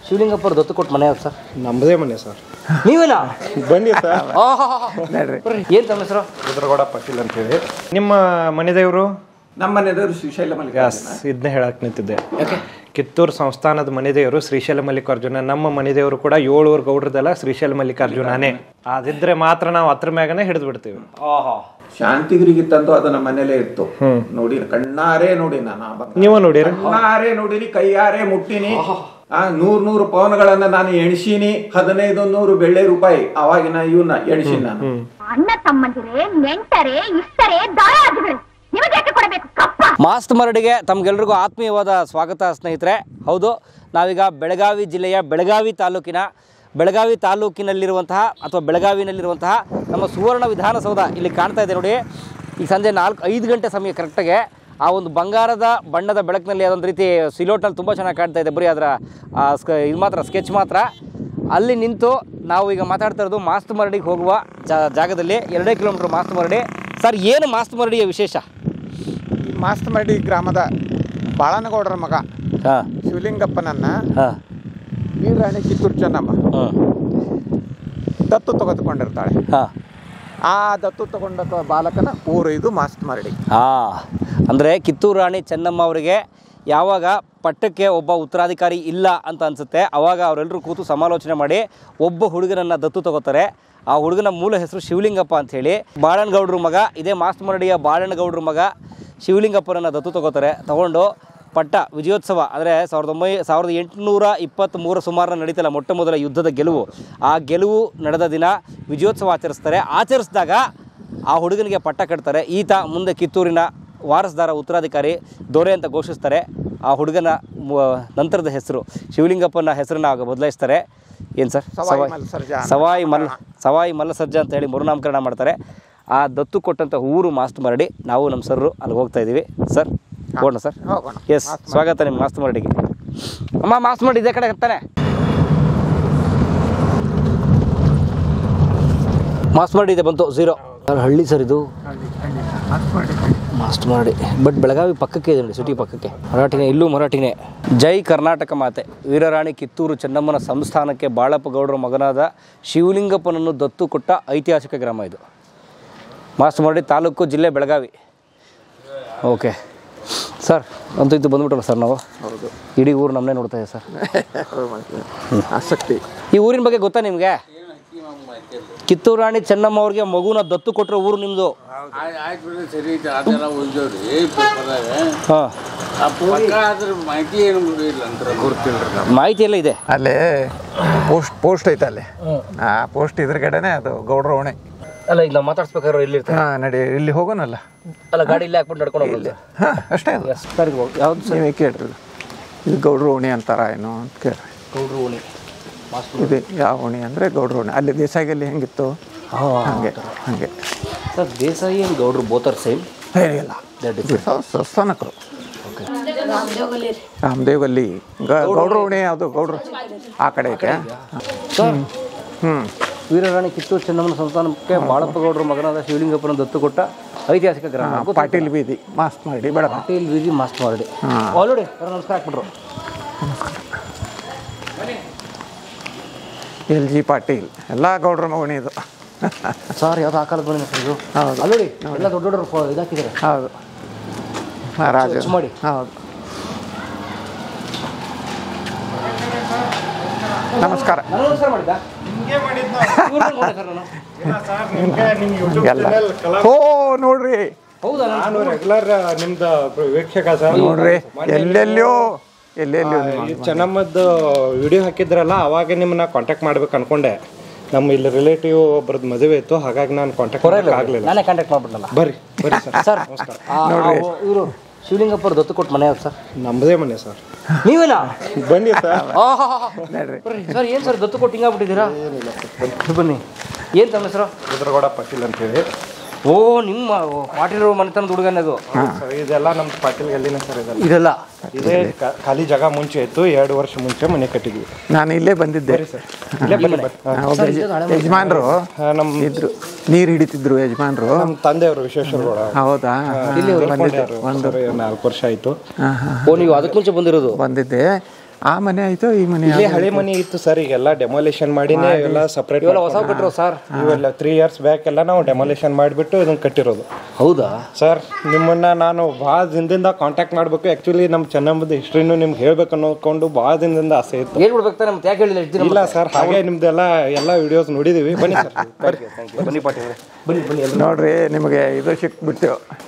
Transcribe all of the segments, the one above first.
ಶಿವಲಿಂಗಪ್ಪರು ದತ್ತು ಕೊಟ್ಟು ಮನೆ ಯಾವ್ದು ಸರ್ ನಮ್ಮದೇ ಮನೆ ಸರ್ ನೀವೇನಾ ಬನ್ನಿ ಸರ್ ಬರ್ರಿ ಏನ್ ತಮ್ಮ ಹೆಸರು ರುದ್ರಗೌಡ ಪಾಟೀಲ್ ಅಂತ ಹೇಳಿ ನಿಮ್ಮ ಮನೆ ದೇವರು ನಮ್ಮ ಮನೆದವರು ಶ್ರೀಶೈಲ ಎಸ್ ಇದನ್ನೇ ಹೇಳಕ್ ನಿಂತಿದ್ದೆ ಕಿತ್ತೂರು ಸಂಸ್ಥಾನದ ಮನೆ ದೇವರು ಶ್ರೀಶೈಲ ಮಲ್ಲಿಕಾರ್ಜುನ ನಮ್ಮ ಮನೆ ದೇವರು ಕೂಡ ಏಳೂರು ಗೌಡ್ರದೆಲ್ಲ ಶ್ರೀಶೈಲ ಮಲ್ಲಿಕಾರ್ಜುನನೇ ಅದಿದ್ರೆ ಮಾತ್ರ ನಾವು ಹತ್ರ ಮ್ಯಾಗನೇ ಹಿಡಿದು ಬಿಡ್ತೀವಿ ಶಾಂತಿಗಿರಿಗಿತ್ತಂತೂ ಅದು ನಮ್ಮ ಮನೇಲೇ ಇತ್ತು ನೋಡಿ ಕಣ್ಣಾರೆ ನೋಡಿ ನಾನು ಆ ಬಂಗಾರ. ನೀವು ನೋಡಿರಿ ಕಣ್ಣಾರೆ ನೋಡಿನಿ ಕೈಯಾರೆ ಮುಟ್ಟಿನಿ ಆ ನೂರ್ ನೂರು ಪವನ್ಗಳನ್ನ ನಾನು ಎಣಿಸೀನಿ ಹದಿನೈದು ನೂರು ಬೆಳ್ಳೆ ರೂಪಾಯಿ ಅವಾಗಿನ ಇವನ್ನ ಎಣಿಸೀನಿ ನಾನು ಅಣ್ಣ ತಮ್ಮಂದಿರೇ ನೆಂಟರೇ ಇಷ್ಟರೇ ದಾಯಾದಿಗಳು ನಿಮಗೆ ಯಾಕೆ ಕೊಡಬೇಕು ಕಪ್ಪ ಮಾಸ್ತ್ ಮರಡಿಗೆ ತಮಗೆಲ್ರಿಗೂ ಆತ್ಮೀಯವಾದ ಸ್ವಾಗತ ಸ್ನೇಹಿತರೆ ಹೌದು ನಾವೀಗ ಬೆಳಗಾವಿ ಜಿಲ್ಲೆಯ ಬೆಳಗಾವಿ ತಾಲೂಕಿನ ಬೆಳಗಾವಿ ತಾಲೂಕಿನಲ್ಲಿರುವಂತಹ ಅಥವಾ ಬೆಳಗಾವಿನಲ್ಲಿರುವಂತಹ ನಮ್ಮ ಸುವರ್ಣ ವಿಧಾನಸೌಧ ಇಲ್ಲಿ ಕಾಣ್ತಾ ಇದೆ ನೋಡಿ ಈಗ ಸಂಜೆ ನಾಲ್ಕು ಐದು ಗಂಟೆ ಸಮಯ ಕರೆಕ್ಟಾಗೆ ಆ ಒಂದು ಬಂಗಾರದ ಬಣ್ಣದ ಬೆಳಕಿನಲ್ಲಿ ಅದೊಂದು ರೀತಿ ಸಿಲೋಟ್ನಲ್ಲಿ ತುಂಬ ಚೆನ್ನಾಗಿ ಕಾಣ್ತಾ ಇದೆ ಬರೀ ಅದರ ಆ ಸ್ಕ ಇದು ಮಾತ್ರ ಸ್ಕೆಚ್ ಮಾತ್ರ ಅಲ್ಲಿ ನಿಂತು ನಾವು ಈಗ ಮಾತಾಡ್ತಾ ಇರೋದು ಮಾಸ್ತ್ ಮರಡಿಗೆ ಹೋಗುವ ಜಾ- ಜಾಗದಲ್ಲಿ ಎರಡೇ ಕಿಲೋಮೀಟ್ರ್ ಮಾಸ್ತ್ ಮರಡಿ ಸರ್ ಏನು ಮಾಸ್ತ್ ಮರಡಿಯ ವಿಶೇಷ ಮಾಸ್ತಮಡಿ ಗ್ರಾಮದ ಬಾಳನಗೌಡರ ಮಗ ಹಾಂ ಶಿವಲಿಂಗಪ್ಪನನ್ನ ಹಾಂ ವೀರಾಣಿ ಕಿತ್ತೂರು ಚೆನ್ನಮ್ಮ ಹಾಂ ದತ್ತು ತೆಗೆದುಕೊಂಡಿರ್ತಾಳೆ ಹಾಂ ಆ ದತ್ತು ತಗೊಂಡ ಬಾಲಕನ ಊರು ಇದು ಮಾಸ್ತ್ ಮರಡಿ ಹಾಂ ಅಂದರೆ ಕಿತ್ತೂರು ರಾಣಿ ಚೆನ್ನಮ್ಮ ಅವರಿಗೆ ಯಾವಾಗ ಪಟ್ಟಕ್ಕೆ ಒಬ್ಬ ಉತ್ತರಾಧಿಕಾರಿ ಇಲ್ಲ ಅಂತ ಅನಿಸುತ್ತೆ ಅವಾಗ ಅವರೆಲ್ಲರೂ ಕೂತು ಸಮಾಲೋಚನೆ ಮಾಡಿ ಒಬ್ಬ ಹುಡುಗನನ್ನು ದತ್ತು ತಗೋತಾರೆ ಆ ಹುಡುಗನ ಮೂಲ ಹೆಸರು ಶಿವಲಿಂಗಪ್ಪ ಅಂಥೇಳಿ ಬಾಳನಗೌಡ್ರ ಮಗ ಇದೇ ಮಾಸ್ತಮರಡಿಯ ಬಾಳನಗೌಡ್ರ ಮಗ ಶಿವಲಿಂಗಪ್ಪನನ್ನು ದತ್ತು ತಗೋತಾರೆ ತಗೊಂಡು ಪಟ್ಟ ವಿಜಯೋತ್ಸವ ಅಂದರೆ ಸಾವಿರದ ಒಂಬೈ ಸಾವಿರದ ಎಂಟುನೂರ ಇಪ್ಪತ್ತ್ಮೂರ ಸುಮಾರು ನಡೀತಲ್ಲ ಮೊಟ್ಟ ಮೊದಲ ಯುದ್ಧದ ಗೆಲುವು ಆ ಗೆಲುವು ನಡೆದ ದಿನ ವಿಜಯೋತ್ಸವ ಆಚರಿಸ್ತಾರೆ ಆಚರಿಸಿದಾಗ ಆ ಹುಡುಗನಿಗೆ ಪಟ್ಟ ಕಟ್ತಾರೆ ಈತ ಮುಂದೆ ಕಿತ್ತೂರಿನ ವಾರಸ್ದಾರ ಉತ್ತರಾಧಿಕಾರಿ ದೊರೆ ಅಂತ ಘೋಷಿಸ್ತಾರೆ ಆ ಹುಡುಗನ ಮು- ನಂತರದ ಹೆಸರು ಶಿವಲಿಂಗಪ್ಪನ ಹೆಸರನ್ನ ಆಗ ಬದಲಾಯಿಸ್ತಾರೆ ಏನು ಸರ್ ಸವಾಯಿ ಮಲ್ಸರ್ಜ ಅಂತ. ಸವಾಯಿ ಮಲ್ಲ ಸವಾಯಿ ಮಲ್ಲಸಜ್ಜ ಅಂತ ಹೇಳಿ ಮರುನಾಮಕರಣ ಮಾಡ್ತಾರೆ ಆ ದತ್ತು ಕೊಟ್ಟಂಥ ಊರು ಮಾಸ್ಟ್ ಮರಡಿ ನಾವು ನಮ್ಮ ಸರ್ರು ಅಲ್ಲಿ ಹೋಗ್ತಾ ಇದ್ದೀವಿ ಸರ್ ಹೋಗೋಣ ಸರ್ ಹೋಗೋಣ. ಎಸ್ ಸ್ವಾಗತ ನಿಮ್ಮ ಮಾಸ್ತ್ ಮರಡಿಗೆ ಅಮ್ಮ ಮಾಸ್ತ್ ಮರಡಿ ಇದೇ ಕಡೆ ಹತ್ತಾನೆ ಮಾಸ್ತ್ ಮರಡಿ ಇದೆ ಬಂತು ಝೀರೋ ಸರ್ ಹಳ್ಳಿ ಸರ್ ಇದು ಮಾಸ್ಟ್ ಮಾಡಿ ಬಟ್ ಬೆಳಗಾವಿ ಪಕ್ಕಕ್ಕೆ ಇದೆ ನೋಡಿ ಸಿಟಿ ಪಕ್ಕಕ್ಕೆ ಮರಾಠಿನೇ ಇಲ್ಲೂ ಮರಾಠಿನೇ ಜೈ ಕರ್ನಾಟಕ ಮಾತೆ ವೀರರಾಣಿ ಕಿತ್ತೂರು ಚೆನ್ನಮ್ಮನ ಸಂಸ್ಥಾನಕ್ಕೆ ಬಾಳಪ್ಪ ಗೌಡರ ಮಗನಾದ ಶಿವಲಿಂಗಪ್ಪನನ್ನು ದತ್ತು ಕೊಟ್ಟ ಐತಿಹಾಸಿಕ ಗ್ರಾಮ ಇದು ಮಾಸ್ಟ್ ಮಾಡಿ ತಾಲೂಕು ಜಿಲ್ಲೆ ಬೆಳಗಾವಿ ಓಕೆ ಸರ್ ಅಂತೂ ಇದು ಬಂದ್ಬಿಟ್ಟಲ್ಲ ಸರ್ ನಾವು ಹೌದು ಇಡೀ ಊರು ನಮ್ಮನ್ನೇ ನೋಡ್ತಾ ಇದೆ ಸರ್ ಆಸಕ್ತಿ ಈ ಊರಿನ ಬಗ್ಗೆ ಗೊತ್ತಾ ನಿಮಗೆ ಕಿತ್ತೂರು ರಾಣಿ ಚೆನ್ನಮ್ಮ ಅವ್ರಿಗೆ ಮಗುನ ದತ್ತು ಕೊಟ್ಟರೆ ಊರು ನಿಮ್ಮದು ಆಯ್ತು ಬಿಡ್ರಿ ಸರಿ ಐತೆ ಅದೆಲ್ಲ ಉಳ್ದವ್ರಿ ಪೇಪರ್ದಾಗ ಹಾಂ ಆ ಪಕ್ಕ ಅದ್ರ ಮಾಹಿತಿ ಏನು ಇಲ್ಲ ಅಂತ ಗೊತ್ತಿಲ್ಲ ಮಾಹಿತಿ ಎಲ್ಲ ಇದೆ ಅಲ್ಲಿ ಪೋಸ್ಟ್ ಪೋಸ್ಟ್ ಐತೆ ಅಲ್ಲಿ ಆ ಪೋಸ್ಟ್ ಇದ್ರಗಡೆನೆ ಅದು ಗೌಡ್ರ ಓಣೆ ಅಲ್ಲ ಈಗ ನಾವು ಮಾತಾಡ್ಸ್ಬೇಕಾದ್ರೆ ಇಲ್ಲಿ ಇರ್ತಾರೆ ಹಾ ನಡಿ ಇಲ್ಲಿ ಹೋಗೋಣಲ್ಲ ಅಲ್ಲ ಗಾಡಿ ಇಲ್ಲೇ ಹಾಕ್ಬಿಟ್ಟು ನಡ್ಕೊಂಡು ಹೋಗ್ಬೋದು ಹಾ ಅಷ್ಟೇ ಅದು ಎಸ್ ಸರ್ ಇದು ಯಾವ್ದು ಸರ್ ನೀವೇ ಕೇಳ್ರಿ ಇದು ಗೌಡ್ರ ಓಣಿ ಅಂತಾರ ಏನೋ ಅಂತ ಕೇಳ್ರಿ ಗೌಡ್ರು ಓಣಿ ಇದು ಯಾವ ಓಣಿ ಅಂದರೆ ಗೌಡ್ರ ಓಣಿ ಅಲ್ಲಿ ದೇಸಾಯಿಯಲ್ಲಿ ಹೆಂಗಿತ್ತು ಹಾಂ ಹಂಗೆ ಹಂಗೆ ಸರ್ ದೇಸಾಯಿ ಏನು ಗೌಡ್ರು ಬೋತರ್ ಸೇಮ್ ಏನಿಲ್ಲ ದಟ್ ಇಸ್ ಸ್ಥಾನಕರು ರಾಮದೇವಲ್ಲಿ ಗೌಡ್ರ ಓಣಿ ಯಾವುದು ಗೌಡ್ರು ಆ ಕಡೆ ಐತೆ ಸರ್ ಹ್ಞೂ ವೀರರಾಣಿ ಕಿತ್ತೂರು ಚೆನ್ನಮ್ಮನ ಸಂಸ್ಥಾನಕ್ಕೆ ಬಾಳಪ್ಪ ಗೌಡ್ರ ಮಗನಾದ ಶಿವಲಿಂಗಪ್ಪನ ದತ್ತು ಕೊಟ್ಟ ಐತಿಹಾಸಿಕ ಗ್ರಾಮ ಗೊತ್ತಾ? ಪಾಟೀಲ್ ಬೀದಿ ಮಾಸ್ತ್ ಮಾಡಿ ಬೇಡ ಪಾಟೀಲ್ ವಿಜಿ ಮಾಸ್ಟ್ ಮಾಡಿ ಆಲ್ರೆಡಿ ನಮಸ್ಕಾರ ಹಾಕ್ಬಿಟ್ರು ಎಲ್ ಜಿ ಪಾಟೀಲ್ ಎಲ್ಲ ಗೌಡ್ರ ಓಣಿ ಇದು ಸರ್ ಯಾವ್ದು ಆ ಕಾಲದ ಬಂದಿದೆ ಸರ್ ಇದು ಹೌದು. ಅಲ್ಲೋಡಿ ಎಲ್ಲ ದೊಡ್ಡ ದೊಡ್ಡ ಫೋ- ಇದಾಕಿದ್ದಾರೆ ಹೌದು ರಾಜ ಸ್ವಚ್ಛ ಮಾಡಿ. ಹೌದು ನಮಸ್ಕಾರ ನಾನು ನಮಸ್ಕಾರ ಮಾಡಿದ್ದ ಇವ್ರನ್ನ ನೋಡಿದೆ ಸರ್ ನಾನು ಎಲ್ಲ ಓ ನೋಡ್ರಿ ಹೌದಾ ನಾನು ನಾನು ರೆಗ್ಯುಲರ್ ನಿಮ್ದು ವೀಕ್ಷಕ ಸರ್ ನೋಡ್ರಿ ಎಲ್ಲೆಲ್ಲೋ ಎಲ್ಲೆಲ್ಲೋ ಈ ಚೆನ್ನಮ್ಮದ್ದು ವಿಡಿಯೋ ಹಾಕಿದ್ರಲ್ಲ ಅವಾಗ ನಿಮ್ಮನ್ನ ಕಾಂಟ್ಯಾಕ್ಟ್ ಮಾಡ್ಬೇಕು ಅನ್ಕೊಂಡೆ ನಮ್ಮ ಇಲ್ಲಿ ರಿಲೇಟಿವ್ ಒಬ್ರದ್ದು ಮದುವೆ ಇತ್ತು ಹಾಗಾಗಿ ನಾನು ಕಾಂಟ್ಯಾಕ್ಟ್ ಆಗಲಿಲ್ಲ ನಾನೇ ಕಾಂಟ್ಯಾಕ್ಟ್ ಮಾಡ್ಬಿಟ್ನಲ್ಲ ಬರ್ರಿ ಬರ್ರಿ ಸರ್ ಸರ್ ಇವರು ಶಿವಲಿಂಗಪ್ಪರು ದತ್ತು ಕೊಟ್ಟು ಮನೆ ಯಾವ್ದು ಸರ್ ನಮ್ಮದೇ ಮನೆ ಸರ್ ನೀವೇನಾ ಬನ್ನಿ ಸರ್ ನೋಡ್ರಿ ಸರ್ ಏನು ಸರ್ ದತ್ತು ಕೊಟ್ಟು ಹಿಂಗಾಗ್ಬಿಟ್ಟಿದ್ದೀರಾ ಬನ್ನಿ ಏನು ತಮ್ಮ ಹೆಸರು ರುದ್ರಗೌಡ ಪಾಟೀಲ್ ಅಂತ ಹೇಳಿ ಓ ನಿಮ್ಮ ಪಾಟೀಲ್ ಮನೆತನದ ಹುಡುಗನ ಅದು ಸರ್ ಇದೆಲ್ಲ ನಮ್ಮ ಪಾಟೀಲ್ ಗಲ್ಲಿನ ಸರ್ ಇದೆಲ್ಲ ಇದೆಲ್ಲ ಇದೇ ಖಾ- ಖಾಲಿ ಜಾಗ ಮುಂಚೆ ಇತ್ತು ಎರಡು ವರ್ಷ ಮುಂಚೆ ಮನೆ ಕಟ್ಟಿದ್ವಿ ನಾನು ಇಲ್ಲೇ ಬಂದಿದ್ದೆ ಇಲ್ಲೇ ಬನ್ನಿ ಬರ್ರಿ. ಹಾ. ಆ, ಒಬ್ಬ ಯಜ- ಯಜಮಾನ್ರು ಹಾ, ನಮ್ಮ ಇದ್ರು ನೀರು ಹಿಡಿತಿದ್ರು ಯಜಮಾನ್ರು ನಮ್ಮ ತಂದೆಯವರು ವಿಶ್ವೇಶ್ವರಗೌಡ ಹೌದಾ ತೀರ್ಕೊಂಡ್ರು. ಸರ್, ನಾಲ್ಕು ವರ್ಷ ಆಯ್ತು ಹಾಂ ಹಾಂ ಓ ನೀವು ಅದಕ್ಕೆ ಮುಂಚೆ ಬಂದಿರೋದು ಬಂದಿದ್ದೆ ಆ ಮನೆ ಆಯ್ತು ಈ ಮನೆ ಇಲ್ಲೇ ಹಳೆ ಮನೆ ಇತ್ತು ಸರ್ ಈಗೆಲ್ಲ ಡೆಮಾಲಿಷನ್ ಮಾಡಿನೇ ಎಲ್ಲ ಸಪ್ರೇಟ್ ಇವೆಲ್ಲ ಹೊಸ ಕಟ್ಟಿರೋ ಸರ್ ಇವೆಲ್ಲ ತ್ರೀ ಇಯರ್ಸ್ ಬ್ಯಾಕ್ ಎಲ್ಲ ನಾವು ಡೆಮಾಲಿಷನ್ ಮಾಡಿಬಿಟ್ಟು ಇದನ್ನ ಕಟ್ಟಿರೋದು ಹೌದಾ ಸರ್ ನಿಮ್ಮನ್ನ ನಾನು ಭಾಳ ದಿನದಿಂದ ಕಾಂಟ್ಯಾಕ್ಟ್ ಮಾಡಬೇಕು ಆ್ಯಕ್ಚುಲಿ ನಮ್ಮ ಚೆನ್ನಮ್ಮದ ಹಿಸ್ಟ್ರಿನೂ ನಿಮ್ಗೆ ಹೇಳ್ಬೇಕು ಅನ್ನೋಕೊಂಡು ಭಾಳ ದಿನದಿಂದ ಆಸೆ ಇತ್ತು ಹೇಳ್ಬಿಡ್ಬೇಕು ತಾನೆ ಮತ್ತೆ ಯಾಕೆ ಹೇಳಿಲ್ಲ ಇಷ್ಟು ದಿನ ಇಲ್ಲ ಸರ್ ಹಾಗೆ ನಿಮ್ದೆಲ್ಲ ಎಲ್ಲ ವಿಡಿಯೋಸ್ ನೋಡಿದೀವಿ ಬನ್ನಿ ಸರ್ ಬರ್ರಿ ಬನ್ನಿ ಪಾಟೀಲ್ ಬನ್ನಿ ಬನ್ನಿ ಎಲ್ರು ನೋಡ್ರಿ ನಿಮಗೆ ಇದು ಸಿಕ್ಬಿಟ್ಟು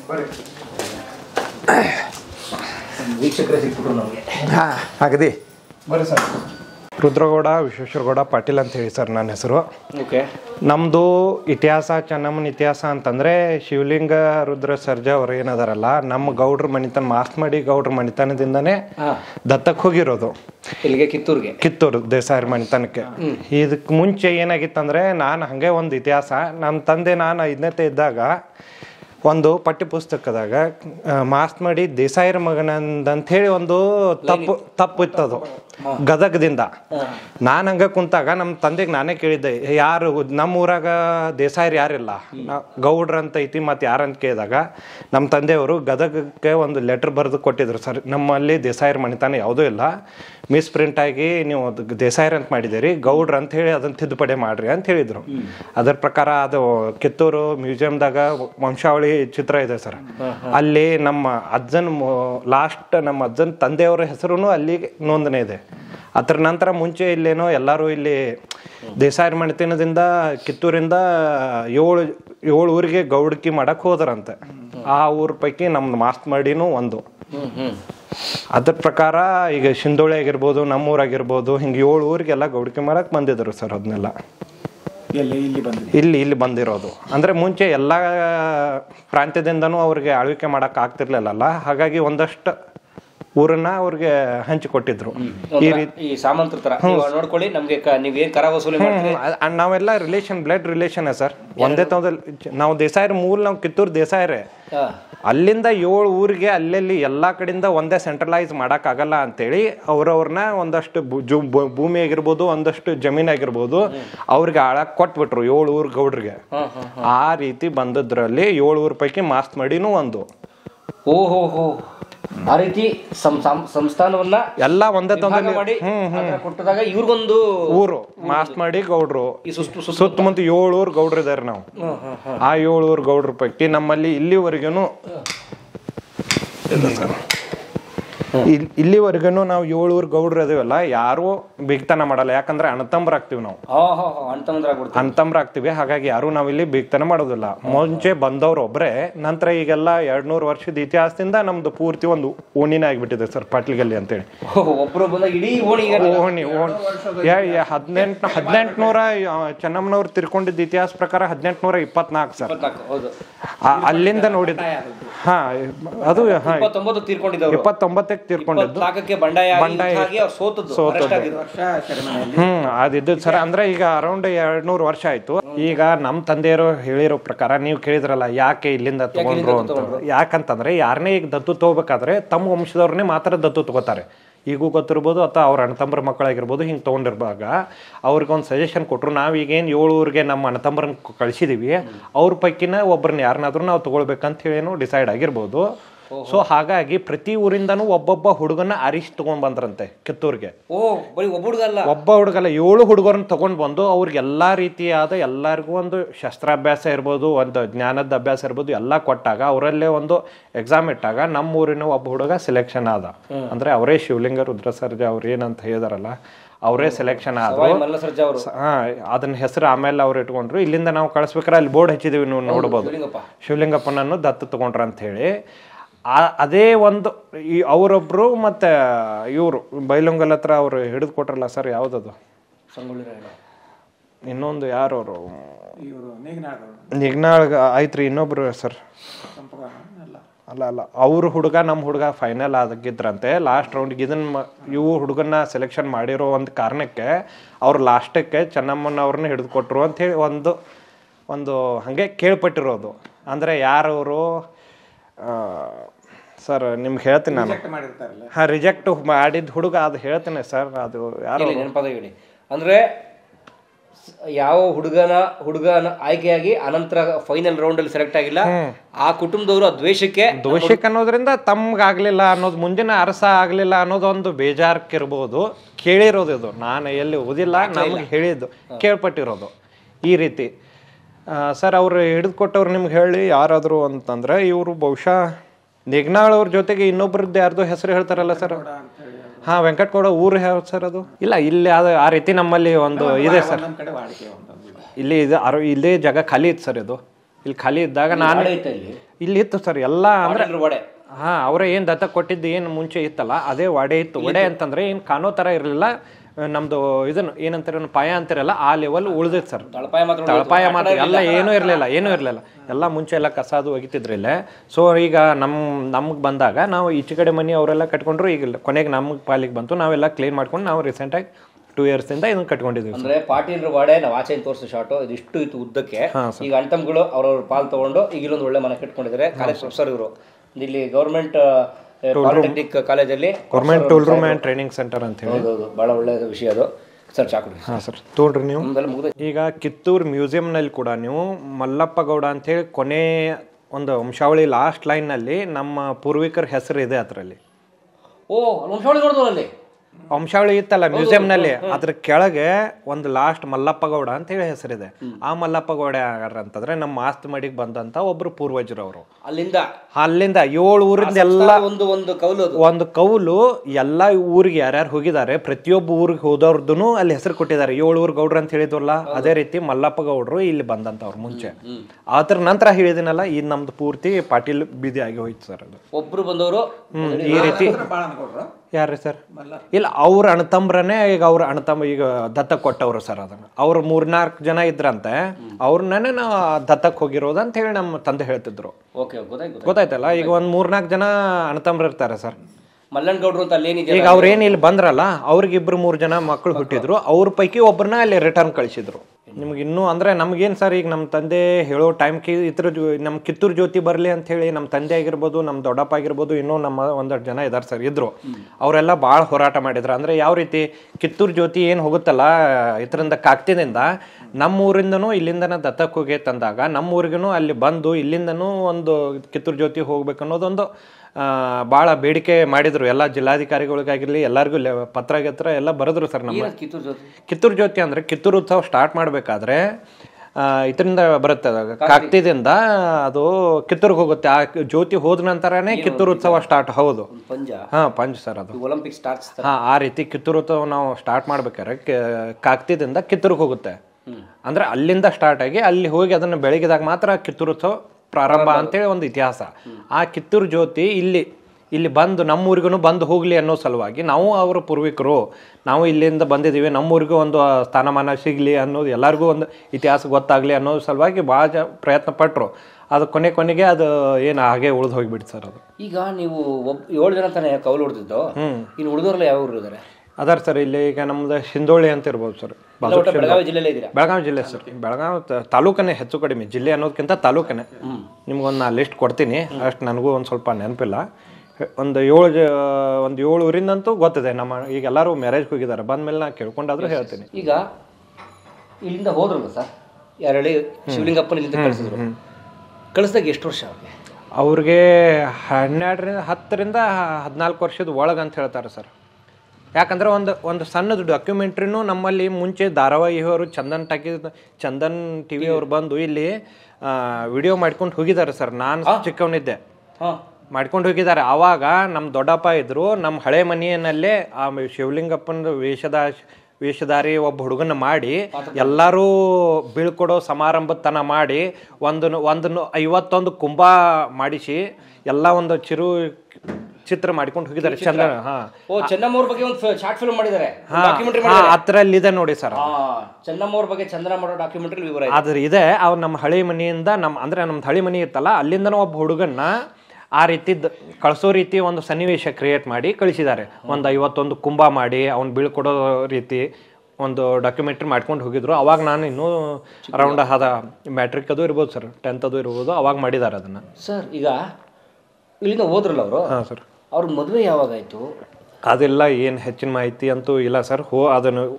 ವೀಕ್ಷಕರೇ ಸಿಕ್ಬಿಟ್ರು ನಮಗೆ ಹಾಂ ಅಗದಿ ಬರ್ರಿ ಸರ್ ರುದ್ರಗೌಡ ವಿಶ್ವೇಶ್ವರಗೌಡ ಪಾಟೀಲ್ ಅಂತ ಹೇಳಿ ಸರ್ ನನ್ನ ಹೆಸರು ಓಕೆ ನಮ್ಮದು ಇತಿಹಾಸ ಚೆನ್ನಮ್ಮನ ಇತಿಹಾಸ ಅಂತಂದರೆ ಶಿವಲಿಂಗ ರುದ್ರ ಸರ್ಜಾ ಅವ್ರು ಏನದಾರಲ್ಲ ನಮ್ಮ ಗೌಡ್ರ ಮನಿತನ ಮಾಸ್ಮಡಿ ಗೌಡ್ರ ಮನಿತನದಿಂದನೇ ದತ್ತಕ್ಕೆ ಹೋಗಿರೋದು ಇಲ್ಲಿಗೆ ಕಿತ್ತೂರಿಗೆ ಕಿತ್ತೂರು ದೇಸಾಯರ ಮನಿತನಕ್ಕೆ ಇದಕ್ಕೆ ಮುಂಚೆ ಏನಾಗಿತ್ತಂದ್ರೆ ನಾನು ಹಾಗೆ ಒಂದು ಇತಿಹಾಸ ನಮ್ಮ ತಂದೆ ನಾನು ಐದನೇತೆ ಇದ್ದಾಗ ಒಂದು ಪಠ್ಯ ಪುಸ್ತಕದಾಗ ಮಾಸ್ ಮಾಡಿ ದೇಸಾಯರ ಮಗನಂದಂತ ಹೇಳಿ ಒಂದು ತಪ್ಪು ತಪ್ಪು ಇತ್ತದು ಗದಗದಿಂದ ನಾನು ಹಂಗ ಕುಂತಾಗ ನಮ್ಮ ತಂದೆಗೆ ನಾನೇ ಕೇಳಿದ್ದೆ ಯಾರು ನಮ್ಮ ಊರಾಗ ದೇಸಾಯರು ಯಾರಿಲ್ಲ ನಾ- ಗೌಡ್ರ ಅಂತ ಐತಿ ಮತ್ತೆ ಯಾರಂತ ಕೇಳಿದಾಗ ನಮ್ಮ ತಂದೆಯವರು ಗದಗಕ್ಕೆ ಒಂದು ಲೆಟರ್ ಬರೆದು ಕೊಟ್ಟಿದ್ರು ಸರ್ ನಮ್ಮಲ್ಲಿ ದೇಸಾಯರ ಮಣಿತಾನ ಯಾವುದೂ ಇಲ್ಲ ಮಿಸ್ ಪ್ರಿಂಟ್ ಆಗಿ ನೀವು ಅದು ದೇಸಾಯರ್ ಅಂತ ಮಾಡಿದ್ದೀರಿ ಗೌಡ್ರ ಅಂತ ಹೇಳಿ ಅದನ್ನ ತಿದ್ದುಪಡಿ ಮಾಡ್ರಿ ಅಂತ ಹೇಳಿದ್ರು ಅದರ ಪ್ರಕಾರ ಅದು ಕಿತ್ತೂರು ಮ್ಯೂಸಿಯಂದಾಗ ವಂಶಾವಳಿ ಚಿತ್ರ ಇದೆ ಸರ್ ಅಲ್ಲಿ ನಮ್ಮ ಅಜ್ಜನ್ ಲಾಸ್ಟ್ ನಮ್ಮ ಅಜ್ಜನ್ ತಂದೆಯವರ ಹೆಸರು ಅಲ್ಲಿ ನೋಂದಣಿ ಇದೆ ಅದರ ನಂತರ ಮುಂಚೆ ಇಲ್ಲೇನೋ ಎಲ್ಲರೂ ಇಲ್ಲಿ ದೇಸಾಯರ ಮಣಿತನದಿಂದ ಕಿತ್ತೂರಿಂದ ಏಳು ಏಳು ಊರಿಗೆ ಗೌಡಕಿ ಮಾಡಕ್ ಹೋದ್ರಂತೆ ಆ ಊರ ಪೈಕಿ ನಮ್ದು ಮಾಸ್ತ್ ಮಾಡಿನೂ ಒಂದು ಅದ್ರ ಪ್ರಕಾರ ಈಗ ಶಿಂದೋಳಿ ಆಗಿರ್ಬೋದು ನಮ್ಮೂರಾಗಿರ್ಬೋದು ಹಿಂಗೆ ಏಳು ಊರಿಗೆಲ್ಲ ಗೌಡಿಕೆ ಮಾಡಕ್ ಬಂದಿದ್ರು ಸರ್ ಅದನ್ನೆಲ್ಲ ಎಲ್ಲಿ ಇಲ್ಲಿ ಬಂದಿದೆ ಇಲ್ಲಿ ಇಲ್ಲಿ ಬಂದಿರೋದು ಅಂದ್ರೆ ಮುಂಚೆ ಎಲ್ಲ ಪ್ರಾಂತ್ಯದಿಂದನೂ ಅವ್ರಿಗೆ ಆಳ್ವಿಕೆ ಮಾಡಕ್ ಆಗ್ತಿರ್ಲಿಲ್ಲಲ್ಲ ಹಾಗಾಗಿ ಒಂದಷ್ಟು ಊರನ್ನ ಅವ್ರಿಗೆ ಹಂಚಿಕೊಟ್ಟಿದ್ರು ಈ ರೀತಿ ಈ ಸಾಮಂತರ ತರ ನೀವು ನೋಡ್ಕೊಳ್ಳಿ ನಮ್ಗೆ ಕ- ನೀವ್ ಏನ್ ಕರ ವಸೂಲಿ ಮಾಡ್ತೀರಿ ಅದ್- ಅದ್ ನಾವೆಲ್ಲ ರಿಲೇಷನ್ ಬ್ಲಡ್ ರಿಲೇಷನ್ ಸರ್ ಒಂದೇ ತವದಲ್ಲಿ ನಾವು ದೇಸಾಯರ ಮೂಲ ನಾವು ಕಿತ್ತೂರು ದೇಸಾಯರೇ ಹಾ. ಅಲ್ಲಿಂದ ಏಳು ಊರಿಗೆ ಅಲ್ಲಲ್ಲಿ ಎಲ್ಲಾ ಕಡೆಯಿಂದ ಒಂದೇ ಸೆಂಟ್ರಲೈಸ್ ಆಗಲ್ಲ ಅಂತೇಳಿ ಅವ್ರವ್ರನ್ನ ಒಂದಷ್ಟು ಭೂ- ಜು- ಭೂ- ಭೂಮಿ ಆಗಿರ್ಬೋದು ಒಂದಷ್ಟು ಜಮೀನ್ ಆಗಿರ್ಬೋದು ಅವ್ರಿಗೆ ಆಳಕ್ ಕೊಟ್ಬಿಟ್ರು ಏಳು ಊರ್ ಗೌಡ್ರಿಗೆ ಆ ರೀತಿ ಬಂದದ್ರಲ್ಲಿ ಏಳು ಊರ್ ಪೈಕಿ ಮಾಸ್ತ್ ಮಾಡಿನೂ ಒಂದು ಓಹೋ ಹೋ ಆ ರೀತಿ ಸಂ- ಸಂ- ಸಂಸ್ಥಾನವನ್ನ ಎಲ್ಲ ಒಂದೇ ವಿಭಾಗ ತಂದಲ್ಲಿ ಮಾಡಿ ಅದನ್ನ ಕೊಟ್ಟದಾಗ ಇವ್ರಿಗೊಂದು ಊರು ಮಾಸ್ತ್ ಮಾಡಿ ಗೌಡ್ರು ಈ ಸುಷ್ಟು ಸುತ್ತ ಸುತ್ತಮುತ್ತ ಏಳು ಊರ್ ಗೌಡ್ರು ಇದಾರೆ ನಾವು ಆ ಏಳು ಊರ್ ಗೌಡ್ರ ಪೈಕಿ ನಮ್ಮಲ್ಲಿ ಇಲ್ಲಿವರೆಗೂ ಇಲ್- ಇಲ್ಲಿವರೆಗೂ ನಾವು ಏಳು ಊರ್ ಗೌಡ್ರು ಅದೀವಲ್ಲ ಯಾರು ಬಿಗ್ತನ ಮಾಡಲ್ಲ ಯಾಕಂದ್ರೆ ಅಣ್ಣತಂಬ್ರ ಆಗ್ತೀವಿ ನಾವು ಹಾ ಹಾ ಹಾ ಅಣ್ತಂದ್ರ ಆಗ್ಬಿಡ್ತಾರೆ ಅಣ್ತಂಬ್ರ ಆಗ್ತೀವಿ ಹಾಗಾಗಿ ಯಾರು ನಾವಿಲ್ಲಿ ಬಿಗ್ತನ ಮಾಡೋದಿಲ್ಲ ಮುಂಚೆ ಬಂದವ್ರು ಒಬ್ರೆ ನಂತರ ಈಗೆಲ್ಲ ಎರಡ್ ನೂರು ವರ್ಷದ ಇತಿಹಾಸದಿಂದ ನಮ್ದು ಪೂರ್ತಿ ಒಂದು ಓಣಿನ ಆಗಿಬಿಟ್ಟಿದೆ ಸರ್ ಪಾಟ್ಲಿಗಲ್ಲಿ ಅಂತೇಳಿ ಒಬ್ರು ಬಂದಾಗ ಇಡೀ ಓಣಿಗೆ ಓಣಿ ಓಣಿ ಹದಿನೆಂಟು ಹದಿನೆಂಟುನೂರ ಚೆನ್ನಮ್ಮನವ್ರು ತಿರ್ಕೊಂಡಿದ್ದ ಇತಿಹಾಸ ಪ್ರಕಾರ ಹದಿನೆಂಟುನೂರ ಇಪ್ಪತ್ನಾಲ್ಕು ಸರ್ ಹೌದು ಆ- ಅಲ್ಲಿಂದ ನೋಡಿದ್ ಹಾ ಅದು ಹಾ ಇಪ್ಪತ್ತೊಂಬತ್ತು ತೀರ್ಕೊಂಡಿದ್ದವ್ರು ಇಪ್ಪತ್ತೊಂಬತ್ತಕ್ಕೆ ತೀರ್ಕೊಂಡಿದ್ದು ನಾಲ್ಕಕ್ಕೆ ಬಂಡಾಯ ಬಂಡಾಯ ಆಗಿ ಅವ್ರು ಸೋತದ್ದು ಸೋತದ್ದು. arrest ಆಗಿದ್ದು. ವರ್ಷ ಸೆರೆಮನೆಯಲ್ಲಿ ಹ್ಮ್ ಅದಿದ್ದು ಸರ್ ಅಂದ್ರೆ ಈಗ ಅರೌಂಡ್ ಎರಡ್ ನೂರು ವರ್ಷ ಆಯ್ತು ಈಗ ನಮ್ ತಂದೆಯರು ಹೇಳಿರೋ ಪ್ರಕಾರ ನೀವು ಕೇಳಿದ್ರಲ್ಲ ಯಾಕೆ ಇಲ್ಲಿಂದ ತಗೊಂಡ್ರು ಅಂತ ಯಾಕಂತಂದ್ರೆ ಯಾರನ್ನೇ ಈಗ ದತ್ತು ತಗೋಬೇಕಾದ್ರೆ ತಮ್ಮ ವಂಶದವ್ರನ್ನೇ ಮಾತ್ರ ದತ್ತು ತಗೋತಾರೆ ಈಗೂ ಗೊತ್ತಿರ್ಬೋದು ಅಥವಾ ಅವ್ರ ಅಣ್ಣತಮ್ಮರ ಮಕ್ಕಳಾಗಿರ್ಬೋದು ಹಿಂಗೆ ತೊಗೊಂಡಿರುವಾಗ ಅವ್ರಿಗೆ ಒಂದು ಸಜೆಷನ್ ಕೊಟ್ಟರು ನಾವು ಈಗೇನು ಏಳು ಊರಿಗೆ ನಮ್ಮ ಅಣ್ಣತಮ್ಮರನ್ನ ಕಳಿಸಿದೀವಿ ಅವ್ರ ಪೈಕಿನ ಒಬ್ಬರನ್ನ ಯಾರನ್ನಾದ್ರೂ ನಾವು ತಗೊಳ್ಬೇಕಂತ ಹೇಳೇನು ಡಿಸೈಡ್ ಆಗಿರ್ಬೋದು ಸೊ ಹಾಗಾಗಿ ಪ್ರತಿ ಊರಿಂದನೂ ಒಬ್ಬೊಬ್ಬ ಹುಡುಗನ ಅರಿಶ್ ತಗೊಂಡ್ ಬಂದ್ರಂತೆ ಕಿತ್ತೂರಿಗೆ ಓ ಬರೀ ಒಬ್ಬ ಹುಡುಗ ಅಲ್ಲ ಒಬ್ಬ ಹುಡುಗಲ್ಲ ಏಳು ಹುಡುಗರನ್ನ ತಗೊಂಡ್ ಬಂದು ಅವ್ರಿಗೆ ಎಲ್ಲಾ ರೀತಿಯಾದ ಎಲ್ಲರಿಗೂ ಒಂದು ಶಸ್ತ್ರಾಭ್ಯಾಸ ಇರ್ಬೋದು ಒಂದು ಜ್ಞಾನದ ಅಭ್ಯಾಸ ಇರ್ಬೋದು ಎಲ್ಲ ಕೊಟ್ಟಾಗ ಅವರಲ್ಲೇ ಒಂದು ಎಕ್ಸಾಮ್ ಇಟ್ಟಾಗ ನಮ್ಮ ಊರಿನ ಒಬ್ಬ ಹುಡುಗ ಸೆಲೆಕ್ಷನ್ ಆದ ಅಂದ್ರೆ ಅವರೇ ಶಿವಲಿಂಗ ರುದ್ರ ಸರ್ಜಾ ಅವ್ರು ಏನಂತ ಹೇಳಿದಾರಲ್ಲ ಅವರೇ ಸೆಲೆಕ್ಷನ್ ಆದ್ರು ಸವಾಯಿ ಮಲ್ಲ ಸರ್ಜಾ ಅವರು ಹಾ ಅದನ್ನ ಹೆಸರು ಆಮೇಲೆ ಅವ್ರು ಇಟ್ಕೊಂಡ್ರು ಇಲ್ಲಿಂದ ನಾವು ಕಳಿಸ್ಬೇಕಾದ್ರೆ ಅಲ್ಲಿ ಬೋರ್ಡ್ ಹಚ್ಚಿದೀವಿ ನೀವು ನೋಡ್ಬೋದು ಶಿವಲಿಂಗಪ್ಪ. ಶಿವಲಿಂಗಪ್ಪನನ್ನು ದತ್ತು ತಗೊಂಡ್ರ ಅಂತ ಹೇಳಿ ಆ- ಅದೇ ಒಂದು ಈ ಅವರೊಬ್ರು ಮತ್ತೆ ಇವರು ಬೈಲೊಂಗಲ್ ಹತ್ರ ಅವ್ರು ಹಿಡಿದು ಕೊಟ್ರಲ್ಲ ಸರ್ ಯಾವ್ದದು ಸಂಗೊಳ್ಳಿ ರಾಯಣ್ಣ. ಇನ್ನೊಂದು ಯಾರು ಅವರು ಇವರು ನೇಗಿನಾಳಗಳು ನಿಗ್ನಾಳ್ ಆಯ್ತ್ರಿ ಇನ್ನೊಬ್ರು ಸರ್ ಸಂಪಗಾನ ಅಲ್ಲ ಅಲ್ಲ ಅಲ್ಲ ಅವ್ರ ಹುಡುಗ ನಮ್ಮ ಹುಡುಗ ಫೈನಲ್ ಆಗಿದ್ರಂತೆ ಲಾಸ್ಟ್ ರೌಂಡ್ಗೆ ಇದನ್ನ ಮ- ಇವು ಹುಡುಗನ್ನ ಸೆಲೆಕ್ಷನ್ ಮಾಡಿರೋ ಒಂದು ಕಾರಣಕ್ಕೆ ಅವ್ರು ಲಾಸ್ಟಕ್ಕೆ ಚೆನ್ನಮ್ಮನವ್ರನ್ನ ಹಿಡಿದು ಕೊಟ್ರು ಅಂತ ಹೇಳಿ ಒಂದು ಒಂದು ಹಾಗೆ ಕೇಳ್ಪಟ್ಟಿರೋದು ಅಂದರೆ ಯಾರವರು ಸರ್ ನಿಮ್ಗೆ ಹೇಳ್ತೀನಿ ನಾನು ಚೆಕ್ ಮಾಡಿರ್ತಾರಲ್ಲ ಹಾಂ ರಿಜೆಕ್ಟ್ ಮಾಡಿದ ಹುಡುಗ ಅದು ಹೇಳ್ತೀನಿ ಸರ್ ಅದು ಯಾರು ಇಲ್ಲಿ ನೆನಪದ ಹೇಳಿ ಅಂದ್ರೆ ಯಾವ ಹುಡುಗನ ಹುಡುಗನ ಆಯ್ಕೆಯಾಗಿ ಅನಂತರ ಫೈನಲ್ ರೌಂಡ್ ಅಲ್ಲಿ ಸೆಲೆಕ್ಟ್ ಆಗಿಲ್ಲ ಆ ಕುಟುಂಬದವರು ಆ ದ್ವೇಷಕ್ಕೆ ದೋಷಕ್ಕೆ ಅನ್ನೋದ್ರಿಂದ ತಮ್ಗಾಗ್ಲಿಲ್ಲ ಅನ್ನೋದು ಮುಂದಿನ ಅರಸ ಆಗ್ಲಿಲ್ಲ ಅನ್ನೋದೊಂದು ಬೇಜಾರಕ್ಕಿರ್ಬೋದು ಕೇಳಿರೋದು ಇದು ನಾನು ಎಲ್ಲಿ ಓದಿಲ್ಲ ನಮ್ಗೆ ಹೇಳಿದ್ದು ಕೇಳ್ಪಟ್ಟಿರೋದು ಈ ರೀತಿ ಸರ್ ಅವ್ರು ಹಿಡಿದು ಕೊಟ್ಟವ್ರು ನಿಮ್ಗೆ ಹೇಳಿ ಯಾರಾದರೂ ಅಂತಂದ್ರೆ ಇವರು ಬಹುಶಃ ನಿಗ್ನಾಳ್ ಅವ್ರ ಜೊತೆಗೆ ಇನ್ನೊಬ್ರದ್ದು ಯಾರ್ದು ಹೆಸರು ಹೇಳ್ತಾರಲ್ಲ ಸರ್ ಹಾ ವೆಂಕಟಗೌಡ ಊರು ಯಾವ್ದು ಸರ್ ಅದು ಇಲ್ಲ ಇಲ್ಲಿ ಅದು ಆ ರೀತಿ ನಮ್ಮಲ್ಲಿ ಒಂದು ಇದೆ ಸರ್ ನಮ್ಮ ಕಡೆ ವಾಡಿಕೆ ಒಂದೊಂದು ಇಲ್ಲಿ ಇದು ಅರ ಇಲ್ಲಿ ಜಾಗ ಖಾಲಿ ಇತ್ತು ಸರ್ ಇದು ಇಲ್ಲಿ ಖಾಲಿ ಇದ್ದಾಗ ನಾನು ವಾಡೆ ಇತ್ತ ಇಲ್ಲಿ ಇಲ್ಲಿ ಇತ್ತು ಸರ್ ಎಲ್ಲ ಅಂದ್ರೆ ಪಾಟೀಲ್ರ ವಾಡೆ ಹಾ ಅವರೇ ಏನ್ ದತ್ತ ಕೊಟ್ಟಿದ್ದು ಏನು ಮುಂಚೆ ಇತ್ತಲ್ಲ ಅದೇ ವಡೆ ಇತ್ತು ವಡೆ ಅಂತಂದ್ರೆ ಏನ್ ಕಾಣೋ ತರ ಇರಲಿಲ್ಲ ನಮ್ದು ಇದನ್ನ ಏನಂತಾರೆ ಪಾಯ ಅಂತಿರಲ್ಲ ಆ ಲೆವೆಲ್ ಉಳ್ದಿತ್ತು ಸರ್ ತಳಪಾಯ ಮಾತ್ರ ಉಳಿದಿತ್ತು. ತಳಪಾಯ ಮಾತ್ರ ಎಲ್ಲ ಏನೂ ಇರಲಿಲ್ಲ ಏನೂ ಇರಲಿಲ್ಲ ಎಲ್ಲ ಮುಂಚೆ ಎಲ್ಲ ಕಸ ಅದು ಒಗಿತಿದ್ರು ಇಲ್ಲೇ ಸೊ ಈಗ ನಮ್ಮ ನಮ್ಗೆ ಬಂದಾಗ ನಾವು ಈಚೆ ಕಡೆ ಮನೆ ಅವರೆಲ್ಲ ಕಟ್ಕೊಂಡ್ರು ಈಗ ಕೊನೆಗೆ ನಮ್ಗೆ ಪಾಲಿಗೆ ಬಂತು ನಾವೆಲ್ಲ ಕ್ಲೀನ್ ಮಾಡ್ಕೊಂಡು ನಾವು ರೀಸೆಂಟಾಗಿ ಟೂ ಇಯರ್ಸಿಂದ ಇದನ್ನ ಕಟ್ಕೊಂಡಿದ್ದೀವಿ ಅಂದ್ರೆ ಪಾಟೀಲ್ರ ವಾಡೆ ನಾವು ಆಚೆ ತೋರಿಸೋ ಶಾರ್ಟ್ ಇದಿಷ್ಟು ಇತ್ತು ಉದ್ದಕ್ಕೆ ಈಗ ಅಣ್ತಮ್ಗಳು ಅವ್ರವ್ರ ಪಾಲ್ ತಗೊಂಡು ಈಗ ಇಲ್ಲೊಂದು ಒಳ್ಳೆ ಮನೆ ಕಟ್ಕೊಂಡಿದ್ದಾರೆ ಕಾಲೇಜ್ ಪ್ರೊಫೆಸರ್ ಇವರು ಇಲ್ಲಿ ಗೌರ್ಮೆಂಟ್ ಪಾಲಿಟೆಕ್ನಿಕ್ ಕಾಲೇಜಲ್ಲಿ government tool room and training centre ಅಂತ ಹೇಳಿ ಹೌದೌದು ಬಹಳ ಒಳ್ಳೆ ವಿಷಯ ಅದು ಸರ್ ಚಾಕುಡಿ ಹಾಂ ಸರ್ ತೊಗೊಳ್ರಿ ನೀವು ನಮ್ದೆಲ್ಲ ಮುಗಿದ ಈಗ ಕಿತ್ತೂರು ಮ್ಯೂಸಿಯಂನಲ್ಲಿ ಕೂಡ ನೀವು ಮಲ್ಲಪ್ಪ ಗೌಡ ಅಂತೇಳಿ ಕೊನೆ ಒಂದು ವಂಶಾವಳಿ ಲಾಸ್ಟ್ ಲೈನ್ನಲ್ಲಿ ನಮ್ಮ ಪೂರ್ವಿಕರ ಹೆಸರು ಇದೆ ಅದರಲ್ಲಿ ಓ ವಂಶಾವಳಿ ನೋಡಿದ್ವಲ್ಲ ಅಲ್ಲಿ ವಂಶಾವಳಿ ಇತ್ತಲ್ಲ ಮ್ಯೂಸಿಯಂನಲ್ಲಿ ಅದ್ರ ಕೆಳಗೆ ಒಂದು ಲಾಸ್ಟ್ ಮಲ್ಲಪ್ಪ ಗೌಡ ಅಂತ ಹೇಳಿ ಹೆಸರಿದೆ ಆ ಮಲ್ಲಪ್ಪ ಗೌಡ ಯಾರು ಅಂತಂದ್ರೆ ನಮ್ಮ ಮಾಸ್ತ್ ಮಡಿಗೆ ಬಂದಂತ ಒಬ್ರು ಪೂರ್ವಜರು ಅವರು ಅಲ್ಲಿಂದ ಅಲ್ಲಿಂದ ಏಳು ಊರಿಂದ ಎಲ್ಲ ಒಂದು ಒಂದು ಕೌಲು ಅದು ಒಂದು ಕೌಲು ಎಲ್ಲ ಊರಿಗೆ ಯಾರ್ಯಾರು ಹೋಗಿದ್ದಾರೆ ಪ್ರತಿಯೊಬ್ಬ ಊರಿಗೆ ಹೋದವ್ರದ್ದು ಅಲ್ಲಿ ಹೆಸರು ಕೊಟ್ಟಿದ್ದಾರೆ ಏಳು ಊರು ಗೌಡ್ರು ಅಂತ ಹೇಳಿದ್ವಲ್ಲ ಅದೇ ರೀತಿ ಮಲ್ಲಪ್ಪ ಗೌಡ್ರು ಇಲ್ಲಿ ಬಂದಂತವ್ರು ಮುಂಚೆ ಅದ್ರ ನಂತರ ಹೇಳಿದಿನಲ್ಲ ಈ ನಮ್ದು ಪೂರ್ತಿ ಪಾಟೀಲ್ ಬೀದಿ ಆಗಿ ಹೋಯ್ತು ಸರ್ ಅದು ಒಬ್ರು ಬಂದವರು ಹ್ಮ್ ಈ ರೀತಿ ಬಾಳನಗೌಡ್ರು ಯಾರ್ರಿ ಸರ್ ಇಲ್ಲ ಅವ್ರ ಅಣ್ಣತಂಬ್ರನೇ ಈಗ ಅವ್ರ ಅಣ್ಣತಂಬ ಈಗ ದತ್ತಕ್ಕೆ ಕೊಟ್ಟವ್ರು ಸರ್ ಅದನ್ನ ಅವ್ರು ಮೂರ್ನಾಲ್ಕು ಜನ ಇದ್ರಂತೆ ಅವ್ರನ್ನೇ ನಾವು ದತ್ತಕ್ಕೆ ಹೋಗಿರೋದು ಅಂತ ಹೇಳಿ ನಮ್ಮ ತಂದೆ ಹೇಳ್ತಿದ್ರು ಓಕೆ ಗೊತ್ತಾಯ್ತು ಗೊತ್ತಾಯ್ತಲ್ಲ ಈಗ ಒಂದ್ ಮೂರ್ನಾಲ್ಕು ಜನ ಅಣ್ಣತಂಬ್ರು ಇರ್ತಾರೆ ಸರ್ ಮಲ್ಲನ್ ಗೌಡ್ರು ಅಂತ ಅಲ್ಲಿ ಏನಿದೆ ಈಗ ಅವ್ರೇನ್ ಇಲ್ಲಿ ಬಂದ್ರಲ್ಲ ಅವ್ರಿಗೆ ಇಬ್ರು ಮೂರು ಜನ ಮಕ್ಕಳು ಹುಟ್ಟಿದ್ರು ಅವ್ರ ಪೈಕಿ ಒಬ್ಬರನ್ನ ಅಲ್ಲಿ ರಿಟರ್ನ್ ಕಳಿಸಿದ್ರು ನಿಮ್ಗೆ ಇನ್ನೂ ಅಂದ್ರೆ ನಮ್ಗೇನು ಸರ್ ಈಗ ನಮ್ಮ ತಂದೆ ಹೇಳೋ ಟೈಮ್ ಕಿ ಇತರ ನಮ್ಮ ಕಿತ್ತೂರು ಜ್ಯೋತಿ ಬರಲಿ ಅಂತ ಹೇಳಿ ನಮ್ಮ ತಂದೆ ಆಗಿರ್ಬೋದು ನಮ್ಮ ದೊಡ್ಡಪ್ಪ ಆಗಿರ್ಬೋದು ಇನ್ನೂ ನಮ್ಮ ಒಂದಷ್ಟು ಜನ ಇದಾರೆ ಸರ್ ಇದ್ರು ಅವರೆಲ್ಲ ಭಾಳ ಹೋರಾಟ ಮಾಡಿದ್ರು ಅಂದ್ರೆ ಯಾವ ರೀತಿ ಕಿತ್ತೂರು ಜ್ಯೋತಿ ಏನು ಹೋಗುತ್ತಲ್ಲ ಇದರಿಂದ ಕಾಕ್ತಿದಿಂದ ನಮ್ಮ ಊರಿಂದನೂ ಇಲ್ಲಿಂದನ ದತ್ತಕ್ಕೆ ಹೋಗಿ ತಂದಾಗ ನಮ್ಮ ಊರಿಗೂ ಅಲ್ಲಿ ಬಂದು ಇಲ್ಲಿಂದನೂ ಒಂದು ಕಿತ್ತೂರು ಜ್ಯೋತಿ ಹೋಗ್ಬೇಕು ಅನ್ನೋದೊಂದು ಭಾಳ ಬೇಡಿಕೆ ಮಾಡಿದ್ರು ಎಲ್ಲ ಜಿಲ್ಲಾಧಿಕಾರಿಗಳಿಗಾಗಿರ್ಲಿ ಎಲ್ಲರಿಗೂ ಲೆ- ಪತ್ರ ಗಿತ್ರ ಎಲ್ಲ ಬರೆದ್ರು ಸರ್ ನಮ್ಮ ಕಿತ್ತೂರು ಜೊತೆ ಕಿತ್ತೂರು ಜ್ಯೋತಿ ಅಂದ್ರೆ ಕಿತ್ತೂರು ಉತ್ಸವ ಸ್ಟಾರ್ಟ್ ಮಾಡಬೇಕಾದ್ರೆ ಇದರಿಂದ ಬರುತ್ತೆ ಅದು ಕಾಕ್ತಿದಿಂದ ಅದು ಕಿತ್ತೂರಿಗೆ ಹೋಗುತ್ತೆ ಆ ಜ್ಯೋತಿ ಹೋದ ನಂತರನೇ ಕಿತ್ತೂರು ಉತ್ಸವ ಸ್ಟಾರ್ಟ್ ಹೌದು ಪಂಜ ಹಾ ಪಂಚ್ ಸರ್ ಅದು ಒಲಿಂಪಿಕ್ ಸ್ಟಾರ್ಟ್ಸ್ ಹಾ ಆ ರೀತಿ ಕಿತ್ತೂರು ಉತ್ಸವ ನಾವು ಸ್ಟಾರ್ಟ್ ಮಾಡ್ಬೇಕಾದ್ರೆ ಕ- ಕಾಕ್ತಿದಿಂದ ಕಿತ್ತೂರಿಗೆ ಹೋಗುತ್ತೆ ಅಂದ್ರೆ ಅಲ್ಲಿಂದ ಸ್ಟಾರ್ಟ್ ಆಗಿ ಅಲ್ಲಿ ಹೋಗಿ ಅದನ್ನು ಬೆಳಗಿದಾಗ ಮಾತ್ರ ಕಿತ್ತೂರು ಉತ್ಸವ ಪ್ರಾರಂಭ ಅಂತೇಳಿ ಒಂದು ಇತಿಹಾಸ ಆ ಕಿತ್ತೂರು ಜ್ಯೋತಿ ಇಲ್ಲಿ ಇಲ್ಲಿ ಬಂದು ನಮ್ಮೂರಿಗೂ ಬಂದು ಹೋಗ್ಲಿ ಅನ್ನೋ ಸಲುವಾಗಿ ನಾವು ಅವರ ಪೂರ್ವಿಕರು ನಾವು ಇಲ್ಲಿಂದ ಬಂದಿದ್ದೀವಿ ನಮ್ಮೂರಿಗೂ ಒಂದು ಸ್ಥಾನಮಾನ ಸಿಗಲಿ ಅನ್ನೋದು ಎಲ್ಲರಿಗೂ ಒಂದು ಇತಿಹಾಸ ಗೊತ್ತಾಗಲಿ ಅನ್ನೋ ಸಲುವಾಗಿ ಭಾಳ ಜ ಪ್ರಯತ್ನ ಪಟ್ಟರು ಅದು ಕೊನೆ ಕೊನೆಗೆ ಅದು ಏನು ಹಾಗೆ ಉಳಿದು ಹೋಗಿಬಿಡ್ತು ಸರ್ ಅದು ಈಗ ನೀವು ಒಬ್ ಏಳು ಜನ ತಾನೇ ಕೌಲು ಹೊಡೆದಿದ್ದು ಇನ್ನು ಉಳಿದವರೆಲ್ಲ ಯಾವ ಊರು ಇದ್ದಾರೆ ಅದಾರ ಸರ್ ಇಲ್ಲಿ ಈಗ ನಮ್ದು ಹಿಂದೋಳಿ ಅಂತ ಇರ್ಬೋದು ಸರ್ ಬಾಜು ಒಟ್ಟು ಬೆಳಗಾವಿ ಜಿಲ್ಲೆಯಲ್ಲೇ ಇದ್ದೀರಾ ಬೆಳಗಾವಿ ಜಿಲ್ಲೆ ಸರ್ ಬೆಳಗಾವಿ ತ- ತಾಲೂಕನೇ ಹೆಚ್ಚು ಕಡಿಮೆ ಜಿಲ್ಲೆ ಅನ್ನೋದಕ್ಕಿಂತ ತಾಲೂಕನೇ ನಿಮ್ಗೊಂದು ನಾ ಲಿಸ್ಟ್ ಕೊಡ್ತೀನಿ ಅಷ್ಟು ನನಗೂ ಒಂದು ಸ್ವಲ್ಪ ನೆನಪಿಲ್ಲ ಒಂದು ಏಳು ಜ ಒಂದು ಏಳು ಊರಿಂದಂತೂ ಗೊತ್ತಿದೆ ನಮ್ಮ ಈಗ ಎಲ್ಲರೂ ಮ್ಯಾರೇಜ್ಗೆ ಹೋಗಿದ್ದಾರೆ ಬಂದ್ಮೇಲೆ ನಾ ಕೇಳ್ಕೊಂಡಾದ್ರೂ ಹೇಳ್ತೀನಿ ಈಗ ಇಲ್ಲಿಂದ ಹೋದ್ರಲ್ಲ ಸರ್ ಯಾರು ಹೇಳಿ ಶಿವಲಿಂಗಪ್ಪನ ಇಲ್ಲಿಂದ ಕಳಿಸಿದ್ರು ಕಳಿಸಿದಾಗ ಎಷ್ಟು ವರ್ಷ ಅವ್ರಿಗೆ ಅವ್ರಿಗೆ ಹನ್ನೆರಡರಿಂದ ಹತ್ತರಿಂದ ಹದಿನಾಲ್ಕು ವರ್ಷದ ಒಳಗೆ ಅಂತ ಹೇಳ್ತಾರೆ ಸರ್ ಯಾಕಂದ್ರೆ ಒಂದು ಒಂದು ಸಣ್ಣದು ಡಾಕ್ಯುಮೆಂಟ್ರಿನೂ ನಮ್ಮಲ್ಲಿ ಮುಂಚೆ ಧಾರಾವಾಹಿಯವರು ಚಂದನ್ ಟಾಕಿ ಚಂದನ್ ಟಿ ವಿ ಅವ್ರು ಬಂದು ಇಲ್ಲಿ ವಿಡಿಯೋ ಮಾಡ್ಕೊಂಡು ಹೋಗಿದ್ದಾರೆ ಸರ್ ನಾನು ಚಿಕ್ಕವನಿದ್ದೆ ಹಾಂ ಮಾಡ್ಕೊಂಡು ಹೋಗಿದ್ದಾರೆ ಆವಾಗ ನಮ್ಮ ದೊಡ್ಡಪ್ಪ ಇದ್ರು ನಮ್ಮ ಹಳೆ ಮನೆಯಲ್ಲೇ ಆ ಶಿವಲಿಂಗಪ್ಪನ ವೇಷದ ವೇಷಧಾರಿ ಒಬ್ಬ ಹುಡುಗನ ಮಾಡಿ ಎಲ್ಲರೂ ಬೀಳ್ಕೊಡೋ ಸಮಾರಂಭತನ ಮಾಡಿ ಒಂದು ಒಂದು ಐವತ್ತೊಂದು ಕುಂಭ ಮಾಡಿಸಿ ಎಲ್ಲ ಒಂದು ಚಿರು ಚಿತ್ರ ಮಾಡ್ಕೊಂಡು ಹೋಗಿದ್ದಾರೆ ಚಂದ ಹಾ ಓ ಚೆನ್ನಮ್ಮವ್ರ ಬಗ್ಗೆ ಒಂದು ಶಾರ್ಟ್ ಫಿಲ್ಮ್ ಮಾಡಿದ್ದಾರೆ ಹಾ ಡಾಕ್ಯುಮೆಂಟ್ರಿ ಹಾ, ಅದ್ರಲ್ಲಿದೆ ನೋಡಿ ಸರ್ ಹಾ ಚೆನ್ನಮ್ಮವ್ರ ಬಗ್ಗೆ ಚಂದ್ರ ಮಾಡೋ ಡಾಕ್ಯುಮೆಂಟ್ರಿ ವಿವರ ಇದೆ ಆದ್ರೆ ಇದೆ ಅವ್ರು ನಮ್ಮ ಹಳೆ ಮನೆಯಿಂದ ನಮ್ಮ ಅಂದ್ರೆ ನಮ್ದು ಹಳೆ ಮನೆ ಇತ್ತಲ್ಲ ಅಲ್ಲಿಂದನೂ ಒಬ್ಬ ಹುಡುಗನ್ನ ಆ ರೀತಿ ಕಳಿಸೋ ರೀತಿ ಒಂದು ಸನ್ನಿವೇಶ ಕ್ರಿಯೇಟ್ ಮಾಡಿ ಕಳಿಸಿದ್ದಾರೆ ಒಂದು ಐವತ್ತೊಂದು ಕುಂಭ ಮಾಡಿ ಅವ್ನು ಬೀಳ್ಕೊಡೋ ರೀತಿ ಒಂದು ಡಾಕ್ಯುಮೆಂಟ್ರಿ ಮಾಡ್ಕೊಂಡು ಹೋಗಿದ್ರು ಅವಾಗ ನಾನು ಇನ್ನೂ ಅರೌಂಡ್ ಅದ ಮ್ಯಾಟ್ರಿಕ್ ಅದು ಇರ್ಬೋದು ಸರ್ ಟೆಂತ್ ಅದು ಇರ್ಬೋದು ಅವಾಗ ಮಾಡಿದ್ದಾರೆ ಅದನ್ನು ಸರ್ ಈಗ ಇಲ್ಲಿಂದ ಹೋದ್ರಲ್ಲ ಅವರು ಹಾಂ ಸರ್ ಅವ್ರ ಮದುವೆ ಯಾವಾಗಾಯ್ತು ಅದೆಲ್ಲ ಏನು ಹೆಚ್ಚಿನ ಮಾಹಿತಿ ಅಂತೂ ಇಲ್ಲ ಸರ್ ಹೋ ಅದನ್ನು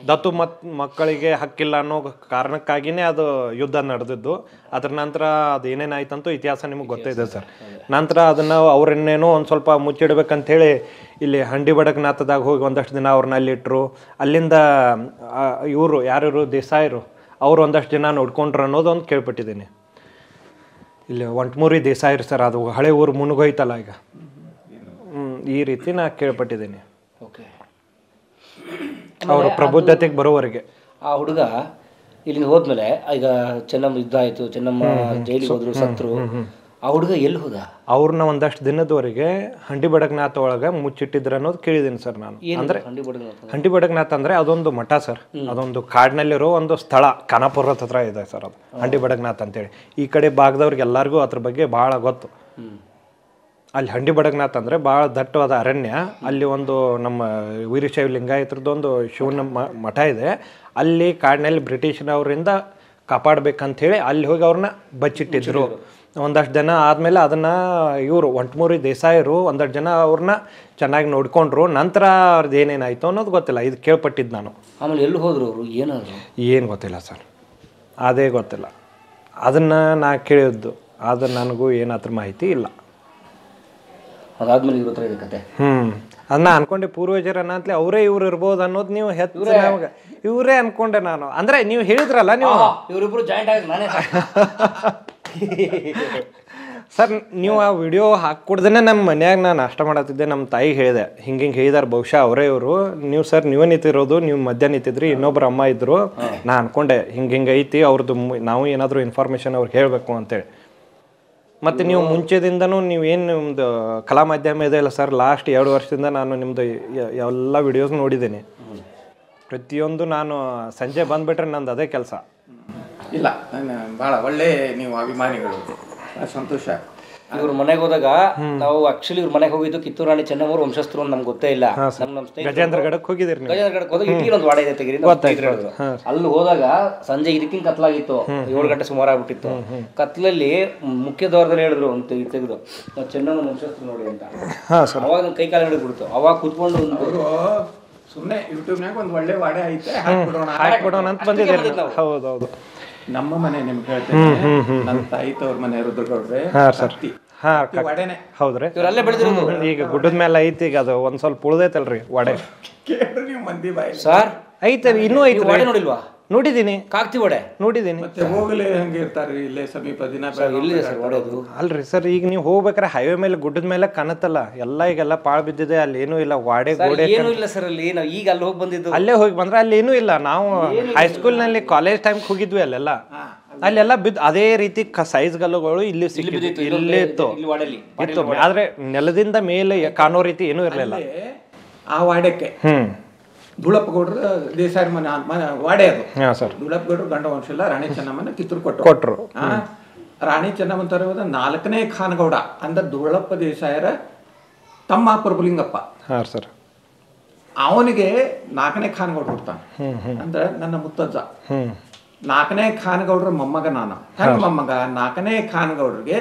ದತ್ತು ಮತ್ ಮಕ್ಕಳಿಗೆ ಹಕ್ಕಿಲ್ಲ ಅನ್ನೋ ಕಾರಣಕ್ಕಾಗಿನೇ ಅದು ಯುದ್ಧ ನಡೆದಿದ್ದು ಅದ್ರ ನಂತರ ಅದು ಏನೇನಾಯ್ತಂತೂ ಇತಿಹಾಸ ನಿಮಗೆ ಗೊತ್ತಿದೆ ಸರ್ ನಂತರ ಅದನ್ನು ಅವ್ರನ್ನೇನೋ ಒಂದು ಸ್ವಲ್ಪ ಮುಚ್ಚಿಡ್ಬೇಕಂತೇಳಿ ಇಲ್ಲಿ ಹಂಡಿ ಬಡಕ್ನಾಥದಾಗ ಹೋಗಿ ಒಂದಷ್ಟು ದಿನ ಅವ್ರನ್ನ ಅಲ್ಲಿಟ್ರು ಅಲ್ಲಿಂದ ಇವರು ಯಾರು ದೇಸಾಯರು ಅವ್ರು ಒಂದಷ್ಟು ಜನ ನೋಡ್ಕೊಂಡ್ರು ಅನ್ನೋದು ಒಂದು ಕೇಳ್ಪಟ್ಟಿದ್ದೀನಿ ಇಲ್ಲಿ ಒಂಟ್ಮೂರಿ ದೇಸಾಯರು ಸರ್ ಅದು ಹಳೆ ಊರು ಮುನುಗೋಯ್ತಲ್ಲ ಈಗ ಹ್ಮ್, ಈ ರೀತಿ ನಾ ಕೇಳ್ಪಟ್ಟಿದ್ದೀನಿ ಓಕೆ ಅವರು ಪ್ರಬುದ್ಧತೆಗೆ ಬರೋವರೆಗೆ ಆ ಹುಡುಗ ಇಲ್ಲಿಂದ ಹೋದ್ಮೇಲೆ ಈಗ ಚೆನ್ನಮ್ಮ ಯುದ್ಧ ಆಯ್ತು ಚೆನ್ನಮ್ಮ ಜೈಲಿಗೆ ಹೋದ್ರು ಸತ್ರು ಆ ಹುಡುಗ ಎಲ್ಲಿ ಹೋದ ಅವ್ರನ್ನ ಒಂದಷ್ಟು ದಿನದವರೆಗೆ ಹಂಡಿ ಬಡಗ್ನಾಥ ಒಳಗೆ ಮುಚ್ಚಿಟ್ಟಿದ್ರು ಅನ್ನೋದು ಕೇಳಿದ್ದೀನಿ ಸರ್ ನಾನು ಅಂದ್ರೆ ಹಂಡಿ ಬಡಗ ಅಂತ. ಹಂಡಿ ಬಡಗ್ನಾಥ್ ಅಂದ್ರೆ ಅದೊಂದು ಮಠ ಸರ್ ಅದೊಂದು ಕಾಡಿನಲ್ಲಿರೋ ಒಂದು ಸ್ಥಳ ಖಾನಾಪುರದ ಹತ್ರ ಇದೆ ಸರ್ ಅದು ಹಂಡಿ ಬಡಗ್ನಾಥ್ ಅಂತೇಳಿ ಈ ಕಡೆ ಭಾಗದವ್ರಿಗೆ ಎಲ್ಲರಿಗೂ ಅದ್ರ ಬಗ್ಗೆ ಭಾಳ ಗೊತ್ತು ಅಲ್ಲಿ ಹಂಡಿ ಬಡಗ್ನಾಥ್ ಅಂದ್ರೆ ಭಾಳ ದಟ್ಟವಾದ ಅರಣ್ಯ ಅಲ್ಲಿ ಒಂದು ನಮ್ಮ ವೀರಶೈವ ಲಿಂಗಾಯತ್ರದ್ದು ಒಂದು ಶಿವನ ಮ- ಮಠ ಇದೆ ಅಲ್ಲಿ ಕಾಡಿನಲ್ಲಿ ಬ್ರಿಟಿಷ್ನವರಿಂದ ಕಾಪಾಡ್ಬೇಕಂತ ಹೇಳಿ ಅಲ್ಲಿ ಹೋಗಿ ಅವ್ರನ್ನ ಬಚ್ಚಿಟ್ಟಿದ್ರು ಒಂದಷ್ಟು ಜನ ಆದಮೇಲೆ ಅದನ್ನ ಇವರು ಒಂಟ್ಮೂರಿ ದೇಸಾಯರು ಒಂದಷ್ಟು ಜನ ಅವ್ರನ್ನ ಚೆನ್ನಾಗಿ ನೋಡ್ಕೊಂಡ್ರು ನಂತರ ಅವ್ರದ್ದು ಏನೇನಾಯ್ತು ಅನ್ನೋದು ಗೊತ್ತಿಲ್ಲ ಇದು ಕೇಳ್ಪಟ್ಟಿದ್ದು ನಾನು ಆಮೇಲೆ ಎಲ್ಲಿ ಹೋದ್ರು ಅವರು ಏನಾದ್ರು ಏನು ಗೊತ್ತಿಲ್ಲ ಸರ್ ಅದೇ ಗೊತ್ತಿಲ್ಲ ಅದನ್ನು ನಾ ಕೇಳಿದ್ದು ಆದ್ರೆ ನನಗೂ ಏನು ಅದ್ರ ಮಾಹಿತಿ ಇಲ್ಲ ಅದಾದ್ಮೇಲೆ ಇವ್ರ ಹತ್ರ ಇದೆ ಕತೆ ಹ್ಮ್ ಅದನ್ನ ಅನ್ಕೊಂಡೆ ಪೂರ್ವಜರನ್ನ ಅಂತಲೇ ಅವರೇ ಇವ್ರು ಇರ್ಬೋದು ಅನ್ನೋದು ನೀವು ಹೆಚ್ಚು ನಮ್ಗೆ ಇವರೇ ಅನ್ಕೊಂಡೆ ನಾನು ಅಂದ್ರೆ ನೀವು ಹೇಳಿದ್ರಲ್ಲ ನೀವು ಇವರಿಬ್ರು ಜಾಯಿಂಟ್ ಆಗಿ ನಾನೇ ಸರ್ ನೀವು ಆ ವಿಡಿಯೋ ಹಾಕ್ಕೊಡ್ದೇನೆ ನಮ್ಮ ಮನ್ಯಾಗ ನಾನು ನಾಷ್ಟ ಮಾಡತ್ತಿದ್ದೆ ನಮ್ಮ ತಾಯಿಗೆ ಹೇಳಿದೆ ಹಿಂಗೆ ಹಿಂಗೆ ಹೇಳಿದಾರೆ ಬಹುಶಃ ಅವರೇ ಇವರು ನೀವು ಸರ್ ನೀವೇ ನಿಂತಿರೋದು ನೀವು ಮಧ್ಯ ನಿಂತಿದ್ರಿ ಇನ್ನೊಬ್ರು ಅಮ್ಮ ಇದ್ರು ನಾ ಅನ್ಕೊಂಡೆ ಹಿಂಗೆ ಹಿಂಗೆ ಐತಿ ಅವ್ರದ್ದು ಮು- ನಾವು ಏನಾದರೂ ಇನ್ಫಾರ್ಮೇಷನ್ ಅವ್ರಿಗೆ ಹೇಳಬೇಕು ಅಂತೇಳಿ ಮತ್ತು ನೀವು ಮುಂಚೆದಿಂದನೂ ನೀವು ಏನು ನಿಮ್ಮದು ಕಲಾ ಮಾಧ್ಯಮ ಇದೆ ಅಲ್ಲ ಸರ್ ಲಾಸ್ಟ್ ಎರಡು ವರ್ಷದಿಂದ ನಾನು ನಿಮ್ಮದು ಎಲ್ಲ ವಿಡಿಯೋಸ್ ನೋಡಿದ್ದೀನಿ ಪ್ರತಿಯೊಂದು ನಾನು ಸಂಜೆ ಬಂದುಬಿಟ್ರೆ ನಂದು ಅದೇ ಕೆಲಸ ಇಲ್ಲ ನಾನು ಭಾಳ ಒಳ್ಳೆ ನೀವು ಅಭಿಮಾನಿಗಳು ಭಾಳ ಸಂತೋಷ ಇವ್ರ ಮನೆಗೆ ಹೋದಾಗ ನಾವು ಆಕ್ಚುಲಿ ಇವ್ರ ಮನೆಗೆ ಹೋಗಿದ್ದು ಕಿತ್ತೂರು ರಾಣಿ ಚೆನ್ನಮ್ಮವ್ರ ವಂಶಸ್ಥರು ಅಂತ ನಮ್ಗೆ ಗೊತ್ತೇ ಇಲ್ಲ ನಮ್ ನಮ್ಮ ಸ್ನೇಹಿತರು ಗಜೇಂದ್ರಗಡಕ್ಕೆ ಹೋಗಿದ್ದೀರಿ ನೀವು ಗಜೇಂದ್ರಗಡಕ್ಕೆ ಹೋದಾಗ ಇಟ್ಟಿಗೆ ಒಂದು ವಾಡ ಇದೆ ತೆಗೀರಿ ಅಂತ ಸ್ನೇಹಿತರು ಹೇಳಿದ್ರು. ಅಲ್ಲಿ ಹೋದಾಗ ಸಂಜೆ ಇದಕ್ಕಿಂತ ಕತ್ಲಾಗಿತ್ತು ಏಳು ಗಂಟೆ ಸುಮಾರು ಆಗ್ಬಿಟ್ಟಿತ್ತು ಕತ್ಲಲ್ಲಿ ಮುಖ್ಯ ದ್ವಾರದಲ್ಲಿ ಹೇಳಿದ್ರು ಅಂತ ತೆಗೆದು ನಾವು ಚೆನ್ನಮ್ಮನ ವಂಶಸ್ಥರು ನೋಡಿ ಅಂತ ಹಾಂ ಸರ್ ಅವಾಗ ನನ್ ಕೈ ಕಾಲು ಹಿಡಿದ್ಬಿಡ್ತು ಅವಾಗ ಕುತ್ಕೊಂಡು ಒಂದು ಅವರು ಸುಮ್ಮನೆ ಯೂಟ್ಯೂಬ್ನಾಗ ಒಂದು ಒಳ್ಳೆ ವಾಡೆ ಐತೆ ಹಾಕ್ಬಿಡೋಣ ಹಾಕ್ಬಿಡೋಣ ಅಂತ ಬಂದಿದ್ದೀರಿ ಹೌದು ಹೌದು ನಮ್ಮ ಮನೆ ನಿಮ್ಗೆ ಹೇಳ್ತೇನೆ ನನ್ನ ತಾಯಿ ತವ್ರ ಮನೆ ರುದ್ರಗೌಡ್ರೆ ಹಾಂ ಸರ್ ಹತ್ತಿ ಹಾಂ ಹತ್ತಿ ವಾಡೆನೆ ಹೌದ್ರಿ ಇವ್ರು ಅಲ್ಲೇ ಬೆಳೆದಿರೋದು ಈಗ ಗುಡ್ಡದ ಮೇಲೆ ಐತಿ ಈಗ ಅದು ಒಂದ್ ಸ್ವಲ್ಪ ಉಳ್ದೈತಲ್ರಿ ವಡೆ ಕೇಳ್ರಿ ನೀವು ಮಂದಿ ಬಾಯಿ ಸರ್ ಐತೆ ಇನ್ನೂ ನೀವು ಐತ್ರಿ ವಡೆ ನೋಡಿಲ್ವಾ ನೋಡಿದ್ದೀನಿ ಕಾಕ್ತಿ ವಡೆ ನೋಡಿದ್ದೀನಿ ಮತ್ತೆ ಹೋಗಲೇ ಹಂಗೆ ಇರ್ತಾರ್ರಿ ಇಲ್ಲೇ ಸಮೀಪ ದಿನ ಎಲ್ಲಿದೆ ಸರ್ ವಡೆ ಅದು ಅಲ್ರಿ ಸರ್ ಈಗ ನೀವು ಹೋಗ್ಬೇಕಾರೆ ಹೈವೇ ಮೇಲೆ ಗುಡ್ಡದ ಮೇಲೆ ಕಾಣತ್ತಲ್ಲ ಎಲ್ಲ ಈಗೆಲ್ಲ ಪಾಳು ಬಿದ್ದಿದೆ ಅಲ್ಲಿ ಏನೂ ಇಲ್ಲ ವಾಡೆ ಸರ್ ಗೋಡೆ ಏನೂ ಇಲ್ಲ ಸರ್ ಅಲ್ಲಿ ನಾವು ಈಗ ಅಲ್ಲಿ ಹೋಗಿ ಬಂದಿದ್ದು ಅಲ್ಲೇ ಹೋಗಿ ಬಂದ್ರೆ ಅಲ್ಲಿ ಏನೂ ಇಲ್ಲ ನಾವು ಹೈಸ್ಕೂಲ್ನಲ್ಲಿ ಕಾಲೇಜ್ ಟೈಮ್ ಹೋಗಿದ್ವಿ ಅಲ್ಲೆಲ್ಲ ಅಲ್ಲೆಲ್ಲ ಬಿದ್ದು ಅದೇ ರೀತಿ ಸೈಜ್ ಗಲ್ಲುಗಳು ಇಲ್ಲಿ ಸಿಕ್ಕಿದ್ದು ಇಲ್ಲೇ ಇತ್ತು ಇಲ್ಲಿ ವಾಡೆಲಿ ಇತ್ತು ಆದ್ರೆ ನೆಲದಿಂದ ಮೇಲೆ ಕಾಣೋ ರೀತಿ ಏನೂ ಇರಲಿಲ್ಲ ಆ ವಾಡೆಕ್ಕೆ ಹ್ಮ್ ದುಳಪ್ಪಗೌಡ್ರ ದೇಸಾಯಿ ಮನೆ ಮನೆ ವಾಡೆ ಅದು ಹಾ ಸರ್ ದುಳಪ್ಪಗೌಡ್ರ ಗಂಡ ವಂಶಲ್ಲ ರಾಣಿ ಚೆನ್ನಮ್ಮನ ಕಿತ್ತೂರು ಕೊಟ್ಟರು ಕೊಟ್ರು ಆ, ರಾಣಿ ಚೆನ್ನಮ್ಮನ ತರುವುದ ನಾಲ್ಕನೇ ಖಾನಗೌಡ ಅಂದ ದುಳಪ್ಪ ದೇಸಾಯರ ತಮ್ಮ ಪ್ರಭುಲಿಂಗಪ್ಪ ಹಾ ಸರ್ ಅವನಿಗೆ ನಾಲ್ಕನೇ ಖಾನಗೌಡ ಹುಡ್ತಾನೆ ಅಂದ್ರೆ ನನ್ನ ಮುತ್ತಜ್ಜ ಹ್ಮ್ ನಾಲ್ಕನೇ ಖಾನಗೌಡ್ರ ಮೊಮ್ಮಗ ನಾನು ಹೆಂಗ ಮೊಮ್ಮಗ ನಾಲ್ಕನೇ ಖಾನಗೌಡ್ರಿಗೆ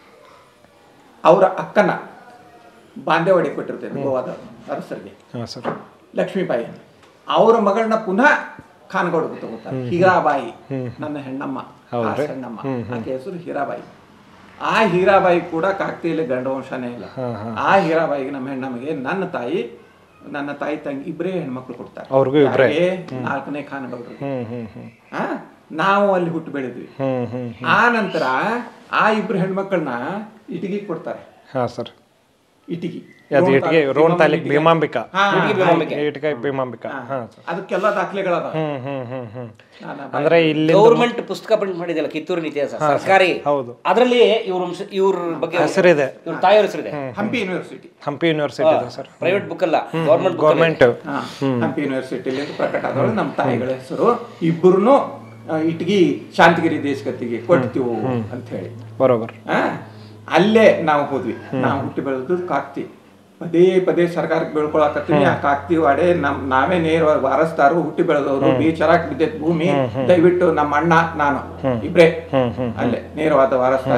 ಅವರ ಅಕ್ಕನ ಬಾಂಧವ್ಯ ಕೊಟ್ಟಿರ್ತೇನೆ ಗೋವಾದ ಅರಸರಿಗೆ ಹಾ ಸರ್ ಲಕ್ಷ್ಮೀಬಾಯಿ ಅಂತ. ಅವರ ಮಗಳನ್ನ ಪುನಃ ಖಾನಗೌಡ ತಗೋತಾರೆ ಹೀರಾಬಾಯಿ ನನ್ನ ಹೆಣ್ಣಮ್ಮ ಆ ಹೆಣ್ಣಮ್ಮ ಆಕೆ ಹೆಸರು ಹೀರಾಬಾಯಿ ಆ ಹೀರಾಬಾಯಿ ಕೂಡ ಕಾಕ್ತಿಯಲ್ಲಿ ಗಂಡ ವಂಶನೇ ಇಲ್ಲ ಆ ಹೀರಾಬಾಯಿಗೆ ನಮ್ಮ ಹೆಣ್ಣಮ್ಮಗೆ ನನ್ನ ತಾಯಿ ನನ್ನ ತಾಯಿ ತಂಗಿ ಇಬ್ಬರೇ ಹೆಣ್ಮಕ್ಳು ಕೊಡ್ತಾರೆ ಅವ್ರಿಗೂ ಇಬ್ರೇ? ಯಾರಿಗೆ? ನಾಲ್ಕನೇ ಖಾನಗೌಡರಿಗೆ ಹ್ಮ್ ಹ್ಮ್ ಹ್ಮ್ ಆ? ನಾವು ಅಲ್ಲಿ ಹುಟ್ಟು ಬೆಳೆದ್ವಿ ಹ್ಮ್ ಹ್ಮ್ ಆ ನಂತರ ಆ ಇಬ್ರು ಹೆಣ್ಮಕ್ಳನ್ನ ಇಟಿಗೆ ಕೊಡ್ತಾರೆ ಹಾ ಸರ್ ಇಟಿಗಿ ಅದು ಇಟ್ಗೆ ರೋಣ ತಾಲೂಕ್ ಭೀಮಾಂಬಿಕಾ ಹಾ, ಇಟ್ಕೆ ಭೀಮಾಂಬಿಕಾ ಹಾ ಸರ್ ಅದಕ್ಕೆಲ್ಲ ದಾಖಲೆಗಳದ ಹ್ಮ್ ಹ್ಮ್ ಹ್ಮ್ ಹ್ಮ್ ನಾನು ಅಂದ್ರೆ ಇಲ್ಲಿ ಗೌರ್ಮೆಂಟ್ ಪುಸ್ತಕ ಪ್ರಿಂಟ್ ಮಾಡಿದೆಯಲ್ಲ ಕಿತ್ತೂರಿನ ಇತಿಹಾಸ ಸರ್ಕಾರಿ ಹೌದು ಅದರಲ್ಲಿ ಇವ್ರ ವಂಶ ಇವ್ರ ಬಗ್ಗೆ ಹೆಸರಿದೆ ಇವ್ರ ತಾಯಿಯವ್ರ ಹೆಸರಿದೆ ಹಂಪಿ ಯೂನಿವರ್ಸಿಟಿ ಹಂಪಿ ಯೂನಿವರ್ಸಿಟಿ ಇದೆ ಸರ್ ಪ್ರೈವೇಟ್ ಬುಕ್ ಅಲ್ಲ ಗೌರ್ಮೆಂಟ್ ಗೌರ್ಮೆಂಟ್ ಹಾ, ಹಂಪಿ ಯೂನಿವರ್ಸಿಟಿಲಿ ಅಂತ ಪ್ರಕಟ ಆದವಳು ನಮ್ಮ ತಾಯಿಗಳ ಹೆಸರು ಇಬ್ಬರು ಇಟ್ಗಿ ಶಾಂತಿಗಿರಿ ದೇಶಗತಿಗೆ ಕೊಡ್ತೀವು ಅಂತ ಹೇಳಿ ಬರೋಬರ್ ಆ, ಅಲ್ಲೇ ನಾವು ಹೋದ್ವಿ ನಾವು ಹುಟ್ಟಿ ಬೆಳೆದು ಕಾಕ್ತಿ ಪದೇ ಪದೇ ಸರ್ಕಾರಕ್ಕೆ ಬೆಳ್ಕೊಳಕತ್ತೀವಿ ಆ ಕಾಕ್ತಿ ವಾಡೆ ನಮ್ ನಾವೇ ನೇರವಾಗಿ ವಾರಸ್ತಾರು ಹುಟ್ಟಿ ಬೆಳೆದವರು ಬೀಚರಾಕ್ ಬಿದ್ದೈತ್ ಭೂಮಿ ದಯವಿಟ್ಟು ನಮ್ಮ ಅಣ್ಣ ನಾನು ಇಬ್ರೇ ಅಲ್ಲೇ ನೇರವಾದ ವಾರಸ್ತಾರ ಈಗ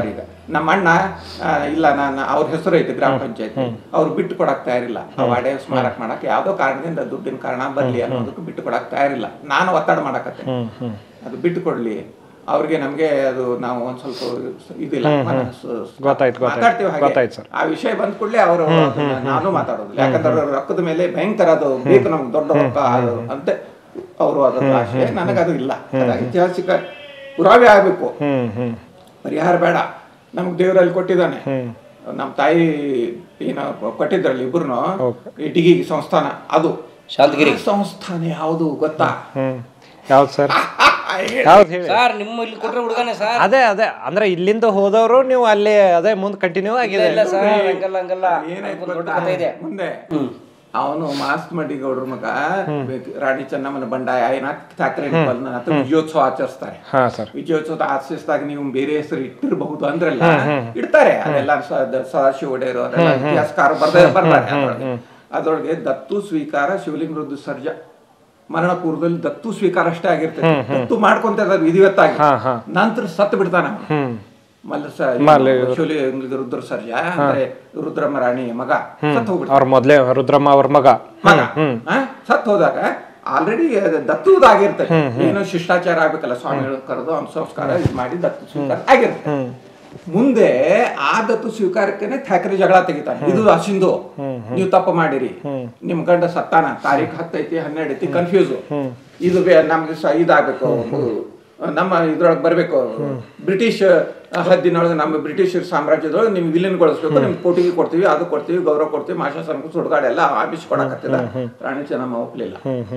ನಮ್ಮ ಅಣ್ಣ ಆ, ಇಲ್ಲ ನಾನು ಅವ್ರ ಹೆಸರು ಐತೆ ಗ್ರಾಮ ಪಂಚಾಯತ್ ಅವ್ರು ಬಿಟ್ಟು ಕೊಡಕ್ ತಯಾರಿಲ್ಲ ಆ ವಾಡೆ ಸ್ಮಾರಕ ಮಾಡಕ್ ಯಾವ್ದೋ ಕಾರಣದಿಂದ ದುಡ್ಡಿನ ಕಾರಣ ಬರ್ಲಿ ಅನ್ನೋದಕ್ಕೆ ಬಿಟ್ಟು ಕೊಡಕ್ ತಯಾರಿಲ್ಲ ನಾನು ಒತ್ತಡ ಮಾಡಕತ್ತೆ ಅದು ಬಿಟ್ಟು ಕೊಡ್ಲಿ ಅವ್ರಿಗೆ ನಮ್ಗೆ ಅದು ನಾವು ಒಂದ್ ಸ್ವಲ್ಪ ಇದಿಲ್ಲ ಮನಸ್ಸು- ಗೊತ್ತಾಯ್ತು, ಗೊತ್ತಾಯ್ತು. ಮಾತಾಡ್ತೀವಿ ಹಾಗೆ. ಗೊತ್ತಾಯ್ತು sir. ಆ ವಿಷಯ ಬಂದ ಕೂಡಲೇ ಅವರು ನಾನು ಮಾತಾಡೋದಿಲ್ಲ ಯಾಕಂದ್ರೆ ಅವ್ರ ರೊಕ್ಕದ ಮೇಲೆ ಭಯಂಕರ ಅದು ಬೇಕು ನಮ್ಗೆ ದೊಡ್ಡ ರೊಕ್ಕ ಅದು ಅಂತ ಅವರು ಅದರ ಆಶೆ ನನಗದು ಇಲ್ಲ ಅದಾಗಿ ಐತಿಹಾಸಿಕ ಪುರಾವೆ ಆಗ್ಬೇಕು ಹ್ಮ್ ಹ್ಮ್ ಪರಿಹಾರ ಬೇಡ ನಮ್ಗೆ ದೇವರಲ್ಲಿ ಕೊಟ್ಟಿದ್ದಾನೆ ನಮ್ಮ ತಾಯಿ ಏನೋ ಕೊಟ್ಟಿದ್ರಲ್ಲಿ ಇಬ್ರು ಇಟಗಿ ಸಂಸ್ಥಾನ ಅದು ಶಾಂತಗಿರಿ. ಆ ಸಂಸ್ಥಾನ ಯಾವುದು ಗೊತ್ತಾ ಹ್ಮ್ ಯಾವ್ದು ಸರ್ ಯಾವ್ದು ಹೇಳಿ ಸರ್ ನಿಮ್ಮ ಇಲ್ಲಿ ಕೊಟ್ರೆ ಹುಡುಗನೇ ಸರ್ ಅದೇ ಅದೇ ಅಂದ್ರೆ ಇಲ್ಲಿಂದ ಹೋದವರು ನೀವು ಅಲ್ಲಿ ಅದೇ ಮುಂದೆ ಕಂಟಿನ್ಯೂ ಆಗಿದೆ ಇಲ್ಲ ಸರ್ ಹಂಗಲ್ಲ ಹಂಗಲ್ಲ ಏನಾಯ್ತು ಒಂದು ದೊಡ್ಡ ಗೊತ್ತಾ? ಕಥೆ ಇದೆ ಮುಂದೆ ಅವನು ಮಾಸ್ತ್ ಮಡ್ಡಿಗೌಡ್ರ ಮಗ ಬೇಕ್- ರಾಣಿ ಚೆನ್ನಮ್ಮನ ಬಂಡಾಯ ಏನಾಕ್ ಠಾಕ್ರೆ ಹತ್ರ ವಿಜಯೋತ್ಸವ ಆಚರಿಸ್ತಾರೆ ಹಾ ಸರ್ ವಿಜಯೋತ್ಸವ ಆಚರಿಸಿದಾಗ ನೀವು ಬೇರೆ ಹೆಸರು ಇಟ್ಟಿರಬಹುದು ಅಂದ್ರಲ್ಲ ಇಡ್ತಾರೆ ಅದೆಲ್ಲ ಸ- ದ- ಸದಾಶಿವ ಒಡೆಯರು ಅದೆಲ್ಲ ಇತಿಹಾಸಕಾರ ಬರ್ದ ಬರ್ತಾರೆ ಅದ್ರೊಳಗೆ. ಅದ್ರೊಳಗೆ ದತ್ತು ಸ್ವೀಕಾರ ಶಿವಲಿಂಗ ರುದ್ರ ಸರ್ಜ ಮರಣ ಪೂರ್ವದಲ್ಲಿ ದತ್ತು ಸ್ವೀಕಾರ ಅಷ್ಟೇ ಆಗಿರ್ತದೆ ದತ್ತು ಮಾಡ್ಕೊಂತ ಇದ್ದಾರೆ ವಿಧಿವತ್ತಾಗಿ ನಂತರ ಸತ್ತು ಬಿಡ್ತಾನ ಅವ್ನು. ಮಲ್ಲಸ ಶಿವಲಿಂಗ ರುದ್ರ ಸರ್ಜ ಅಂದ್ರೆ ರುದ್ರಮ್ಮ ರಾಣಿ ಮಗ ಸತ್ತು ಹೋಗ್ಬಿಡ್ತಾನೆ ಅವ್ರ ಮೊದ್ಲೇ ರುದ್ರಮ್ಮ ಅವ್ರ ಮಗ ಮಗ ಆ? ಸತ್ ಹೋದಾಗ ಆಲ್ರೆಡಿ ದತ್ತುದಾಗಿರ್ತದೆ ಏನೋ ಶಿಷ್ಟಾಚಾರ ಆಗ್ಬೇಕಲ್ಲ ಸ್ವಾಮಿಗಳು ಕರೆದು ಅವ್ನ ಸಂಸ್ಕಾರ ಇದು ಮಾಡಿ ದತ್ತು ಸ್ವೀಕಾರ ಆಗಿರುತ್ತೆ ಮುಂದೆ ಆ ದತ್ತು ಸ್ವೀಕಾರಕ್ಕೇನೆ ಥ್ಯಾಕ್ರೆ ಜಗಳ ತೆಗಿತಾನೆ ಇದು ಅಸಿಂದು ನೀವು ತಪ್ಪು ಮಾಡಿರಿ ನಿಮ್ ಗಂಡ ಸತ್ತಾನ ತಾರೀಖ್ ಹತ್ತೈತಿ ಹನ್ನೆರಡು ಐತಿ ಕನ್ಫ್ಯೂಸ್ ಇದು ಬೇ- ನಮ್ಗೆ ಸ ಇದಾಗಬೇಕು ನಮ್ಮ ಇದ್ರೊಳಗೆ ಬರಬೇಕು ಬ್ರಿಟಿಷ್ ಹದ್ದಿನೊಳಗೆ ನಮ್ಮ ಬ್ರಿಟಿಷ್ ಸಾಮ್ರಾಜ್ಯದೊಳಗೆ ನಿಮ್ಗೆ ವಿಲನ್ಗೊಳಿಸ್ಬೇಕು ನಿಮ್ಗೆ ಕೋಟಿಗೆ ಕೊಡ್ತೀವಿ ಅದು ಕೊಡ್ತೀವಿ ಗೌರವ ಕೊಡ್ತೀವಿ ಮಾಶಾಸನಕ್ಕೂ ಸುಡುಗಾಡೆ ಎಲ್ಲ ಆಮಿಷ ಕೊಡಕತ್ತಿದ ರಾಣಿ ಚೆನ್ನಮ್ಮ ಒಪ್ಲಿಲ್ಲ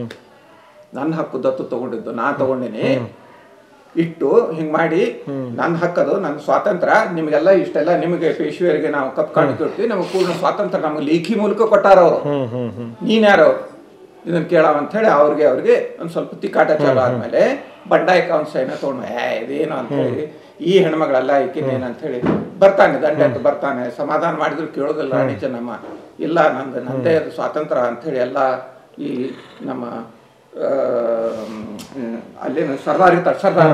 ನನ್ನ ಹಕ್ಕು ದತ್ತು ತಗೊಂಡಿದ್ದು ನಾ ತಗೊಂಡಿನಿ ಇಟ್ಟು ಹಿಂಗ್ ಮಾಡಿ ನನ್ನ ಹಕ್ಕದು ನನ್ನ ಸ್ವಾತಂತ್ರ್ಯ ನಿಮ್ಗೆಲ್ಲ ಇಷ್ಟೆಲ್ಲ ನಿಮಗೆ ಪೇಶ್ವೆಯರಿಗೆ ನಾವು ಕಪ್ ಕಾಣಿಕೆ ಕೊಡ್ತೀವಿ ನಮಗೆ ಪೂರ್ಣ ಸ್ವಾತಂತ್ರ್ಯ ನಮಗೆ ಲೇಖಿ ಮೂಲಕ ಕೊಟ್ಟಾರ ಅವರು ನೀನ್ ಯಾರು ಇದನ್ನ ಕೇಳವ ಅಂತ ಹೇಳಿ ಅವ್ರಿಗೆ ಅವ್ರಿಗೆ ಒಂದ್ ಸ್ವಲ್ಪ ತಿಕ್ಕಾಟ ಚಾಲು ಆದ್ಮೇಲೆ ಬಂಡಾಯಕ ಅವ್ನ ಸೈನ ತಗೊಂಡು ಏ ಇದೇನು ಅಂತ ಹೇಳಿ ಈ ಹೆಣ್ಮಗಳೆಲ್ಲ ಈಕಿನೇನು ಅಂತ ಹೇಳಿ ಬರ್ತಾನೆ ದಂಡ ಅಂತ ಬರ್ತಾನೆ ಸಮಾಧಾನ ಮಾಡಿದ್ರು ಕೇಳೋದಿಲ್ಲ ರಾಣಿ ಚೆನ್ನಮ್ಮ ಇಲ್ಲ ನಂದು ನಂದೇ ಅದು ಸ್ವಾತಂತ್ರ್ಯ ಅಂತ ಹೇಳಿ ಎಲ್ಲ ಈ ನಮ್ಮ ಆ, ಹ್ಮ್, ಅಲ್ಲೇನು ಸರ್ದಾರ್ ಇರ್ತಾರೆ ಸರ್ದಾರ್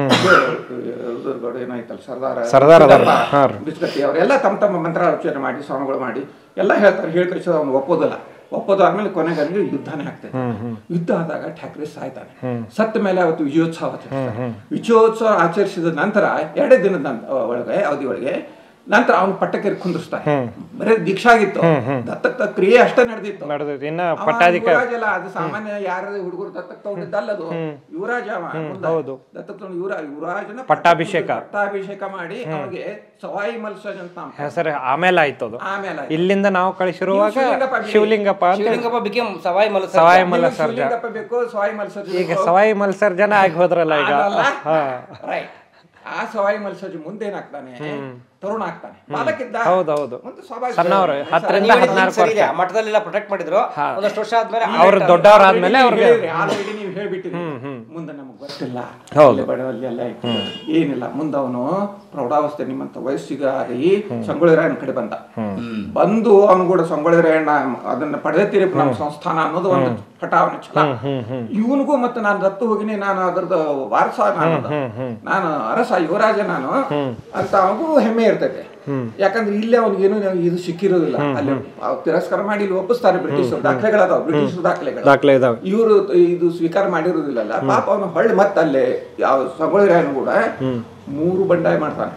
ರುದ್ರಗೌಡ ಏನಾಯ್ತಲ್ಲ ಸರ್ದಾರ ಸರ್ದಾರ್ ಅದಾರ, ಸಿದ್ದಪ್ಪ, ಹಾ ರೀ. ಬಿಸ್ಕತ್ತಿ ಅವರೆಲ್ಲ ತಮ್ಮ ತಮ್ಮ ಮಂತ್ರಾಲೋಚನೆ ಮಾಡಿ ಸ್ವಾಮಿಗಳು ಮಾಡಿ ಎಲ್ಲ ಹೇಳ್ತಾರೆ ಹೇಳಿ ಕಳಿಸೋದು ಅವ್ನು ಒಪ್ಪೋದಿಲ್ಲ ಒಪ್ಪೋದಾದ್ಮೇಲೆ ಕೊನೆಗೆ ಅವ್ನಿಗೆ ಯುದ್ಧನೇ ಆಗ್ತದೆ ಯುದ್ಧ ಆದಾಗ ಠಾಕ್ರೆ ಸಾಯ್ತಾನೆ ಸತ್ತ ಮೇಲೆ ಅವತ್ತು ವಿಜಯೋತ್ಸವ ಆಚರಿಸ್ತಾರೆ ವಿಜಯೋತ್ಸವ ಆಚರಿಸಿದ ನಂತರ ಎರಡೇ ದಿನದ ನಂತ- ಒಳಗೆ ಅವಧಿ ಒಳಗೆ ನಂತರ ಅವನು ಪಟ್ಟಕ್ಕೆ ಕುಂದಿರ್ಸ್ತಾರೆ ಬರೇ ದೀಕ್ಷಾ ಆಗಿತ್ತು ದತ್ತಕ ಕ್ರಿಯೆ ಅಷ್ಟೇ ನಡೆದಿತ್ತು ನಡೆದೈತಿ ಇನ್ನ ಅವ ಪಟ್ಟಾಧಿಕ ಯುವರಾಜ ಅಲ್ಲ ಅದು ಸಾಮಾನ್ಯ ಯಾರ ಹುಡುಗರು ದತ್ತಕ್ ತಗೊಂಡಿದ್ದಲ್ಲ ಅದು ಯುವರಾಜ ಅವ ಮುಂದೆ. ಹೌದು. ದತ್ತಕ್ ತಗೊಂಡು ಯುವರಾಜ ಯುವರಾಜನ ಪಟ್ಟಾಭಿಷೇಕ. ಪಟ್ಟಾಭಿಷೇಕ ಮಾಡಿ ಅವನಿಗೆ ಸವಾಯಿ ಮಲ್ಸಜ್ ಅಂತ ನಾಮ. ಹೆಸರು ಆಮೇಲೆ ಆಯ್ತು ಅದು ಆಮೇಲೆ ಆಯ್ತು. ಇಲ್ಲಿಂದ ನಾವು ಕಳಿಸಿರುವಾಗ ನೀವು ಶಿವಲಿಂಗಪ್ಪ ಬಿಡಿ. ಶಿವಲಿಂಗಪ್ಪ ಅಂತ ಶಿವಲಿಂಗಪ್ಪ ಬಿಕೆ ಸವಾಯಿ ಮಲ ಸವಾಯಿ ಮಲ್ಲ ನಿಮಗೆ ಸರ್ಜಾ ಶಿವಲಿಂಗಪ್ಪ ಬೇಕು ಸವಾಯಿ ಮಲ್ಸಜ್ ಈಗ ಸವಾಯಿ ಮಲ್ಸರ್ಜನ ಆಗಿ ಹೋದ್ರಲ್ಲ ಈಗ ಹಾ ರೈಟ್ ಆ ಸವಾಯಿ ಮಲ್ಸಜ್ ಮುಂದೆ ಏನಾಗ್ತಾನೆ ತರುಣ ಆಗ್ತಾನೆ ಬಾಲಕಿದ್ದ ಹೌದೌದು. ಮುಂದೆ ಸ್ವಾಭಾವಿಕ ಸಣ್ಣವ್ರು ಹತ್ತರಿಂದ ಹದಿನಾರು ಸರಿ ಇದೆ ಮಠದಲ್ಲೆಲ್ಲ ಪ್ರೊಟೆಕ್ಟ್ ಮಾಡಿದ್ರು ಒಂದಷ್ಟು ವರ್ಷ ಆದ್ಮೇಲೆ ಅವ್ರು ದೊಡ್ಡವರಾದ್ಮೇಲೆ ಅವ್ರಿಗೆ ಆಲ್ರೆಡಿ ನೀವು ಹೇಳ್ಬಿಟ್ಟಿರಿ ಮುಂದೆ ನಮಗೆ ಗೊತ್ತಿಲ್ಲ ಹೌದು. ಅಲ್ಲಿ ಬಡವಲ್ಲಿ ಎಲ್ಲ ಇತ್ತು. ಏನಿಲ್ಲ ಮುಂದೆ ಅವನು ಪ್ರೌಢಾವಸ್ಥೆ ನಿಮ್ಮಂತ ವಯಸ್ಸಿಗಾರಿ ಸಂಗೊಳ್ಳಿ ರಾಯನ ಕಡೆ ಬಂದ ಬಂದು ಅವನು ಕೂಡ ಸಂಗೊಳ್ಳಿ ರಾಯಣ್ಣ ಅದನ್ನ ಪಡೆದತ್ತೀರಿ ನಮ್ಮ ಸಂಸ್ಥಾನ ಅನ್ನೋದು ಒಂದು ಹಠ ಅವನ ಛಲ ಇವನಿಗೂ ಮತ್ತೆ ನಾನು ದತ್ತು ಹೋಗಿನಿ ನಾನು ಅದರದ ವಾರಸ ನಾನು ಅದು. ನಾನು ಅರಸ ಯುವರಾಜ ನಾನು ಅಂತ ಅವನಿಗೂ ಹೆಮ್ಮೆ ಇರ್ತೈತೆ ಯಾಕಂದ್ರೆ ಇಲ್ಲೇ ಅವ್ನಿಗೇನು ಇದು ಸಿಕ್ಕಿರೋದಿಲ್ಲ ಅಲ್ಲಿ ಅವ್ರು ತಿರಸ್ಕಾರ ಮಾಡಿ ಇಲ್ಲಿ ಒಪ್ಪಿಸ್ತಾರೆ ಬ್ರಿಟಿಷರು ದಾಖಲೆಗಳದಾವ ಬ್ರಿಟಿಷರು ದಾಖಲೆಗಳು ದಾಖಲೆ ಇದಾವೆ ಇವರು ಇದು ಸ್ವೀಕಾರ ಮಾಡಿರೋದಿಲ್ಲಲ್ಲ ಪಾಪ ಅವನು ಹೊಳ್ಳಿ ಮತ್ತೆ ಅಲ್ಲೇ ಯಾವ ಸಂಗೊಳ್ಳಿ ರಾಯನು ಕೂಡ ಮೂರು ಬಂಡಾಯ ಮಾಡ್ತಾನೆ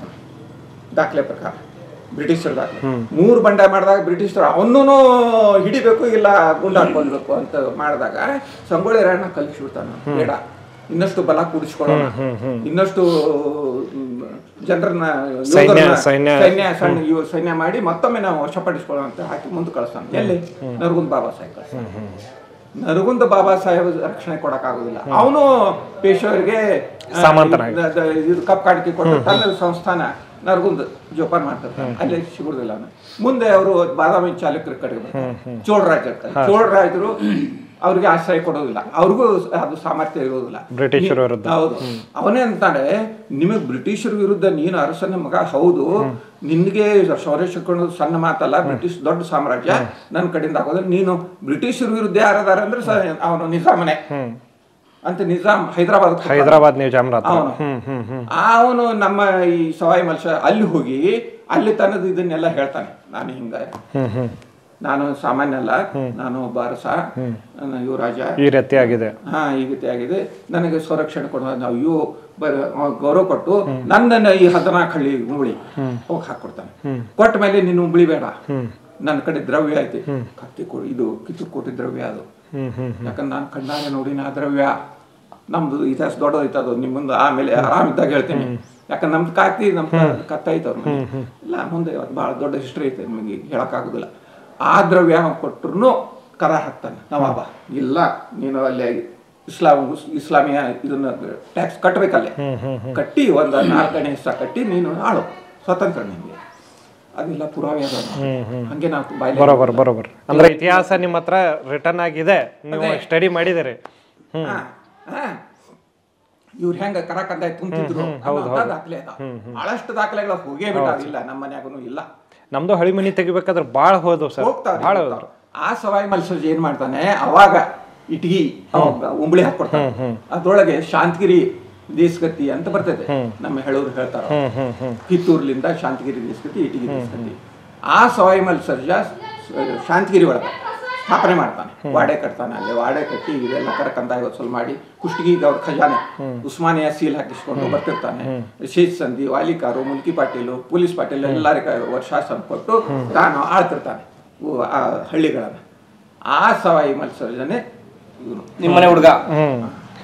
ದಾಖಲೆ ಪ್ರಕಾರ ಬ್ರಿಟಿಷರ ದಾಖಲೆ ಮೂರು ಬಂಡಾಯ ಮಾಡಿದಾಗ ಬ್ರಿಟಿಷರು ಅವನ್ನೂ ಹಿಡಿಬೇಕು ಇಲ್ಲ ಗುಂಡು ಹಾಕೊಳ್ಬೇಕು ಅಂತ ಮಾಡಿದಾಗ ಸಂಗೊಳ್ಳಿ ರಾಯಣ್ಣ ಕಲಿಸ್ಬಿಡ್ತಾನೆ ಬೇಡ ಇನ್ನಷ್ಟು ಬಲ ಕೂಡಿಸ್ಕೊಳ್ಳೋಣ ಇನ್ನಷ್ಟು ಮ್, ಜನರನ್ನ ಸೈನ್ಯ- ಯೋಧರನ್ನ, ಸೈನ್ಯ- ಸೈನ್ಯ ಸಣ್ಣ ಇವ್ ಸೈನ್ಯ ಮಾಡಿ ಮತ್ತೊಮ್ಮೆ ನಾವು ವಶಪಡಿಸ್ಕೊಳ್ಳೋಣ ಅಂತ ಹಾಕಿ ಮುಂದೆ ಕಳಿಸ್ತಾನೆ ಎಲ್ಲಿ ನರಗುಂದ್ ಬಾಬಾ ಸಾಹೇಬ್ ಕಳಿಸ್ತಾನೆ ನರಗುಂದ ಬಾಬಾ ಸಾಹೇಬ್ ರಕ್ಷಣೆ ಕೊಡಕ್ ಆಗುದಿಲ್ಲ ಅವನು ಪೇಶವರಿಗೆ ಆ, ಸಾಮಂತನಾಗಿ. ದ- ದ- ಇದು ಕಪ್ ಕಾಣಿಕೆ ಕೊಟ್ಟು ತನ್ನ ಸಂಸ್ಥಾನ ನರಗುಂದ ಜೋಪಾನ ಮಾಡ್ತಾರೆ ಅಲ್ಲಿ ಸಿಗುದಿಲ್ಲ ಅವನು ಮುಂದೆ ಅವರು ಬಾದಾಮಿ ಚಾಲಕರ ಕಡೆಗೆ ಬರ್ತಾರೆ ಚೋಳರಾಜ ಇರ್ತಾರೆ ಚೋಳರಾಜರು ಅವ್ರಿಗೆ ಆಶ್ರಯ ಕೊಡೋದಿಲ್ಲ ಅವ್ರಿಗೂ ಅದು ಸಾಮರ್ಥ್ಯ ಇರೋದಿಲ್ಲ ಬ್ರಿಟಿಷರ ವಿರುದ್ಧ. ಹೌದು ಅವನೇ ಅಂತಾನೆ ನಿಮಗ್ ಬ್ರಿಟಿಷರ ವಿರುದ್ಧ ನೀನು ಅರಸನ ಮಗ ಹೌದು ನಿನ್ಗೆ ಶೌರ್ಯ ಸಿಕ್ಕೊಳ್ಳೋದು ಸಣ್ಣ ಮಾತಲ್ಲ ಬ್ರಿಟಿಷ್ ದೊಡ್ಡ ಸಾಮ್ರಾಜ್ಯ ನನ್ನ ಕಡೆಯಿಂದ ಆಗೋದ್ರೆ ನೀನು ಬ್ರಿಟಿಷರ ವಿರುದ್ಧ ಯಾರದಾರ ಅಂದ್ರೆ ಸ- ಅವನು ನಿಜಾಮನೆ ಅಂತ ನಿಜಾಮ್ ಹೈದರಾಬಾದ್ ಹೈದರಾಬಾದ್ ನಿಜಾಮ್ರ ಹತ್ರ ಅವನು ಹ್ಮ್ ಹ್ಮ್ ಹ್ಮ್ ಅವನು ನಮ್ಮ ಈ ಸವಾಯಿ ಮಲ್ಸ ಅಲ್ಲಿ ಹೋಗಿ ಅಲ್ಲಿ ತನದ ಇದನ್ನೆಲ್ಲ ಹೇಳ್ತಾನೆ ನಾನು ಹಿಂಗ ಹ್ಮ್ ಹ್ಮ್ ನಾನು ಸಾಮಾನ್ಯ ಅಲ್ಲ ನಾನು ಒಬ್ಬ ಅರಸ ನಾನು ಯುವರಾಜ ಈ ರೀತಿ ಆಗಿದೆ ಹಾ ಈ ರೀತಿ ಆಗಿದೆ ನನಗೆ ಸಂರಕ್ಷಣೆ ಕೊಡುವ ನಾವು ಅಯ್ಯೋ ಬ- ಅವ ಗೌರವ ಕೊಟ್ಟು ನನ್ನನ್ನ ಈ ಹದಿನಾಲ್ಕು ಹಳ್ಳಿ ಉಂಬಳಿ ಹೋಗಿ ಹಾಕೊಡ್ತಾನೆ ಕೊಟ್ಟ ಮೇಲೆ ನೀನು ಉಂಬಳಿ ಬೇಡ ನನ್ನ ಕಡೆ ದ್ರವ್ಯ ಐತಿ ಕತ್ತಿ ಕೊ ಇದು ಕಿತ್ತೂರು ಕೋಟಿ ದ್ರವ್ಯ ಅದು ಹ್ಮ್ ಹ್ಮ್ ಯಾಕಂದ್ರೆ ನಾನು ಕಣ್ಣಾರೆ ನೋಡಿನ ಆ ದ್ರವ್ಯ ನಮ್ದು ಇತಿಹಾಸ ದೊಡ್ಡದೈತೆ ಅದು ನಿಮ್ಮ ಮುಂದೆ ಆಮೇಲೆ ಆರಾಮಿದ್ದಾಗ ಹೇಳ್ತೀನಿ ಯಾಕಂದ್ರೆ ನಮ್ದು ಕಾಕ್ತಿ ನಮ್ದು ಕತ್ತ ಐತೆ ಅವ್ರ ಮನೆ ಇಲ್ಲ ಮುಂದೆ ಅದು ಭಾಳ ದೊಡ್ಡ ಹಿಸ್ಟ್ರಿ ಐತೆ ನಿಮಗೆ ಹೇಳಕ್ಕಾಗೋದಿಲ್ಲ ಆ ದ್ರವ್ಯ ಕೊಟ್ಟರು ಕರ ಹಾಕ್ತಾನೆ ನವಾಬ ಇಲ್ಲ ನೀನು ಅಲ್ಲಿ ಇಸ್ಲಾಂ ಇಸ್ಲಾಮಿಯ ಇದನ್ನ ಟ್ಯಾಕ್ಸ್ ಕಟ್ಟಬೇಕಲ್ಲೇ ಕಟ್ಟಿ ಒಂದು ನಾಲ್ಕನೇ ಹಿಸ್ಸ ಕಟ್ಟಿ ನೀನು ಆಳು ಸ್ವತಂತ್ರ ನಿಮಗೆ ಅದೆಲ್ಲ ಪುರಾವೆ ಅದ ಹಂಗೆ ನಾವು ಬಾಯ್ಲೆ ಬರೋಬರ್ ಬರೋಬರ್ ಅಂದ್ರೆ ಇತಿಹಾಸ ನಿಮ್ಮ ಹತ್ರ ರಿಟರ್ನ್ ಆಗಿದೆ ನೀವು ಸ್ಟಡಿ ಮಾಡಿದಿರಿ ಹಾ, ಹಾ. ಇವ್ರು ಹೆಂಗ ಕರ ಕಂದಾಯ ತುಂಬ್ತಿದ್ರು ಅನ್ನೋಂಥ ದಾಖಲೆ ಅದ ಬಹಳಷ್ಟು ದಾಖಲೆಗಳು ಹೋಗೇ ಬಿಟ್ಟಾವಿಲ್ಲ ನಮ್ಮ ಮನ್ಯಾಗನು ಇಲ್ಲ ನಮ್ದು ಹಳಿ ಮನಿ ತೆಗಿಬೇಕಾದ್ರೆ ಭಾಳ ಹೋದವು ಸರ್ ಹೋಗ್ತಾವ್ರಿ, ಭಾಳ ಹೋಗ್ತಾವ್ರಿ. ಆ ಸವಾಯಿ ಮಲ್ಸರ್ಜಿ ಏನ್ ಮಾಡ್ತಾನೆ ಅವಾಗ ಇಟ್ಗಿ ಅವ ಉಂಬಳಿ ಹಾಕೊಡ್ತಾನೆ ಅದ್ರೊಳಗೆ ಶಾಂತಗಿರಿ ದೇಸ್ಗತಿ ಅಂತ ಬರ್ತದೆ ನಮ್ಮ ಹೇಳೋರು ಹೇಳ್ತಾರ ಕಿತ್ತೂರ್ಲಿಂದ ಶಾಂತಗಿರಿ ದೇಸ್ಗತಿ ಇಟಗಿ ದೇಸ್ಗತಿ ಆ ಸವಾಯಿ ಮಲ್ಸರ್ಜ ಶಾಂತಗಿರಿ ಒಳಗೆ ಸ್ಥಾಪನೆ ಮಾಡ್ತಾನೆ ವಾಡೆ ಕಟ್ತಾನೆ ಅಲ್ಲಿ ವಾಡೆ ಕಟ್ಟಿ ಇದೆಲ್ಲ ಕರಕಂದಾಯ ವಸೂಲ್ ಮಾಡಿ ಕುಷ್ಟಗಿಗೆ ಅವ್ರ ಖಜಾನೆ ಉಸ್ಮಾನಿಯ ಸೀಲ್ ಹಾಕಿಸ್ಕೊಂಡು ಬರ್ತಿರ್ತಾನೆ ಶೇಷ್ ಸಂಧಿ ವಾಲಿಕಾರು ಮುಲ್ಕಿ ಪಾಟೀಲು ಪೊಲೀಸ್ ಪಾಟೀಲ್ ಎಲ್ಲರಿಗೂ ವರ್ಷಾಸನ ಕೊಟ್ಟು ತಾನು ಆಳ್ತಿರ್ತಾನೆ ಉ- ಆ ಹಳ್ಳಿಗಳನ್ನ ಆ ಸವಾಯಿ ಮತ್ಸರ್ಜನೆ ಇವನು ನಿಮ್ಮನೆ ಹುಡುಗ ಹ್ಮ್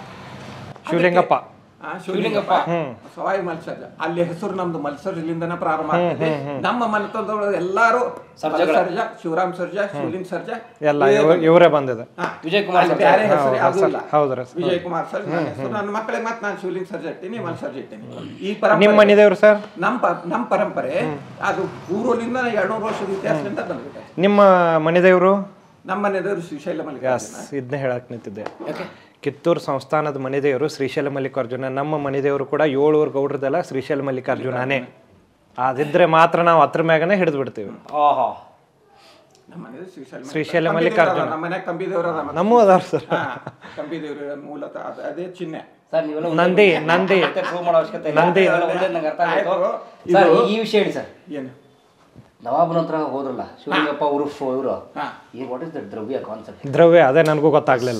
ಶಿವಲಿಂಗಪ್ಪ ಆ ಶಿವಲಿಂಗಪ್ಪ ಸವಾಯಿ ಮಲ್ಸರ್ಜ ಅಲ್ಲಿ ಹೆಸರು ನಮ್ದು ಮಲ್ಸರ್ಜಲಿಂದನ ಪ್ರಾರಂಭ ಆಗ್ತದೆ ನಮ್ಮ ಮನೆತನದೊಳಗೆ ಎಲ್ಲಾರು ಸರ್ಜ ಶಿವರಾಮ್ ಸರ್ಜಾ ಶಿವಲಿಂಗ ಸರ್ಜಾ ಎಲ್ಲ ಇವ- ಇವರೇ ಬಂದಿದೆ ಹಾ. ವಿಜಯ್ ಕುಮಾರ್ ಅಲ್ಲಿ ಸರ್ಜಾ. ಬೇರೆ ಹೆಸರು ಯಾವ್ದೂ ಇಲ್ಲ. ಹೌದ್ರಿ ಸರ್. ವಿಜಯ್ ಕುಮಾರ್ ಸರ್ ನನ್ನ ಹೆಸರು ನನ್ನ ಮಕ್ಕಳಿಗೆ ಮತ್ತೆ ನಾನು ಶಿವಲಿಂಗ ಸರ್ಜಾ ಇಟ್ಟೀನಿ ಮಲ್ ಸರ್ಜಾ ಇಟ್ಟೀನಿ ಈ ನಿಮ್ಮ ಪರಂಪರೆ ಮನೆದೇವ್ರು ಸರ್ ನಮ್ಮ ಪ- ನಮ್ಮ ಪರಂಪರೆ ಅದು ಪೂರ್ವದಿಂದ ಎರಡ್ನೂರು ವರ್ಷದ ಇತಿಹಾಸದಿಂದ ಬಂದ್ಬಿಟ್ಟೆ ನಿಮ್ಮ ಮನೆದೇವ್ರು ನಮ್ಮ ಮನೆದವರು ಶ್ರೀಶೈಲ ಎಸ್ ಮಲ್ಲಿಕಾರ್ಜುನ ಇದನ್ನೇ ಹೇಳಕ್ ನಿಂತಿದ್ದೆ ಕಿತ್ತೂರು ಸಂಸ್ಥಾನದ ಮನೆದೇವರು ಶ್ರೀಶೈಲ ಮಲ್ಲಿಕಾರ್ಜುನ ನಮ್ಮ ಮನೆದೇವರು ಕೂಡ ಏಳುವರೆ ಗೌಡ್ರದೆಲ್ಲ ಶ್ರೀಶೈಲ ಮಲ್ಲಿಕಾರ್ಜುನನೇ ಅದಿದ್ರೆ ಮಾತ್ರ ನಾವು ಹತ್ರ ಮ್ಯಾಗನೇ ಹಿಡಿದು ಬಿಡ್ತೀವಿ ಆಹಾ ನಮ್ಮ ಮನೆದು ಶ್ರೀಶೈಲ ಶ್ರೀಶೈಲ ಮಲ್ಲಿಕಾರ್ಜುನ ನಮ್ಮ ಮನೆ ಕಂಬಿದೇವರ ನಮ್ಮೂ ಅದಾರ ಸರ್ ಕಂಬಿದೇವ್ರ ಮೂಲತಃ ಅದ್- ಅದೇ ಚಿಹ್ನೆ ಸರ್ ನೀವೆಲ್ಲ ನಂದಿ ನಂದಿ ಪ್ರೂವ್ ಮಾಡೋ ಅವಶ್ಯಕತೆ ಇಲ್ಲ ನಂದಿ. ಇವೆಲ್ಲ ಒಂದೇ ನಂಗೆ ಅರ್ಥ ಆಯ್ತು ಆಯ್ತು. ಸರ್ ಇದು- ಈ ವಿಷಯ ಹೇಳಿ ಸರ್ ಏನು ನವಾಬನ ಹತ್ರ ಹೋದ್ರಲ್ಲ ಶಿವಲಿಂಗಪ್ಪ ಉರುಫ್ ಇವರು ಹಾ. ಈ ವಾಟ್ ಇಸ್ ದ ದ್ರವ್ಯ ಕಾನ್ಸೆಪ್ಟ್ ದ್ರವ್ಯ ಅದೇ ನನಗೂ ಗೊತ್ತಾಗ್ಲಿಲ್ಲ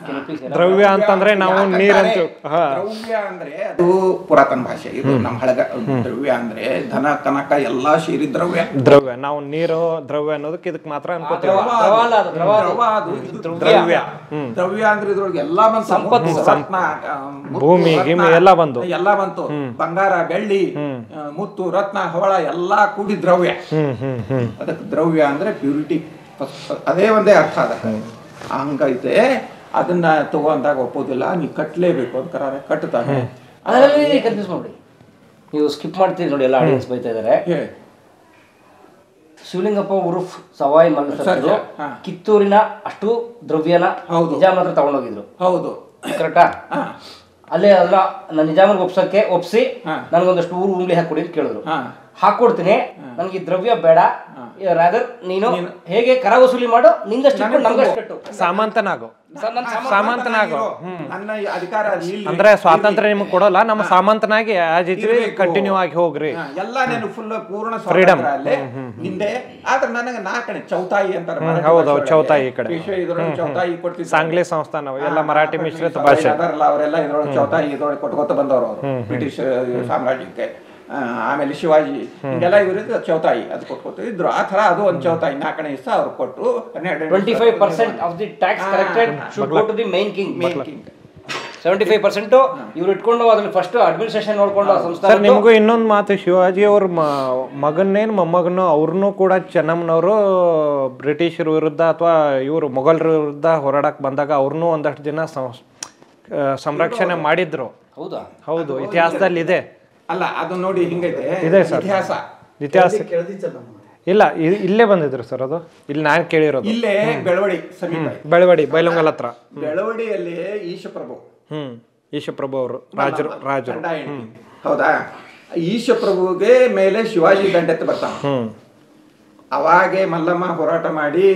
ದ್ರವ್ಯ ಅಂತಂದ್ರೆ ನಾವು ನೀರಂತ ಹಾ ದ್ರವ್ಯ ಅಂದ್ರೆ ಅದು ಪುರಾತನ ಭಾಷೆ ಇದು ನಮ್ಮ ಹಳಗ ದ್ರವ್ಯ ಅಂದ್ರೆ ಧನ ಕನಕ ಎಲ್ಲಾ ಸೇರಿ ದ್ರವ್ಯ ದ್ರವ್ಯ ನಾವು ನೀರು ದ್ರವ್ಯ ಅನ್ನೋದಕ್ಕೆ ಇದಕ್ಕೆ ಮಾತ್ರ ಅನ್ಕೋತೀವಿ ದ್ರವ ಅಲ್ಲ ಅದು, ದ್ರವ ಅದು. ದ್ರವ ಅದು, ಇದು ದ್ರವ್ಯ. ದ್ರವ್ಯ ಅಂದ್ರೆ ಇದ್ರೊಳಗೆ ಎಲ್ಲಾ ಬಂತು ಸಂಪತ್ತು. ಮುತ್ತು, ರತ್ನ, ಆ, ಮುತ್ತು, ಭೂಮಿ, ರತ್ನ, ಗಿಮಿ ಎಲ್ಲ ಬಂತು. ಎಲ್ಲ ಬಂತು ಬಂಗಾರ ಬೆಳ್ಳಿ ಆ, ಮುತ್ತು ರತ್ನ ಹವಳ ಎಲ್ಲಾ ಕೂಡಿ ದ್ರವ್ಯ ಹ್ಮ್ ಹ್ಮ್ ಹ್ಮ್ ಅದಕ್ಕೆ ದ್ರವ್ಯ ಅಂದ್ರೆ ಪ್ಯೂರಿಟಿ ಅದೇ ಒಂದೇ ಅರ್ಥ ಅದಕ್ಕೆ ಹಂಗೈತೆ ಅದನ್ನ ತಗೊಂಡಾಗ ಒಪ್ಪೋದಿಲ್ಲ ನೀ ಕಟ್ಟಲೇಬೇಕು ಅಂತ ಕರಾರೆ ಕಟ್ಟುತ್ತಾನೆ ಅದರಲ್ಲಿ ಕನ್ಫ್ಯೂಸ್ ಮಾಡಿ ನೀವು ಸ್ಕಿಪ್ ಮಾಡ್ತೀರಿ ನೋಡಿ ಎಲ್ಲ ಆಡಿಯನ್ಸ್ ಬೈತಾ ಇದಾರೆ ಹೇಳಿ ಶಿವಲಿಂಗಪ್ಪ ಉರುಫ್ ಸವಾಯಿ ಮಲ್ಲಸರು ಸರ್ಜಾ, ಹಾ. ಕಿತ್ತೂರಿನ ಅಷ್ಟು ದ್ರವ್ಯನ ಹೌದು. ನಿಜಾಮನ ಹತ್ರ ತಗೊಂಡೋಗಿದ್ರು ಹೌದು ಕರೆಕ್ಟಾ ಹಾ ಅಲ್ಲೇ ಅಲ್ಲ ನನ್ನ ನಿಜಾಮನಿಗೆ ಒಪ್ಸಕ್ಕೆ ಒಪ್ಸಿ ಹಾ. ನನಗೊಂದಷ್ಟು ಊರು ಉಂಗ್ಲಿ ಹಾಕೊಡಿ ಅಂತ ಕೇಳಿದ್ರು ಹಾ ಹಾಕೊಡ್ತೀನಿ ನನಗೆ ಈ ದ್ರವ್ಯ ಬೇಡ ರಾದರ್ ನೀನು ಹೇಗೆ ಕರ ವಸೂಲಿ ಮಾಡು ನಿಂದಷ್ಟು ಇಟ್ಕೊಂಡು ನಮ್ಗಷ್ಟು ಕಟ್ಟು ಸಾಮಂತನಾಗು ಸರ್, ನನ್ನ ಸಾಮಾನ್ಯ- ಸಾಮಂತನಾಗು ನನ್ನ ಈ ಅಧಿಕಾರ ಇಲ್ಲಿ ಅಂದ್ರೆ ಸ್ವಾತಂತ್ರ್ಯ ನಿಮ್ಗೆ ಕೊಡೋಲ್ಲ ನಮ್ಮ ಸಾಮಂತನಾಗಿ ಆಸ್ ಇದ್ವಿ ಕಂಟಿನ್ಯೂ ಆಗಿ ಹೋಗ್ರಿ ಹಾ, ಎಲ್ಲ ನೀನು ಫುಲ್ ಪೂರ್ಣ ಸ್ವಾತಂತ್ರ್ಯ ಅಲ್ಲೇ ನಿಂದೆ ಆದ್ರೆ ನನಗೆ ನಾಲ್ಕನೇ ಚೌತಾಯಿ ಅಂತಾರೆ ಮರಾಠಿ ಹೌದು, ಹೌದು, ಭಾಷೆಯೊಳಗೆ. ಚೌತಾಯಿ ಈ ಕಡೆ. ವಿಶ್ವ ಇದ್ರೊಳಗೆ ಚೌತಾಯಿ ಕೊಡ್ತಿದ್ರು ಸಾಂಗ್ಲಿ ಸಂಸ್ಥಾನ ಎಲ್ಲ ಹಾ, ಮರಾಠಿ ಹಾ, ಮಿಶ್ರಿತ ಬ್ರಿಟಿಷ್ ಭಾಷೆ ಅದಾರಲ್ಲ ಅವರೆಲ್ಲ ಇದ್ರೊಳಗೆ ಚೌತಾಯಿ ಇದ್ರೊಳಗೆ ಕೊಟ್ಕೋತ ಬಂದವರು ಅವರು ಬ್ರಿಟಿಷ್ ಸಾಮ್ರಾಜ್ಯಕ್ಕೆ ಆ, ಆಮೇಲೆ ಶಿವಾಜಿ ಹಿಂಗೆಲ್ಲ ಇವರಿಗೆ ಚೌತಾಯಿ ಅದು ಕೊಟ್ಕೋತ ಇದ್ರು ಆ ತರ ಅದು ಒಂದು ಚೌತಾಯಿ ನಾಲ್ಕನೇ ದಿವಸ ಅವ್ರು ಕೊಟ್ಟು ಹನ್ನೆರಡು twenty five percent of the tax collected should go to the main king seventy five percent ಇವ್ರು ಇಟ್ಕೊಂಡು ಅದ್ರಲ್ಲಿ ಫಸ್ಟ್ ಅಡ್ಮಿನಿಸ್ಟ್ರೇಷನ್ ನೋಡ್ಕೊಂಡು ಆ ಸರ್ ಸಂಸ್ಥಾನ ನಿಮಗೂ ಇನ್ನೊಂದು ಮಾತು ಶಿವಾಜಿ ಅವ್ರ ಮಗನ್ನೇನು ಮೊಮ್ಮಗನು ಅವ್ರನ್ನೂ ಕೂಡ ಚೆನ್ನಮ್ಮನವರು ಬ್ರಿಟಿಷರ ವಿರುದ್ಧ ಅಥವಾ ಇವರು ಮೊಘಲರ ವಿರುದ್ಧ ಹೋರಾಡಕ್ಕೆ ಬಂದಾಗ ಅವ್ರನ್ನೂ ಒಂದಷ್ಟು ದಿನ ಸಂ- ಆ, ಸಂರಕ್ಷಣೆ ಮಾಡಿದ್ರು ಹೌದಾ ಹೌದು ಇತಿಹಾಸದಲ್ಲಿ ಇದೆ ಅಲ್ಲ ಅದು ನೋಡಿ ಹಿಂಗೈತೆ ಇದೆ ಸರ್. ಇತಿಹಾಸ ಇತಿಹಾಸ ಇಲ್ಲ ಇ- ಇಲ್ಲೇ ಬಂದಿದ್ರು ಸರ್ ಅದು ಇಲ್ಲಿ ನಾನು ಕೇಳಿರೋದು ಇಲ್ಲೇ ಬೆಳವಡಿ ಸಮೀಪ ಇದೆ. ಬೆಳವಡಿ ಬೈಲೊಂಗಲ್ ಹತ್ರ ಬೆಳವಡಿಯಲ್ಲಿ ಈಶಪ್ರಭು ಹ್ಮ್ ಈಶಪ್ರಭು ಅವರು ರಾಜರು ರಾಜರು ಗಂಡ ಹೆಂಡ್ತಿ. ಹೌದಾ ಈಶಪ್ರಭುಗೆ ಮೇಲೆ ಶಿವಾಜಿ ದಂಡೆತ್ತು ಬರ್ತಾನ ಹ್ಮ್ ಅವಾಗೆ ಮಲ್ಲಮ್ಮ ಹೋರಾಟ ಮಾಡಿ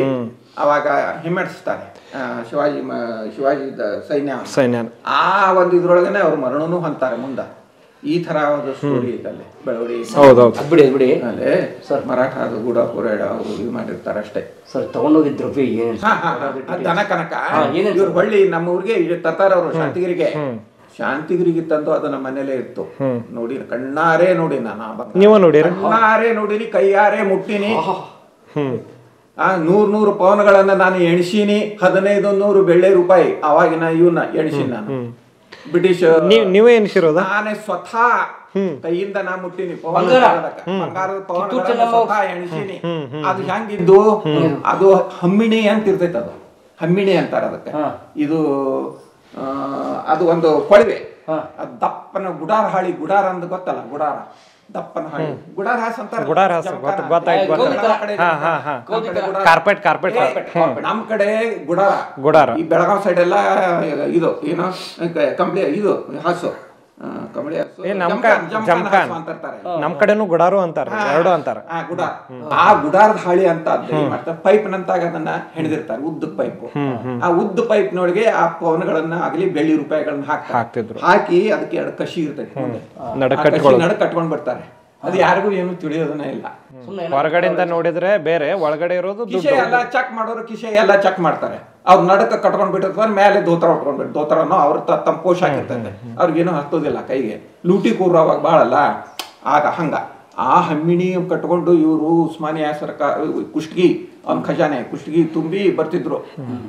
ಅವಾಗ ಹಿಮ್ಮೆಟ್ಟಿಸ್ತಾರೆ ಆ, ಶಿವಾಜಿ ಮ- ಶಿವಾಜಿ ದ- ಸೈನ್ಯ ಸೈನ್ಯ ಆ ಒಂದು ಇದ್ರೊಳಗನೆ ಅವ್ರು ಮರಣನೂ ಹೊಂತಾರೆ ಮುಂದೆ ಈ ಥರ ಒಂದು ಸ್ಟೋರಿ ಇದಲ್ಲಿ ಬೆಳವಡಿ ಹೌದೌದು ಅದ್ಬಿಡಿ ಅದ್ಬಿಡಿ ಆಮೇಲೆ ಸರ್ ಅದು ಗೂಡ ಪುರೇಡ ಅವರು ಇದು ಮಾಡಿರ್ತಾರೆ ಅಷ್ಟೇ ಸರ್ ತಗೊಂಡೋಗಿದ್ ದ್ರವ್ಯ ಏನು ಹಾ, ಹಾ, ಹಾ. ಅದ್ ದನ ಕನಕ ಏನೇನ್ ಇವ್ರು ಹೊಳ್ಳಿ ನಮ್ಮ ಊರಿಗೆ ತರ್ತಾರ ಅವರು ಶಾಂತಿಗಿರಿಗೆ ಶಾಂತಿಗಿರಿಗೆ ತಂದು ಅದು ನಮ್ಮ ಮನೇಲೆ ಇತ್ತು ನೋಡಿ ಕಣ್ಣಾರೆ ನೋಡಿ ನಾನು ಆ ಬಂಗಾರ. ನೀವು ನೋಡಿರಿ ಕಣ್ಣಾರೆ ನೋಡಿನಿ ಕೈಯಾರೆ ಮುಟ್ಟಿನಿ ಹ್ಮ್ ಆ ನೂರ್ ನೂರು ಪವನ್ಗಳನ್ನ ನಾನು ಎಣಿಸೀನಿ ಹದಿನೈದು ನೂರು ಬೆಳ್ಳಿ ರೂಪಾಯಿ ಅವಾಗಿನ ಇವನ್ನ ಎಣಿಸೀನಿ ನಾನು ಬ್ರಿಟಿಷ್ ನೀವ್ ನೀವೇ ಎನಿಸಿರೋದ ನಾನೇ ಸ್ವತಃ ಕೈಯಿಂದ ನಾ ಮುಟ್ಟಿನಿ ಪವನ ಬಂಗಾರ. ತಗೊಳಕ. ಬಂಗಾರದ ಕಿತ್ತೂರು ಪವನಗಳನ್ನ ಚೆನ್ನಮ್ಮ ಸ್ವತಃ ಎಣಿಸೀನಿ ಅದು ಹೆಂಗಿದ್ದು ಅದು ಹಮ್ಮಿಣಿ ಅಂತ ಇರ್ತೈತೆ ಅದು ಹಮ್ಮಿಣಿ ಅಂತಾರ ಅದಕ್ಕೆ ಹಾ. ಇದು ಆ, ಅದು ಒಂದು ಕೊಳವೆ ಹಾ. ಅದು ದಪ್ಪನ ಗುಡಾರ ಹಾಳಿ ಗುಡಾರ ಅಂತ ಗೊತ್ತಲ್ಲ ಗುಡಾರ ದಪ್ಪನ ಹಾಳಿ ಗುಡಾರ ಹಾಸ್ ಅಂತಾರ ಗುಡಾರ ಹಾಸು, ಜಮಖಾನ. ಗೊತ್ತು- ಗೊತ್ತಾಯ್ತು, ನಮ್ಮ ಗೊತ್ತಾಯ್ತು. ಕಡೆ ಹಾ ಹಾ ಹಾ ನಮ್ಮ ಕಡೆ ಗುಡಾರ. ಕಾರ್ಪೆಟ್ ಕಾರ್ಪೆಟ್ ಏ, ನಮ್ ಕಡೆ ಗುಡಾರ ಗುಡಾರ. ಈ ಬೆಳಗಾವ್ ಸೈಡ್ ಎಲ್ಲ ಇದು ಏನು ಕ- ಕಂಬಳಿ ಇದು ಹಸು ಆ, ಕಂಬಳಿ ಹಸು ಏ, ನಮ್ ಜಮಖಾನ್, ಕ- ಜಮಖಾನ್ ಜಮಖಾನ್. ಹಸು ಅಂತಿರ್ತಾರೆ. ನಮ್ ಕಡೆನೂ ಗುಡಾರು ಅಂತಾರ ಹಾ, ಎರಡು ಅಂತಾರ ಹಾ, ಗುಡಾರ ಆ ಗುಡಾರದ ಹಾಳಿ ಅಂತ ಅದ್ ಏನ್ ಮಾಡ್ತಾರೆ ಪೈಪ್ ನಂತಾಗ ಅದನ್ನ ಹೆಣೆದಿರ್ತಾರೆ ಉದ್ದ ಪೈಪ್ ಆ ಉದ್ದ ಪೈಪ್ ನೊಳಗೆ ಆ ಪವನ್ಗಳನ್ನ ಆಗಲಿ ಬೆಳ್ಳಿ ರೂಪಾಯಿಗಳನ್ನ ಹಾಕ್ತಾರೆ ಹಾಕ್ತಿದ್ರು. ಹಾಕಿ ಅದಕ್ಕೆ ಎರಡು ಕಸಿ ಇರ್ತೈತಿ ಮುಂದೆ. ನಡಕ್ ಆ ಕಸಿ ಕಟ್ಕೊಳ್ಳೋದು. ನಡಕ್ ಕಟ್ಕೊಂಡ್ ಬರ್ತಾರೆ ಅದು ಯಾರಿಗೂ ಏನು ತಿಳಿಯೋದನ್ನ ಇಲ್ಲ ಹೊರಗಡೆಯಿಂದ ನೋಡಿದ್ರೆ ಬೇರೆ ಒಳಗಡೆ ಇರೋದು ಕಿಸೆ ದುಡ್ಡು ಎಲ್ಲ ಚೆಕ್ ಮಾಡೋರು ಕಿಸೆ ಎಲ್ಲ ಚೆಕ್ ಮಾಡ್ತಾರೆ ಅವ್ರು ನಡಕ ಕಟ್ಕೊಂಡ್ ಬಿಟ್ಟಿರ್ತಾರೆ ಮೇಲೆ ದೋತ್ರ ಉಟ್ಕೊಂಡ್ಬಿಟ್ಟು ದೋತ್ರನೋ ಅವ್ರ ತ- ತಮ್ಮ ಪೋಷಾಕ್ ಇರ್ತೈತೆ ಅವ್ರಿಗೇನು ಹತ್ತೋದಿಲ್ಲ ಕೈಗೆ ಲೂಟಿ ಕೂರು ಅವಾಗ ಬಾಳಲ್ಲ ಆಗ ಹಂಗ ಆ ಹಮ್ಮಿಣಿ ಕಟ್ಕೊಂಡು ಇವರು ಉಸ್ಮಾನಿಯಾ ಸರ್ಕಾರ ಕುಷ್ಟಗಿ ಅವ್ನ ಖಜಾನೆ ಕುಷ್ಟಗಿ ತುಂಬಿ ಬರ್ತಿದ್ರು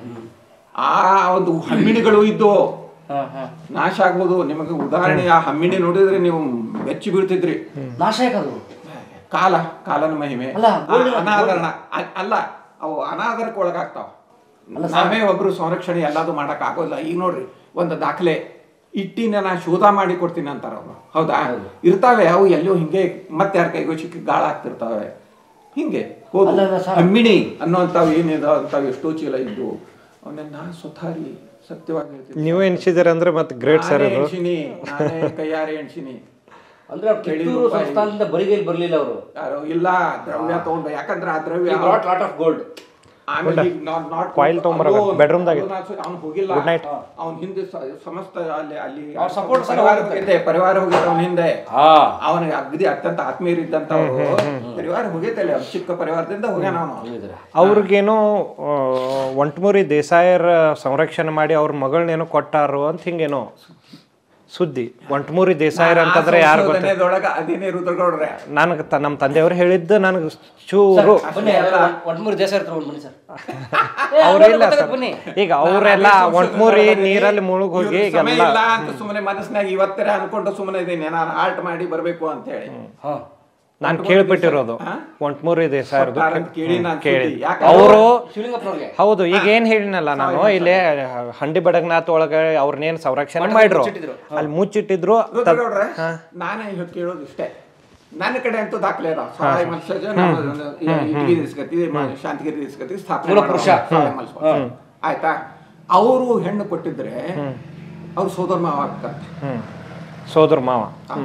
ಆ ಒಂದು ಹಮ್ಮಿಣಿಗಳು ಇದ್ದು ಹಾ ಹಾ ನಾಶ ಆಗ್ಬೋದು ನಿಮಗೆ ಉದಾಹರಣೆ ಆ ಹಮ್ಮಿಣಿ ನೋಡಿದ್ರೆ ನೀವು ಬೆಚ್ಚಿ ಬೀಳ್ತಿದ್ರಿ ನಾಶ ಯಾಕದು ಕಾಲ ಕಾಲನ ಮಹಿಮೆ ಅಲ್ಲ, ಆ, ಅನಾದರಣ ಅ- ಅಲ್ಲ ಅವು ಅನಾದರಕ್ಕೆ ಒಳಗಾಗ್ತಾವ ನಾವೇ ಒಬ್ರು ಸಂರಕ್ಷಣೆ ಎಲ್ಲದು ಮಾಡಕ್ ಆಗೋಲ್ಲ ಈಗ ನೋಡ್ರಿ ಒಂದು ದಾಖಲೆ ಇಟ್ಟಿನ ನಾ ಶೋಧ ಮಾಡಿ ಕೊಡ್ತೀನಿ ಅಂತಾರ ಅವ್ರು ಹೌದಾ ಇರ್ತಾವೆ ಅವು ಎಲ್ಲೋ ಹಿಂಗೆ ಮತ್ತೆ ಯಾರ ಕೈಗೋ ಸಿಕ್ಕಿ ಗಾಳ ಆಗ್ತಿರ್ತಾವೆ ಹಿಂಗೆ ಹೋದು ಅಲ್ಲ, ಅಲ್ಲ, ಸರ್. ಹಮ್ಮಿಣಿ ಅನ್ನೋಂಥವು ಏನಿದಾವ ಅಂತಾವ್ ಎಷ್ಟೋ ಚೀಲ ಇದ್ದು ಅವನ್ನ ನಾ ಸ್ವತಃ ರೀ ಸತ್ಯವಾಗಿ ಹೇಳ್ತೀನಿ ನೀವೇ ಎನಿಸಿದಿರ ಅಂದ್ರೆ ಮತ್ತೆ ಗ್ರೇಟ್ ಸರ್ ನಾನೇ ಇದು ಎಣ್ಸಿನಿ ನಾನೇ ಕೈಯಾರೆ ಎಣ್ಸಿನಿ ಅಂದ್ರೆ ಅವ್ರು ಕಿತ್ತೂರು ಸಂಸ್ಥಾನದಿಂದ ಬರಿಗೈಲಿ ಬರ್ಲಿಲ್ಲ ಅವರು ಯಾರೋ ಇಲ್ಲ ದ್ರವ್ಯ ತಗೊಂಡು ಯಾಕಂದ್ರೆ ಆ ದ್ರವ್ಯ ಲಾಟ್ ಲಾಟ್ ಆಫ್ ಗೋಲ್ಡ್ ಆಮೇಲೆ ಈಗ ನಾಟ್ ನಾಟ್ Coil ತೊಗೊಂಬರ್ಬೇಕು, bedroom ದಾಗ ಇತ್ತು. ಅವ್ನು ಹೋಗಿಲ್ಲ Good night. ಅವ್ನ ಹಿಂದೆ ಸ- ಸಮಸ್ತ ಅಲ್ಲಿ ಅಲ್ಲಿ ಅವ್ರ support ಸಹ ಪರಿವಾರ ಹೋಗುತ್ತೆ. ಹೋಗಿದ್ದೆ ಪರಿವಾರ ಹೋಗಿದ್ದ ಅವನ ಹಿಂದೆ ಹಾ ಅವನಿಗೆ ಅಗದಿ ಅತ್ಯಂತ ಆತ್ಮೀಯರಿದ್ದಂತ ಅವರು ಪರಿವಾರ ಹೋಗೈತಲ್ಲ ಅವ್ನ್ ಚಿಕ್ಕ ಪರಿವಾರದಿಂದ ಹೋಗ್ಯಾನ ಅವನು ಅವ್ರಿಗೇನೋ ಆ, ಒಂಟ್ಮೂರಿ ದೇಸಾಯರ ಸಂರಕ್ಷಣೆ ಮಾಡಿ ಅವ್ರ ಮಗಳನ್ನೇನೋ ಕೊಟ್ಟಾರು ಅಂತ ಹಿಂಗೇನೋ ಸುದ್ದಿ ಒಂಟ್ಮೂರಿ ದೇಸಾಯರ್ ಅಂತಂದ್ರೆ ಯಾರು ಗೊತ್ತ ಸಂಶೋಧನೆದೊಳಗ ಅದೇನೇ ರುದ್ರಗೌಡ್ರೆ ನನಗೆ ತ ನಮ್ಮ ತಂದೆಯವರು ಹೇಳಿದ್ದು ನನಗೆ ಚೂರು ಬನ್ನಿ ಒಟ್ಮೂರು ದೇಶ ಇರ್ತಾರೆ ಬನ್ನಿ ಸರ್ ಅವ್ರಿಲ್ಲ ಸರ್ ಈಗ ಅವರೆಲ್ಲ ಒಂಟ್ಮೂರಿ ನೀರಲ್ಲಿ ಮುಳುಗ್ ಹೋಗಿ ಇವ್ರಿಗೆ ಸಮಯ ಈಗೆಲ್ಲ ಇಲ್ಲ ಅಂತ ಸುಮ್ಮನೆ ಮನಸ್ಸಿನಾಗ ಇವತ್ತರ ಅನ್ಕೊಂಡು ಸುಮ್ಮನೆ ಇದೀನಿ ನಾನು ಆಲ್ಟ್ ಮಾಡಿ ಬರ್ಬೇಕು ಅಂತ ಹೇಳಿ ಹಾ ನಾನು ಕೇಳ್ಬಿಟ್ಟಿರೋದು ಹಾ? ಒಂಟ್ಮೂರಿ ದೇಸಾಯರ್ದು ಕೊಟ್ಟಾರಂತ ಕೇಳಿ ನಾನು ಕೇಳಿ ಸುದ್ದಿ. ಯಾಕೆ? ಅವರು ಶಿವಲಿಂಗಪ್ಪನವ್ರಿಗೆ ಹೌದು ಈಗ ಏನ್ ಹೇಳಿನಲ್ಲ ನಾನು ಇಲ್ಲಿ ಹಂಡಿ ಬಡಗ್ನಾಥ್ ಒಳಗೆ ಅವ್ರನ್ನೇನ್ ಸಂರಕ್ಷಣೆ ಮಾಡ್ರು ಮುಚ್ಚಿಟ್ಟಿದ್ರು. ಅಲ್ಲಿ ಮುಚ್ಚಿಟ್ಟಿದ್ರು ರುದ್ರಗೌಡ್ರೆ ನಾನೇ ಇವತ್ತು ಕೇಳೋದು ಇಷ್ಟೇ ನನ್ನ ಕಡೆ ಅಂತೂ ದಾಖಲೆ ಅದಾವ ಸಹಾಯ ಮಲ್ಸಜ ನಾವು ಇಟ್ಗಿ ಇಸ್ಕತಿ ಶಾಂತಿಗಿರಿ ಇಸ್ಕತಿ ಸ್ಥಾಪನೆ ಮೂಲ ಪುರುಷ. ಮಾಡೋರು ಸಹಾಯ ಮಲ್ಸೋರು. ಆಯ್ತಾ ಅವರು ಹೆಣ್ಣು ಕೊಟ್ಟಿದ್ರೆ ಅವ್ರು ಸೋದರ ಮಾವ ಆಗ್ತಾರೆ ಹ್ಮ್ ಸೋದರ ಮಾವ